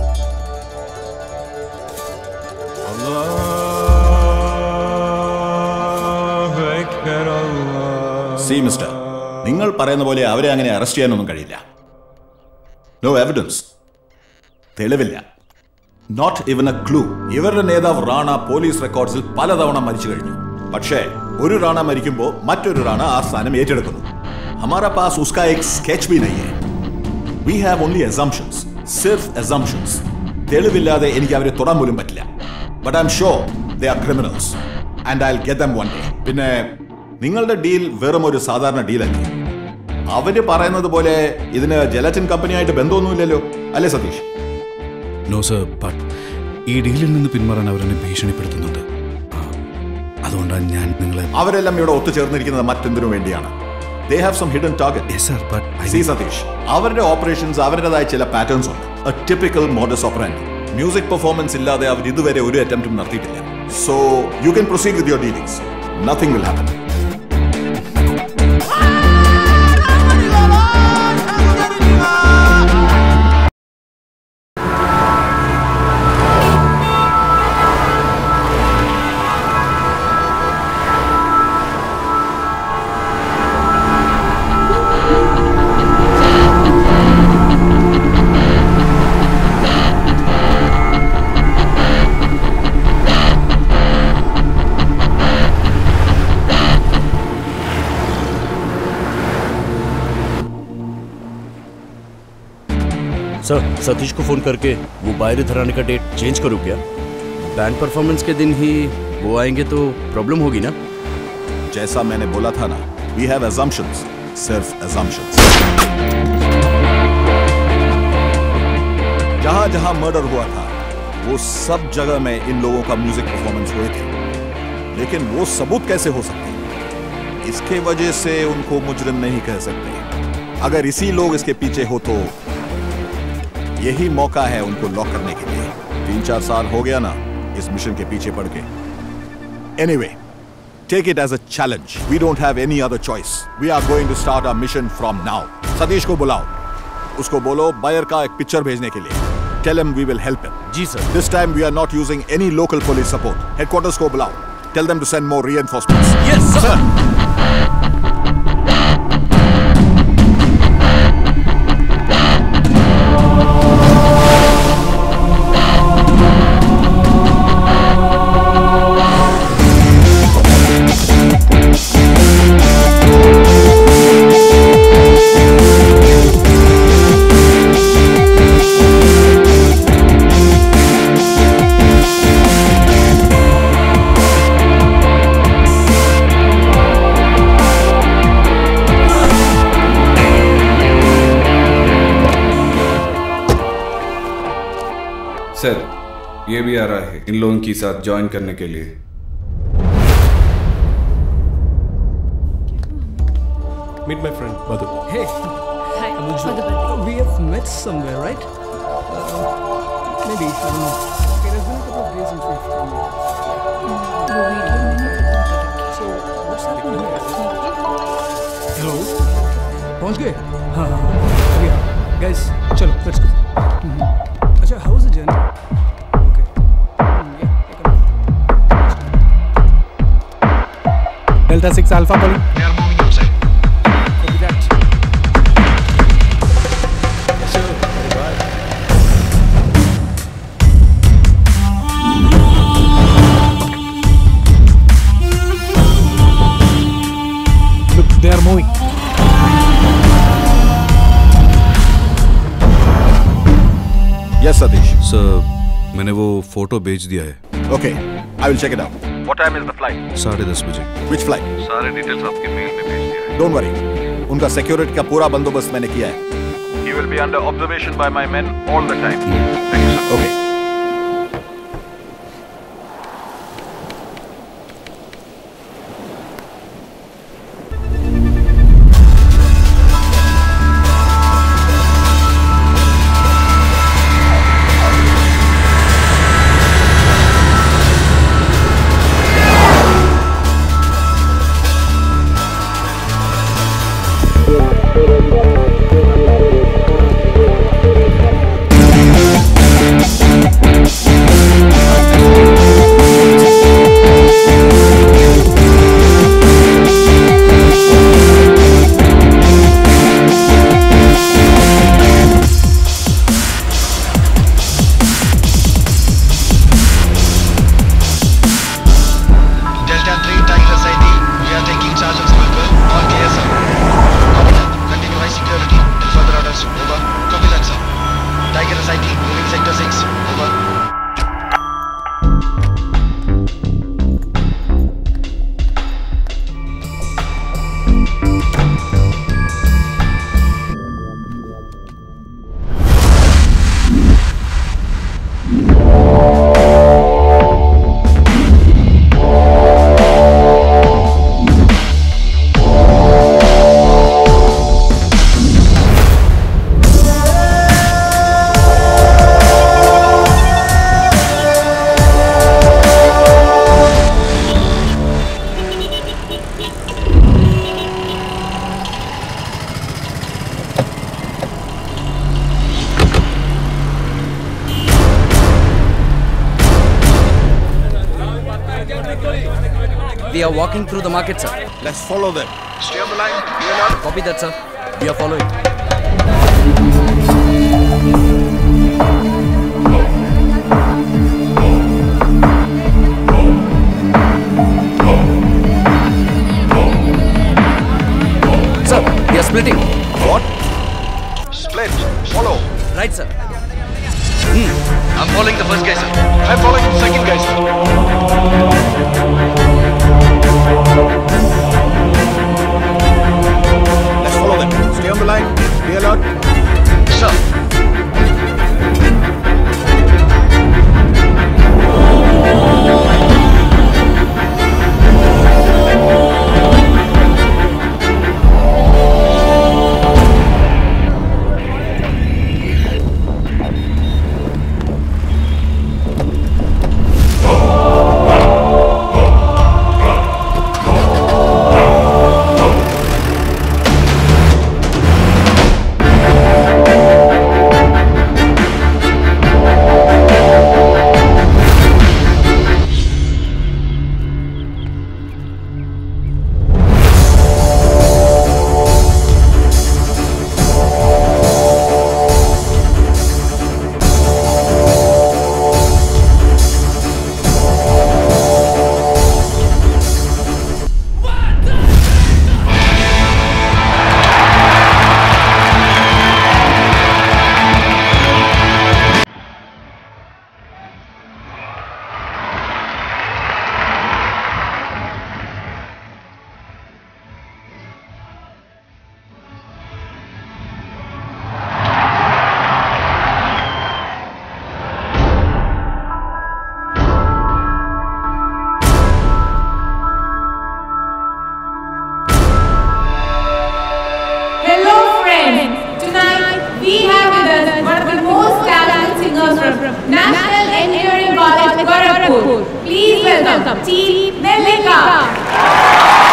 see mister നിങ്ങൾ പറയുന്ന പോലെ അവരെ അങ്ങനെ അറസ്റ്റ് ചെയ്യാനൊന്നും കഴിയില്ല നോ എവിഡൻസ് തെളിവില്ല നോട്ട് ഇവൻ എ ക്ലൂ ഇവരുടെ നേതാവ് റാണ പോലീസ് റെക്കോർഡ്സിൽ പലതവണ മരിച്ചു കഴിഞ്ഞു പക്ഷേ ഒരു റാണ മരിക്കുമ്പോൾ മറ്റൊരു റാണ ആ സ്ഥാനം ഏറ്റെടുക്കുന്നു ഹമാര പാസ് ഉസ്കാ എക് സ്കെച്ച് ബി നയ്യേ വി ഹാവ് ഓൺലി എസംഷൻസ് സിർഫ് എസംഷൻസ് തെളിവില്ലാതെ എനിക്ക് അവരെ തൊടാൻ പോലും പറ്റില്ല but I'm sure they are criminals and I get them one day പിന്നെ നിങ്ങളുടെ ഡീൽ വെറും ഒരു സാധാരണ ഡീലല്ലേ അവര് പറയുന്നത് പോലെ ഇതിന് ജലറ്റിൻ കമ്പനിയായിട്ട് ബന്ധമൊന്നുമില്ലല്ലോ അല്ലേ സതീഷ് നോ സർ ബട്ട് ഈ ഡീലിൽ നിന്ന് പിന്മാറാൻ അവരെന്നെ ഭീഷണിപ്പെടുത്തുന്നുണ്ട് ആ, അതുകൊണ്ടാണ് ഞാൻ നിങ്ങളെ അവരെല്ലാം ഇവിടെ ഒത്തുചേർന്നിരിക്കുന്നത് മറ്റെന്തിനു വേണ്ടിയാണ് they have some hidden target sir but see Satish അവരുടെ ഓപ്പറേഷൻസ് അവരുടേതായ ചില പാറ്റേൺസ് ഉണ്ട് a typical modus operandi music performance ഇല്ലാതെ അവർ ഇതുവരെ ഒരു അറ്റംപ്റ്റും നടത്തിയിട്ടില്ല so you can proceed with your dealings nothing will happen sir Satish को फोन करके वो बाहर इधर आने का डेट चेंज करूँ क्या बैंड परफॉर्मेंस के दिन ही वो आएंगे तो प्रॉब्लम होगी ना जैसा मैंने बोला था ना वी हैव assumptions सिर्फ assumptions जहां जहां मर्डर हुआ था वो सब जगह में इन लोगों का म्यूजिक परफॉर्मेंस हुए थे लेकिन वो सबूत कैसे हो सकते इसके वजह से उनको मुजरिम नहीं कह सकते अगर इसी लोग इसके पीछे हो तो यही मौका है उनको लॉक करने के लिए तीन चार साल हो गया ना इस मिशन के पीछे पड़ के anyway Take it as a challenge. We don't have any other choice. We are going to start our mission from now. Satish को बुलाओ उसको बोलो बायर का एक पिक्चर भेजने के लिए Tell him we will help him. जी sir This time we are not using any local police support. Headquarters को बुलाओ Tell them to send more reinforcements. Yes, sir. Sir ये भी आ रहा है इन लोगों के साथ ज्वाइन करने के लिए Meet my friend, Madhu. Hey. Hi. We have met somewhere, right? Uh, maybe. I don't know. Okay, there's been a couple of days since we've come So, what's happening here? Hello? पहुंच गए हाँ हाँ हाँ अभी हाँ guys चलो let's go हम्म। अच्छा how was the journey okay Hmm, yeah take a look. Delta 6 Alpha calling. Copy that. Look, they are moving. Yes, Satish. Sir मैंने वो फोटो भेज दिया है Okay, I will check it out. What time is the flight? साढ़े दस बजे Which flight? सारे details आपके मेल में भेज दिया Don't worry. उनका सिक्योरिटी का पूरा बंदोबस्त मैंने किया है He will be under observation by my men all the time. Thank you, sir. Okay. We are walking through the market, sir. Let's follow them. Stay on the line. Copy that, sir. We are following. Sir, we are splitting. What? Split. Follow. Right, sir. Hmm. I'm following the first guy, sir. I'm following the second guy, sir. Let's follow them. Stay on the line. Be alert. Sir. Hello, friends. Tonight we have with us one of the most talented singers from National Engineering College, Gorakhpur. Please welcome Team Nelika.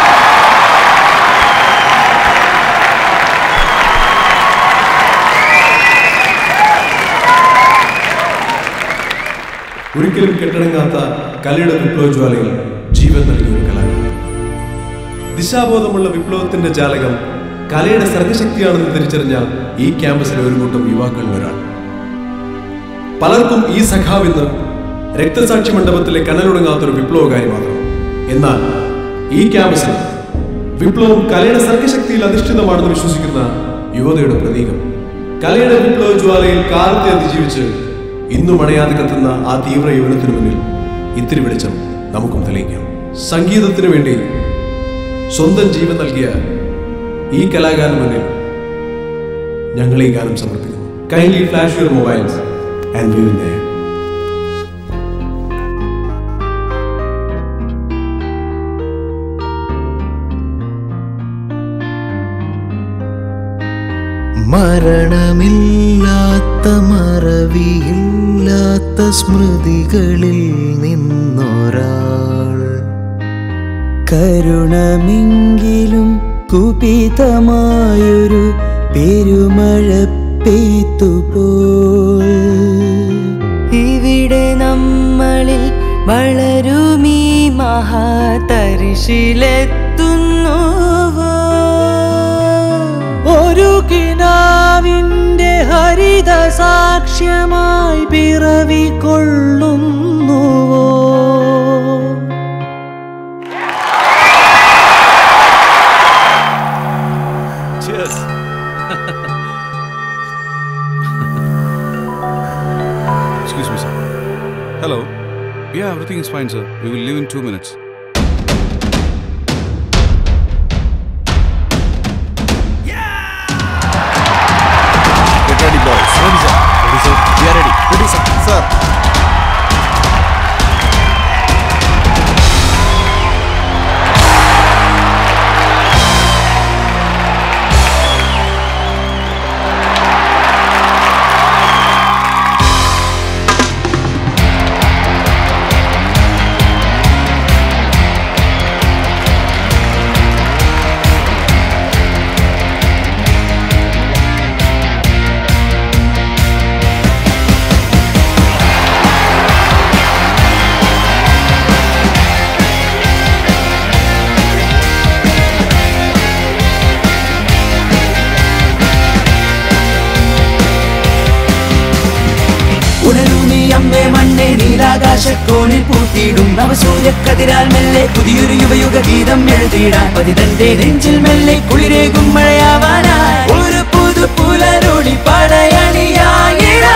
ഒരിക്കലും കെട്ടടങ്ങാത്ത കലയുടെ വിപ്ലവജ്വാലയിൽ ജീവൻ നൽകിയ ഒരു കലാകാരൻ ദിശാബോധമുള്ള വിപ്ലവത്തിന്റെ ജാലകം കലയുടെ സർഗശക്തിയാണെന്ന് തിരിച്ചറിഞ്ഞ ഈ ക്യാമ്പസിലെ ഒരു കൂട്ടം യുവാക്കളിൽ ഒരാൾ പലർക്കും ഈ സഖാവിന്ന് രക്തസാക്ഷി മണ്ഡപത്തിലെ കനലൊടുങ്ങാത്തൊരു വിപ്ലവകാരി മാത്രം എന്നാൽ ഈ ക്യാമ്പസിൽ വിപ്ലവം കലയുടെ സർഗശക്തിയിൽ അധിഷ്ഠിതമാണെന്ന് വിശ്വസിക്കുന്ന യുവതയുടെ പ്രതീകം കലയുടെ വിപ്ലവ ജ്വാലയിൽ കാലത്തെ അതിജീവിച്ച് ഇന്നും അണയാതെ കത്തുന്ന ആ തീവ്ര യുവനത്തിനു മുന്നിൽ ഇത്തിരി വെളിച്ചം നമുക്കും തെളിയിക്കാം സംഗീതത്തിനു വേണ്ടി സ്വന്തം ജീവൻ നൽകിയ ഈ കലാകാരന് മുന്നിൽ ഞങ്ങൾ ഈ ഗാനം സമർപ്പിക്കുന്നു kindly flash your mobiles and will there മരണമില്ലാത്ത മറവിയില്ലാത്ത സ്മൃതികളിൽ നിന്നൊരാൾ കരുണമെങ്കിലും കുപിതമായൊരു പെരുമഴ പെയ്ത്തുപോൽ ഇവിടെ നമ്മളിൽ വളരുമീ മഹാതരിശിലെത്തുന്നുവോ ഒരു കിനാവിൻ്റെ ഹരിത സാക്ഷ്യമായി പിറവി കൊള്ളുന്നുവോ Cheers. Excuse me, sir. Hello. Yeah, everything is fine, sir. We will leave in two minutes. Get ready, boys. Ready, sir. Ready, sir. We are ready. Ready, sir. Sir. ആകാശക്കോണിൽ പൂത്തിയിടും നവസൂര്യക്കതിരാൽ മെല്ലെ പുതിയൊരു യുവയുഗ ഗീതം എഴുതിയിടാൻ പതിതന്റെ നെഞ്ചിൽ മെല്ലെ കുളിരേകും മഴയാവാനായി ഒരു പുതു പുലരോടി പടയണിയായിടാ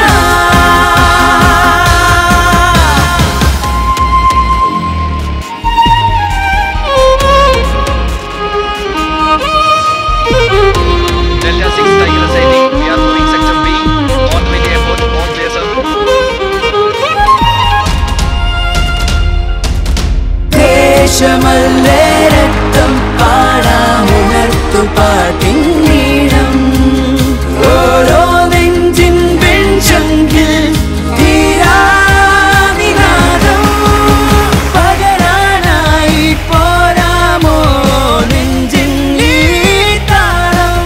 Delta 6 Tiger Ascending. We are moving sector B. On way airport. On way, sir. ദേശമല്ലേ രക്തം പാടാമുണർത്തു പാട്ടിനീണം ഓരോ നെഞ്ചിൻ പെൺചങ്കിൽ തീരാവിനാദം പകരാനായി പോരാമോ നെഞ്ചിൻ ഈ താളം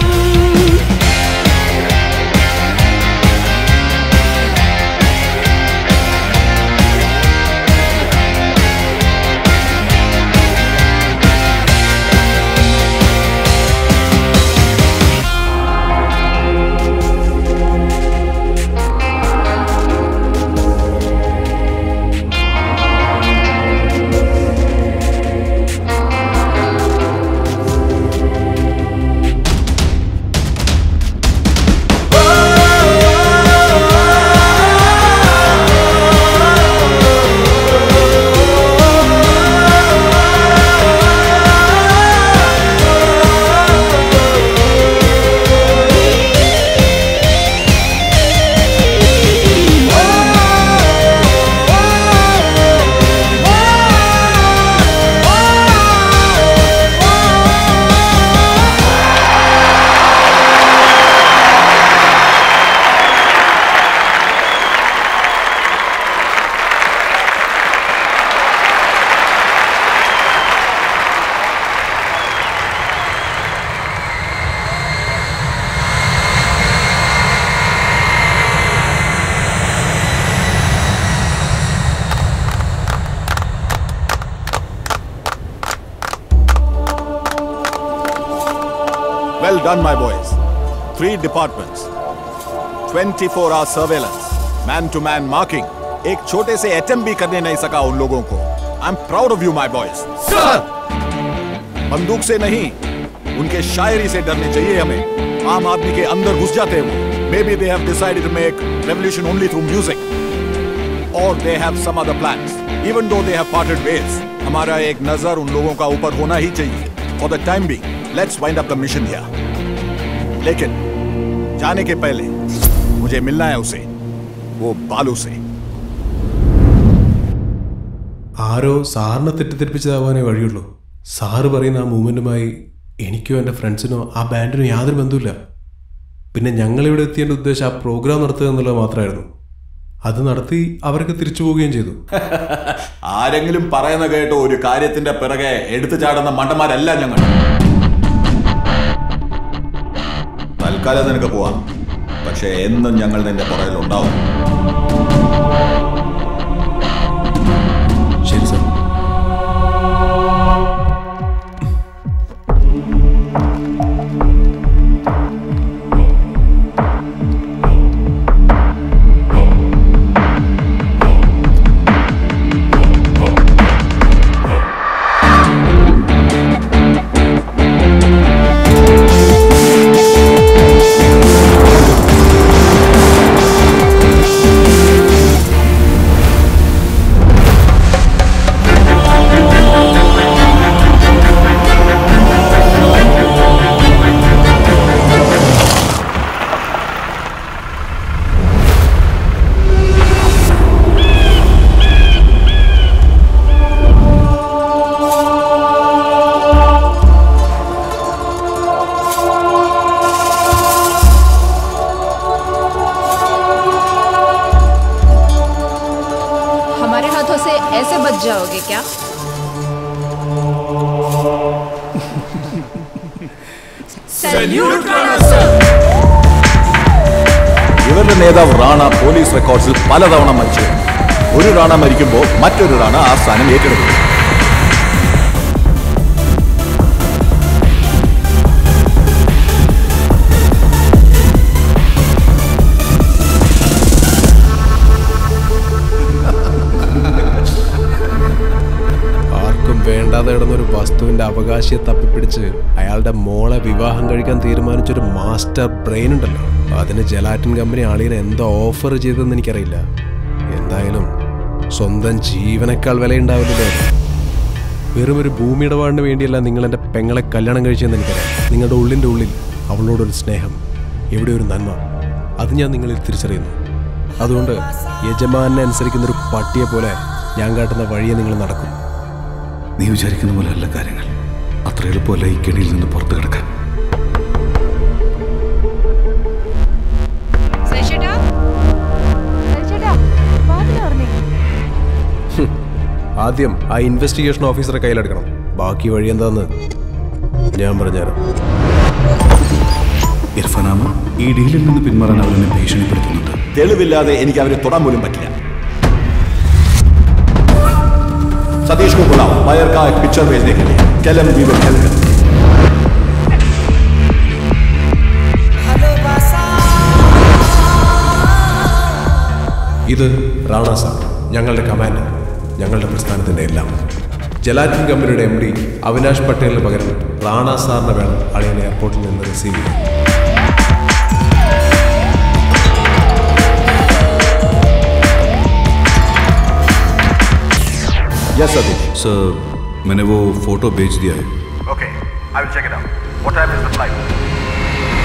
Well done, my boys. Three departments, 24 hour surveillance, man to man marking. एक छोटे से एटम भी करने नहीं सका उन लोगों को I'm proud of you my boys बंदूक से नहीं उनके शायरी से डरने चाहिए हमें आम आदमी के अंदर घुस जाते हैं वो maybe they have decided to make revolution only through music और they have some other plans even though they have parted ways हमारा एक नजर उन लोगों का ऊपर होना ही चाहिए for the time be let's wind up the mission here लेकिन जाने के पहले मुझे मिलना है उसे वो बालू से ആരോ സാറിനെ തെറ്റിദ്ധരിപ്പിച്ചതാവാനേ വഴിയുള്ളൂ സാറ് പറയുന്ന ആ മൂവ്മെന്റുമായി എനിക്കോ എൻ്റെ ഫ്രണ്ട്സിനോ ആ ബാൻഡിനോ യാതൊരു ബന്ധവുമില്ല പിന്നെ ഞങ്ങളിവിടെ എത്തിയതിൻ്റെ ഉദ്ദേശം ആ പ്രോഗ്രാം നടത്തുക എന്നുള്ളത് മാത്രമായിരുന്നു അത് നടത്തി അവരൊക്കെ തിരിച്ചു പോവുകയും ചെയ്തു ആരെങ്കിലും പറയുന്ന കേട്ടോ ഒരു കാര്യത്തിന്റെ പിറകെ എടുത്തു ചാടുന്ന മണ്ടന്മാരല്ല ഞങ്ങൾ തൽക്കാലം നിനക്ക് പോവാം പക്ഷെ എന്നും ഞങ്ങൾ നിന്റെ പുറകിൽ ഉണ്ടാവും ശരി സാർ हमारे हाथों से ऐसे बच जाओगे क्या ഇവരുടെ നേതാവ് റാണ പോലീസ് റെക്കോർഡ്സിൽ പലതവണ മരിച്ചു ഒരു റാണ മരിക്കുമ്പോൾ മറ്റൊരു റാണ ആ സ്ഥാനം ഏറ്റെടുക്കും ബാലുവിന്റെ അവകാശിയെ തപ്പിപ്പിടിച്ച് അയാളുടെ മോളെ വിവാഹം കഴിക്കാൻ തീരുമാനിച്ചൊരു മാസ്റ്റർ ബ്രെയിൻ ഉണ്ടല്ലോ അതിന് ജലാറ്റിൻ കമ്പനി ആളിനെ എന്തോ ഓഫർ ചെയ്തെന്ന് എനിക്കറിയില്ല എന്തായാലും സ്വന്തം ജീവനേക്കാൾ വിലയുണ്ടാവില്ലല്ലോ വെറും ഒരു ഭൂമി ഇടപാടിന് വേണ്ടിയല്ല നിങ്ങൾ എൻ്റെ പെങ്ങളെ കല്യാണം കഴിച്ചതെന്ന് എനിക്കറിയാം നിങ്ങളുടെ ഉള്ളിൻ്റെ ഉള്ളിൽ അവളോടൊരു സ്നേഹം എവിടെ ഒരു നന്മ അത് ഞാൻ നിങ്ങളിൽ തിരിച്ചറിയുന്നു അതുകൊണ്ട് യജമാനെ അനുസരിക്കുന്ന ഒരു പട്ടിയെ പോലെ ഞാൻ കാട്ടുന്ന വഴിയെ നിങ്ങൾ നടക്കും നീ വിചാരിക്കുന്ന പോലെ അല്ല കാര്യങ്ങൾ അത്ര എളുപ്പമല്ല ഈ കെണിയിൽ നിന്ന് പുറത്തു കിടക്കാൻ ശശിയേട്ടാ ശശിയേട്ടാ വാതിൽ തുറന്നേ ഹും. ആദ്യം ആ ഇൻവെസ്റ്റിഗേഷൻ ഓഫീസറെ കയ്യിലെടുക്കണം ബാക്കി വഴി എന്താന്ന് ഞാൻ പറഞ്ഞുതരാം ഇർഫാനാമ ഈ ഡീലിൽ നിന്ന് പിന്മാറാൻ അവരെന്നെ ഭീഷണിപ്പെടുത്തുന്നുണ്ട് തെളിവില്ലാതെ എനിക്ക് അവരെ തൊടാൻ പോലും പറ്റില്ല सतीश को बुलाओ बायर का एक पिक्चर भेजने के लिए कैलम वी विल हेल्प ഇത് റാണ സാർ ഞങ്ങളുടെ കമാൻഡർ ഞങ്ങളുടെ പ്രസ്ഥാനത്തിന്റെ എല്ലാം ജലാറ്റിൻ കമ്പനിയുടെ എം ഡി അവിനാഷ് പട്ടേലിന് പകരം റാണ സാറിനെ വേണം അളിയൻ എയർപോർട്ടിൽ നിന്ന് റിസീവ് ചെയ്യാൻ यस सतीश सर मैंने वो फोटो भेज दिया है Okay, I will check it out. What time is the flight?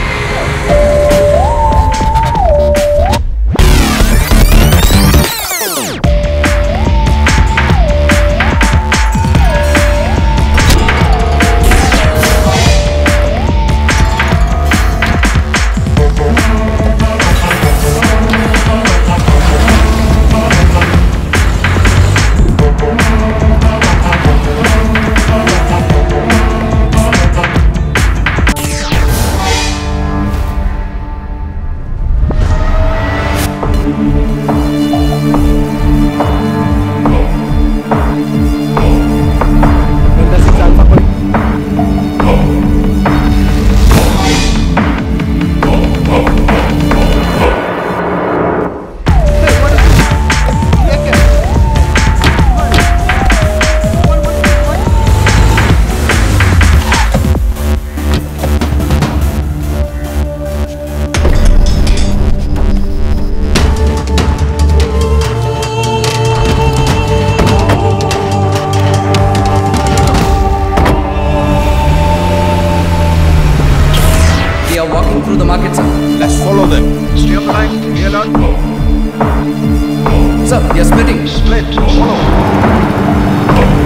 They are walking through the market, sir. Let's follow them. Stay on the line. Be alert. Sir, they are splitting. Split. Follow.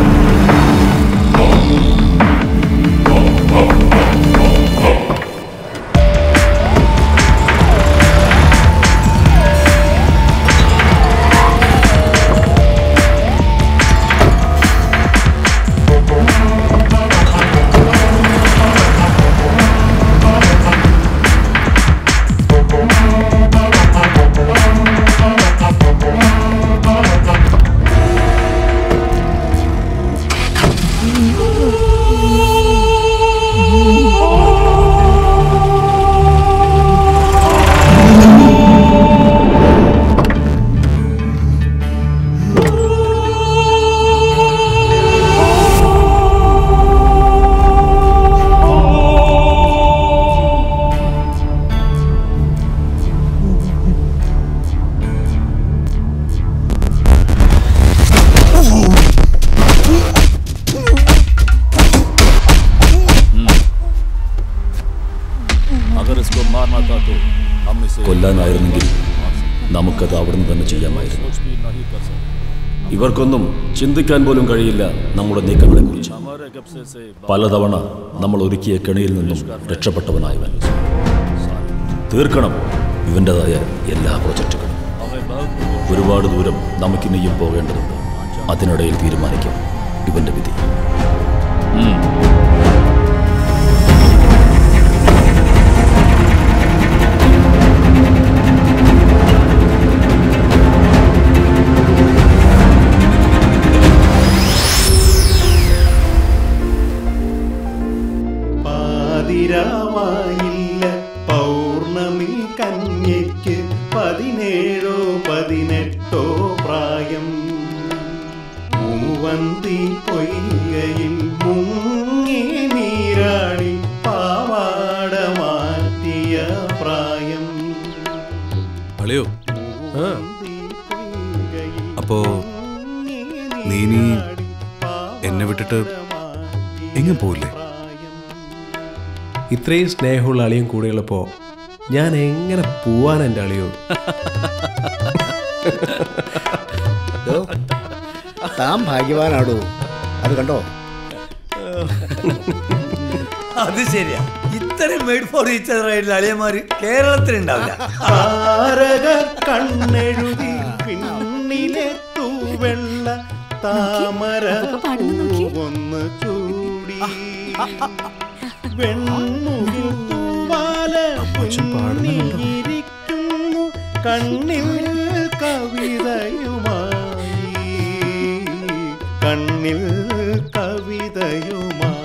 अगर इसको मारना था तो हम इसे കൊല്ലാനായിരുന്നെങ്കിൽ നമുക്കത് അവിടുന്ന് തന്നെ ചെയ്യാമായിരുന്നു ഇവർക്കൊന്നും ചിന്തിക്കാൻ പോലും കഴിയില്ല നമ്മുടെ നീക്കങ്ങളെ കുറിച്ച് പലതവണ നമ്മൾ ഒരുക്കിയ കെണിയിൽ നിന്നും രക്ഷപ്പെട്ടവനായവൻ തീർക്കണം ഇവൻ്റെതായ എല്ലാ പ്രൊജക്റ്റുകളും ഒരുപാട് ദൂരം നമുക്കിനിയും പോകേണ്ടതുണ്ട് അതിനിടയിൽ തീരുമാനിക്കാം ഇവന്റെ വിധി ഉം. പാതിരാവായില്ല പൗർണമി കന്യയ്ക്ക് പതിനേഴോ പതിനെട്ടോ പ്രായം മൂവന്തി പൊയ്കയിൽ മുങ്ങ വിട്ടിട്ട് എങ്ങും പോയില്ലേ ഇത്രയും സ്നേഹമുള്ള അളിയും കൂടെയുള്ളപ്പോൾ ഞാൻ എങ്ങനെ പോവാൻ എൻ്റെ അളിയോ ദോ, താൻ ഭാഗ്യവാനാടോ അത് കണ്ടോ അത് ശരിയാ ഇത്രയും മെയ്ഡ് ഫോർ ഈച്ച് അതർ ആയിട്ടുള്ള അളിയന്മാര് കേരളത്തിൽ ഉണ്ടാവില്ല താരക കണ്ണെഴുതി പിന്നിലെ തൂവെള്ള താമര ഒന്ന് ചൂടി വെൺമുകിൽ തൂവാല കുഞ്ഞിരിക്കുന്നു കണ്ണിൽ കവിതയുമായി കണ്ണിൽ കവിതയുമായി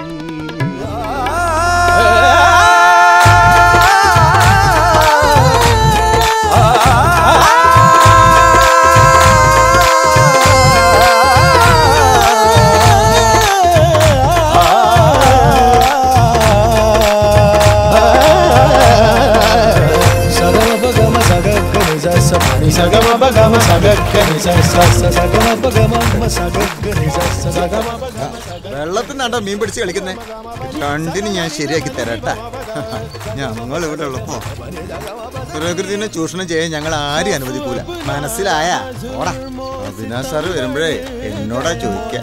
വെള്ളത്തിനാണ്ടോ മീൻ പിടിച്ച് കളിക്കുന്നേ രണ്ടിന് ഞാൻ ശരിയാക്കി തരാട്ടാ ഞങ്ങൾ ഇവിടെ ഉള്ളപ്പോ പ്രകൃതിനെ ചൂഷണം ചെയ്യാൻ ഞങ്ങൾ ആരും അനുവദിക്കൂല മനസ്സിലായ ഓടാ അവിനാശ് സാറ് വരുമ്പോഴേ എന്നോടാ ചോദിക്ക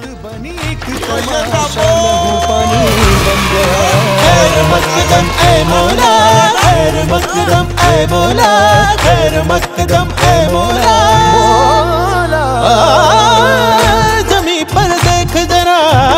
जमी पर देख जरा